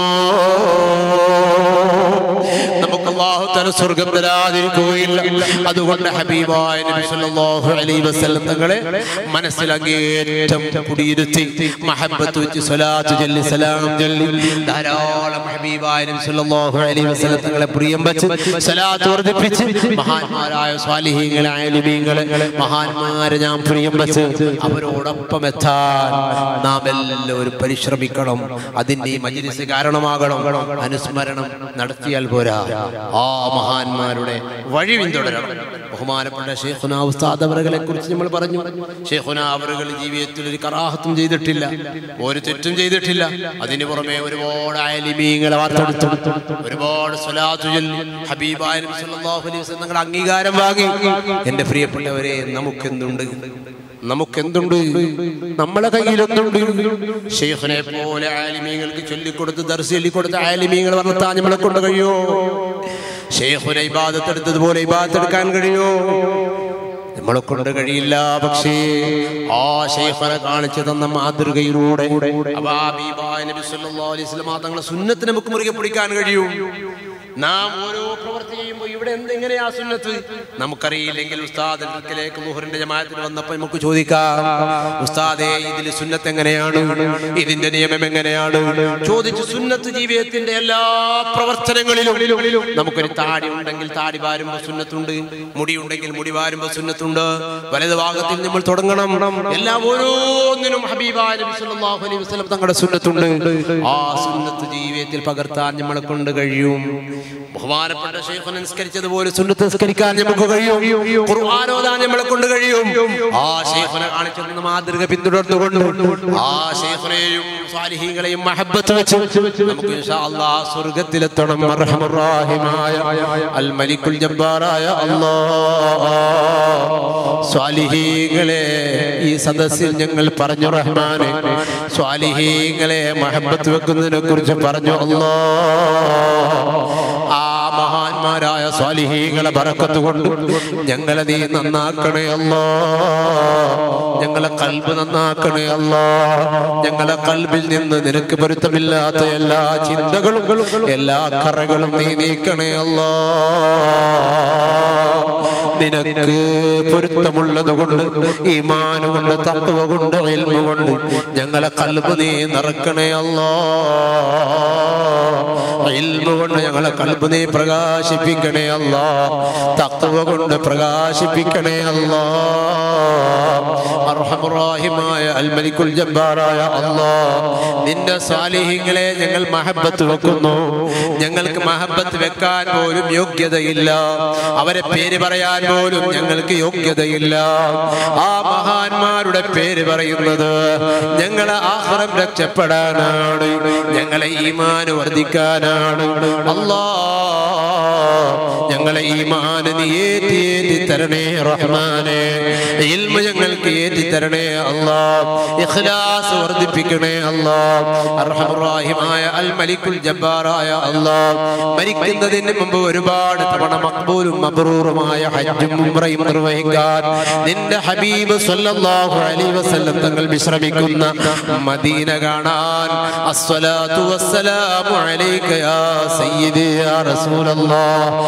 നമുക്ക് അള്ളാഹു തല സ്വർഗം തരാതിരിക്കുകയില്ല അതുകൊണ്ട് ഹബീബായ നബി സല്ലല്ലാഹു അലൈഹി വസല്ലം തങ്ങളെ മനസ്സിൽ അങ്ങേയറ്റം കുടിയിരുത്തി മഹബത്ത് വെച്ച് സ്വലാത്ത് ചൊല്ലി സലാം ചൊല്ലി ധാരാളം ഹബീബായ നബി സല്ലല്ലാഹു അലൈഹി വസല്ലം തങ്ങളെ പ്രിയം വെച്ച് സ്വലാത്ത് വർദ്ധിപ്പിച്ച് മഹാന്മാരായ സ്വാലിഹീങ്ങളെ ആലിമീങ്ങളെ മഹാന്മാരെ ഞാൻ പ്രിയം വെച്ച് അവരോടൊപ്പം എത്താൻ നാം എല്ലാവരും പരിശ്രമിക്കണം അതിന്റെ ഈ മജ്ലിസ് കാരണമാകണം അനുസ്മരണം നടത്തിയാൽ പോരാ ആ മഹാന്മാരുടെ വഴി പിന്തുടരണം ബഹുമാനപ്പെട്ട ഷേഖുന ഉസ്താദ് അവറുകളെ കുറിച്ച് നമ്മൾ പറഞ്ഞു ഷേഖുന അവറുകൾ ജീവിതത്തിൽ ഒരു കറാഹത്തും ചെയ്തിട്ടില്ല ഒരു തെറ്റും ചെയ്തിട്ടില്ല അതിന് പുറമെ ഒരുപാട് അയലിമീങ്ങളെ വാർത്തെടുത്തു ഒരുപാട് സ്വലാത്തു ചൊല്ലി ഹബീബായ നബി സല്ലല്ലാഹു അലൈഹി വസല്ലം തങ്ങളുടെ അംഗീകാരം വാങ്ങി എന്റെ പ്രിയപ്പെട്ടവരെ നമുക്കെന്തുണ്ട് നമുക്കെന്തുണ്ട് നമ്മളെ കയ്യിലൊന്നുണ്ട് ഷെയ്ഖിനെ പോലെ ആലിമീങ്ങൾക്ക് ചൊല്ലിക്കൊടുത്ത് ദർശ ചൊല്ലിക്കൊടുത്ത ആലിമീങ്ങൾ വളർത്താൻ നമ്മളെ കൊണ്ട് കഴിയോ ഷെയ്ഖുനെ ഇബാദത്തെടുത്തതുപോലെ ഇബാദത്തെടുക്കാൻ കഴിയോ നമ്മളെ കൊണ്ട് കഴിയില്ല പക്ഷേ ആ ഷെയ്ഖനെ കാണിച്ചു തന്ന മാതൃകയിലൂടെ അപ്പൊ ആ ഹബീബായ നബി സല്ലല്ലാഹു അലൈഹി വസല്ലം തങ്ങളെ സുന്നത്ത് നമുക്ക് മുറുകെ പിടിക്കാൻ കഴിയും നാം ഓരോ പ്രവൃത്തി ചെയ്യുമ്പോൾ ഇവിടെ എന്തെങ്ങനെയാ സുന്നത്ത് നമുക്കറിയില്ലെങ്കിൽ ഉസ്താദ് അടുക്കലേക്ക് മുഹറിന്റെ ജമാഅത്തിന് വന്നപ്പോൾ നമുക്ക് ചോദിക്കാം ഉസ്താദെ ഇതിൽ സുന്നത്ത് എങ്ങനെയാണ് ഇതിന്റെ നിയമം എങ്ങനെയാണ് ചോദിച്ച് സുന്നത്ത് ജീവിതത്തിന്റെ എല്ലാ പ്രവർത്തനങ്ങളിലും നമുക്കൊരു താടി ഉണ്ടെങ്കിൽ താടി വാരുമ്പോ സുന്നത്തുണ്ട് മുടി ഉണ്ടെങ്കിൽ മുടി വാരുമ്പോ സുന്നത്തുണ്ട് വലത് ഭാഗത്തിൽ നമ്മൾ തുടങ്ങണം എല്ലാ ഓരോന്നിനും ഹബീബായ നബി സല്ലല്ലാഹു അലൈഹി വസല്ലം തങ്ങളുടെ സുന്നത്തുണ്ട് ആ സുന്നത്ത് ജീവിതത്തിൽ പകർത്താൻ നമ്മളെ കൊണ്ട് കഴിയും ബഹുമാനപ്പെട്ട ഷെയ്ഖ് നിസ്കരിച്ചതുപോലെ സുന്നത്ത് നിസ്കരിക്കാൻ നമുക്ക് കഴിയും ഖുർആൻ ഓതാൻ നമ്മളെ കൊണ്ട് കഴിയും ആ ഷെയ്ഖിനെ കാണിച്ചിരുന്ന മാതൃക പിന്തുടർന്നുകൊണ്ട് ആ ഷെയ്ഖിനെയും സ്വാലിഹീങ്ങളെയും മഹബത്ത് വെച്ച് നമുക്ക് ഇൻഷാ അല്ലാഹ് സ്വർഗ്ഗത്തിലെത്തണം അർഹമുറാഹിമായ അൽ മലിക്കുൽ ജബ്ബാറായ അല്ലാഹ് സ്വാലിഹീങ്ങളെ ഈ സദസ്സിൽ ഞങ്ങൾ പറഞ്ഞു റഹ്മാനെ സ്വാലിഹീങ്ങളെ മഹബത്ത് വെക്കുന്നതിനെ കുറിച്ച് പറഞ്ഞു അല്ലാ ആ മഹാന്മാരായ സ്വാലിഹീങ്ങളെ ബറക്കത്ത് കൊണ്ട് ഞങ്ങളെ നീ നന്നാക്കണേ അല്ലാ ഞങ്ങളെ കൽബ് നന്നാക്കണേ അല്ലാ ഞങ്ങളെ കൽബിൽ നിന്ന് നിനക്ക് പൊരുത്തമില്ലാത്ത എല്ലാ ചിന്തകളും എല്ലാ കറകളും നീ നീക്കണേ അല്ലാ നിനക്ക് പൊരുത്തമുള്ളത് കൊണ്ട് ഈമാന് കൊണ്ട് തത്വ കൊണ്ട് എൽമ കൊണ്ട് ഞങ്ങളെ കൽബ് നീ നിറക്കണേ അല്ലാ ഇൽമ കൊണ്ട് ഞങ്ങളെ കൽബ് നീ പ്രകാശിപ്പിക്കണേ അല്ലാ തത്വ കൊണ്ട് പ്രകാശിപ്പിക്കണേ അല്ലാ അർഹമുറാഹിമായ അൽമലിക്കുൽ ജബ്ബാറായ അല്ലാ നിന്റെ സ്വാലിഹിങ്ങളെ ഞങ്ങൾ മഹബത്ത് വെക്കുന്നു ഞങ്ങൾക്ക് മഹബത്ത് വെക്കാൻ പോലും യോഗ്യതയില്ല അവരെ പേര് പറയാൻ പോലും ഞങ്ങൾക്ക് യോഗ്യതയില്ല ആ മഹാന്മാരുടെ പേര് പറയുന്നത് ഞങ്ങളെ ആഹ്റം രക്ഷപ്പെടാനാണ് ഞങ്ങളെ ഈമാന് വർദ്ധിക്കാനാണ് അല്ലാ ഞങ്ങളെ ഈമാന് നീ ഏറ്റി ഏറ്റി തരണേ റഹ്മാനെ ഇൽമ ഞങ്ങൾക്ക് ഏറ്റി തരണേ അല്ലാ ഇഖ്ലാസ് വർദ്ധിപ്പിക്കണേ അല്ലാ അർഹമുറാഹിമായ അൽ മലിക്കുൽ ജബ്ബാറായ അല്ലാ മരിക്കുന്നതിന് മുമ്പ് ഒരുപാട് തവണ മക്ബൂലും മബ്രൂറുമായ ഹജ്ജും ഉംറയും നിർവഹിക്കാൻ നിന്റെ ഹബീബ് സല്ലല്ലാഹു അലൈഹി വസല്ലം തങ്ങൾ വിശ്രമിക്കുന്ന മദീന കാണാൻ അസ്സലാത്തു വസ്സലാമു അലൈക യാ സയ്യിദി യാ റസൂലല്ലാഹ്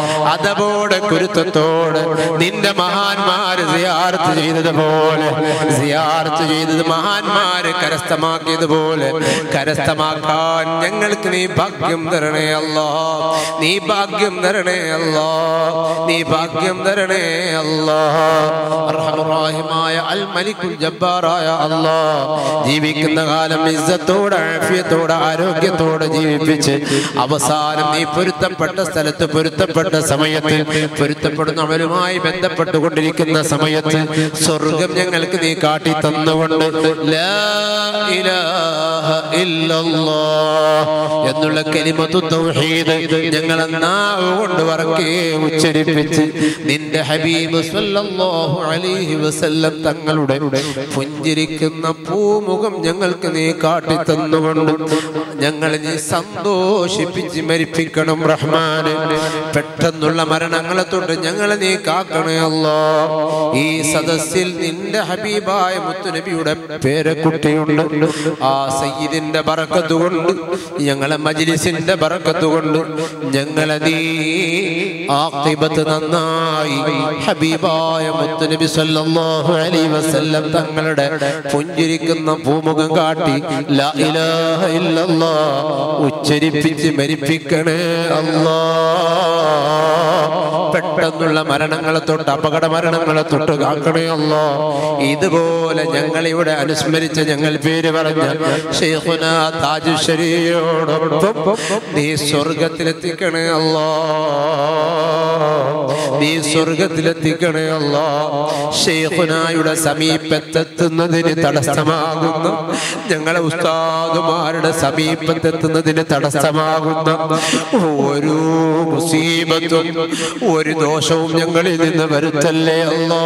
അതപോടെ കുരുത്തത്തോടെ നിന്റെ മഹാന്മാര് സിയാർത്ത് ചെയ്തതുപോലെ സിയാർത്ത് ചെയ്തത് മഹാന്മാര് കരസ്ഥമാക്കിയതുപോലെ കരസ്ഥമാക്കാൻ ഞങ്ങൾക്ക് നീ ഭാഗ്യം തരണേ അല്ലാ നീ ഭാഗ്യം തരണേ അല്ലാ നീ ഭാഗ്യം തരണേ അല്ലാ അർഹമറാഹിമായ അൽ മലിക്കുൽ ജബ്ബാറായ അല്ലാ ജീവിക്കുന്ന കാലം ഇസ്സത്തോടെ ആഫിയത്തോടെ ആരോഗ്യത്തോടെ ജീവിപ്പിച്ച് അവസാനം നീ പൊരുത്തപ്പെട്ട സ്ഥലത്ത് പൊരുത്തപ്പെട്ട സമയത്ത് പൊരുത്തപ്പെടുന്നവരുമായി ബന്ധപ്പെട്ടുകൊണ്ടിരിക്കുന്ന സമയത്ത് സ്വർഗം ഞങ്ങൾക്ക് നീ കാട്ടി തന്നുകൊണ്ട് ലാ ഇലാഹ ഇല്ലല്ലാഹ് എന്നുള്ള കലിമത്തു തൗഹീദ് ഞങ്ങളെ നാവ് കൊണ്ട് വറക്കേ ഉച്ചരിപ്പിച്ച് നിന്റെ ഹബീബ് സല്ലല്ലാഹു അലൈഹി വസല്ലം തങ്ങളുടെ പുഞ്ചിരിക്കുന്ന പൂമുഖം ഞങ്ങൾക്ക് നീ കാട്ടി തന്നുകൊണ്ട് ഞങ്ങളെ നീ സന്തോഷിപ്പിച്ച് മരിപ്പിക്കണം റഹ്മാന് പെട്ടെന്നുള്ള മരണങ്ങളെ തൊട്ട് ഞങ്ങളെ നീ കാക്കണേ അല്ലാ ഈ സദസ്സിൽ നിന്റെ ഹബീബായ മുത്തുനബിയുടെ പേരക്കുട്ടിയുണ്ട് ആ സയ്യിദിന്റെ ബറക്കത്ത് കൊണ്ട് ഞങ്ങളെ മജ്ലിസിന്റെ ബറക്കത്ത് കൊണ്ട് ഞങ്ങളെ നീ ആഖിബത്ത് നന്നായി ഹബീബായ മുത്തുനബി സല്ലല്ലാഹു അലൈഹി വസല്ലം തങ്ങളുടെ പുഞ്ചിരിക്കുന്ന പൂമുഖം കാട്ടി ലാ ഇലാഹ ഇല്ലല്ലാഹ് ഉച്ചരിപ്പിച്ച് മരിപ്പിക്കണേ അല്ലാ പെട്ടെന്നുള്ള മരണങ്ങളെ തൊട്ട് അപകട മരണങ്ങളെ തൊട്ട് കാക്കണേ അല്ലോ ഇതുപോലെ ഞങ്ങൾ ഇവിടെ അനുസ്മരിച്ച ഞങ്ങൾ പേര് പറഞ്ഞ ഷെയ്ഖുന താജ് ശരിയോടൊപ്പം നീ സ്വർഗത്തിലെത്തിക്കണേ അല്ലോ നീ സ്വർഗത്തിലെത്തിക്കണേ അല്ലോ ഷെയ്ഖുനായുടെ സമീപത്തെത്തുന്നതിന് തടസ്സമാകുന്ന ഞങ്ങളെ ഉസ്താദുമാരുടെ സമീപത്തെത്തുന്നതിന് തടസ്സമാകുന്ന ഒരു മുസീബത്തും ഒരു ദോഷവും ഞങ്ങളിൽ നിന്ന് വരുത്തല്ലേ അല്ലോ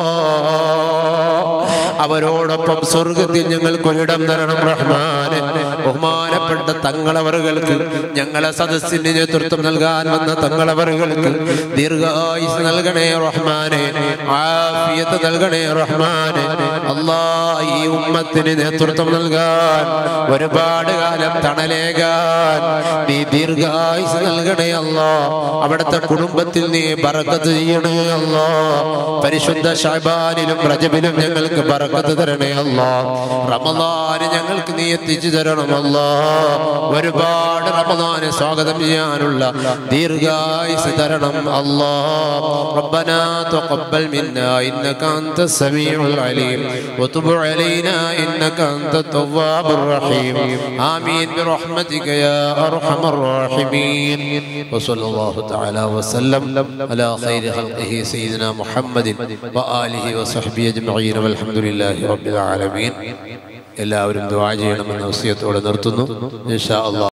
അവരോടൊപ്പം സ്വർഗത്തിൽ ഞങ്ങൾക്ക് ഒരിടം തരണം റഹ്മാന് ബഹുമാനപ്പെട്ട തങ്ങളവറുകൾക്ക് ഞങ്ങളെ സദസ്സിന് നേതൃത്വം നൽകാൻ വന്ന തങ്ങളവറുകൾക്ക് ദീർഘായുസ് നൽകണേ റഹ്മാനെ ആഫിയത്ത് നൽകണേ റഹ്മാനെ അല്ലാ ഈ ഉമ്മത്തിന് നേതൃത്വം നൽകാൻ ഒരുപാട് കാലം തണലേകാൻ നീ ദീർഘായുസ് നൽകണേ അല്ലോ അവിടുത്തെ കുടുംബത്തിൽ നീ ബറക്കത്ത് ചെയ്യണേ അല്ലോ പരിശുദ്ധ ഷാബാനിലും റജബിലും ഞങ്ങൾക്ക് ബറക്കത്ത് തരണേ അല്ലോ റമദാന് ഞങ്ങൾക്ക് നീ എത്തിച്ചു തരണം അല്ലോ ഒരുപാട് റമദാന് സ്വാഗതം ചെയ്യാനുള്ള ദീർഘായുസ് തരണം അല്ലോ ربنا تقبل منا إنك أنت السميع العليم وتب علينا إنك أنت التواب الرحيم آمين برحمتك يا أرحم الراحمين وصلى الله تعالى وسلم على خير خلقه سيدنا محمد وآله وصحبه أجمعين والحمد لله رب العالمين എല്ലാവരും ദുആ ചെയ്യണമെന്ന് വസിയത്തോടെ നിർത്തുന്നു ഇൻഷാ അല്ലാഹ്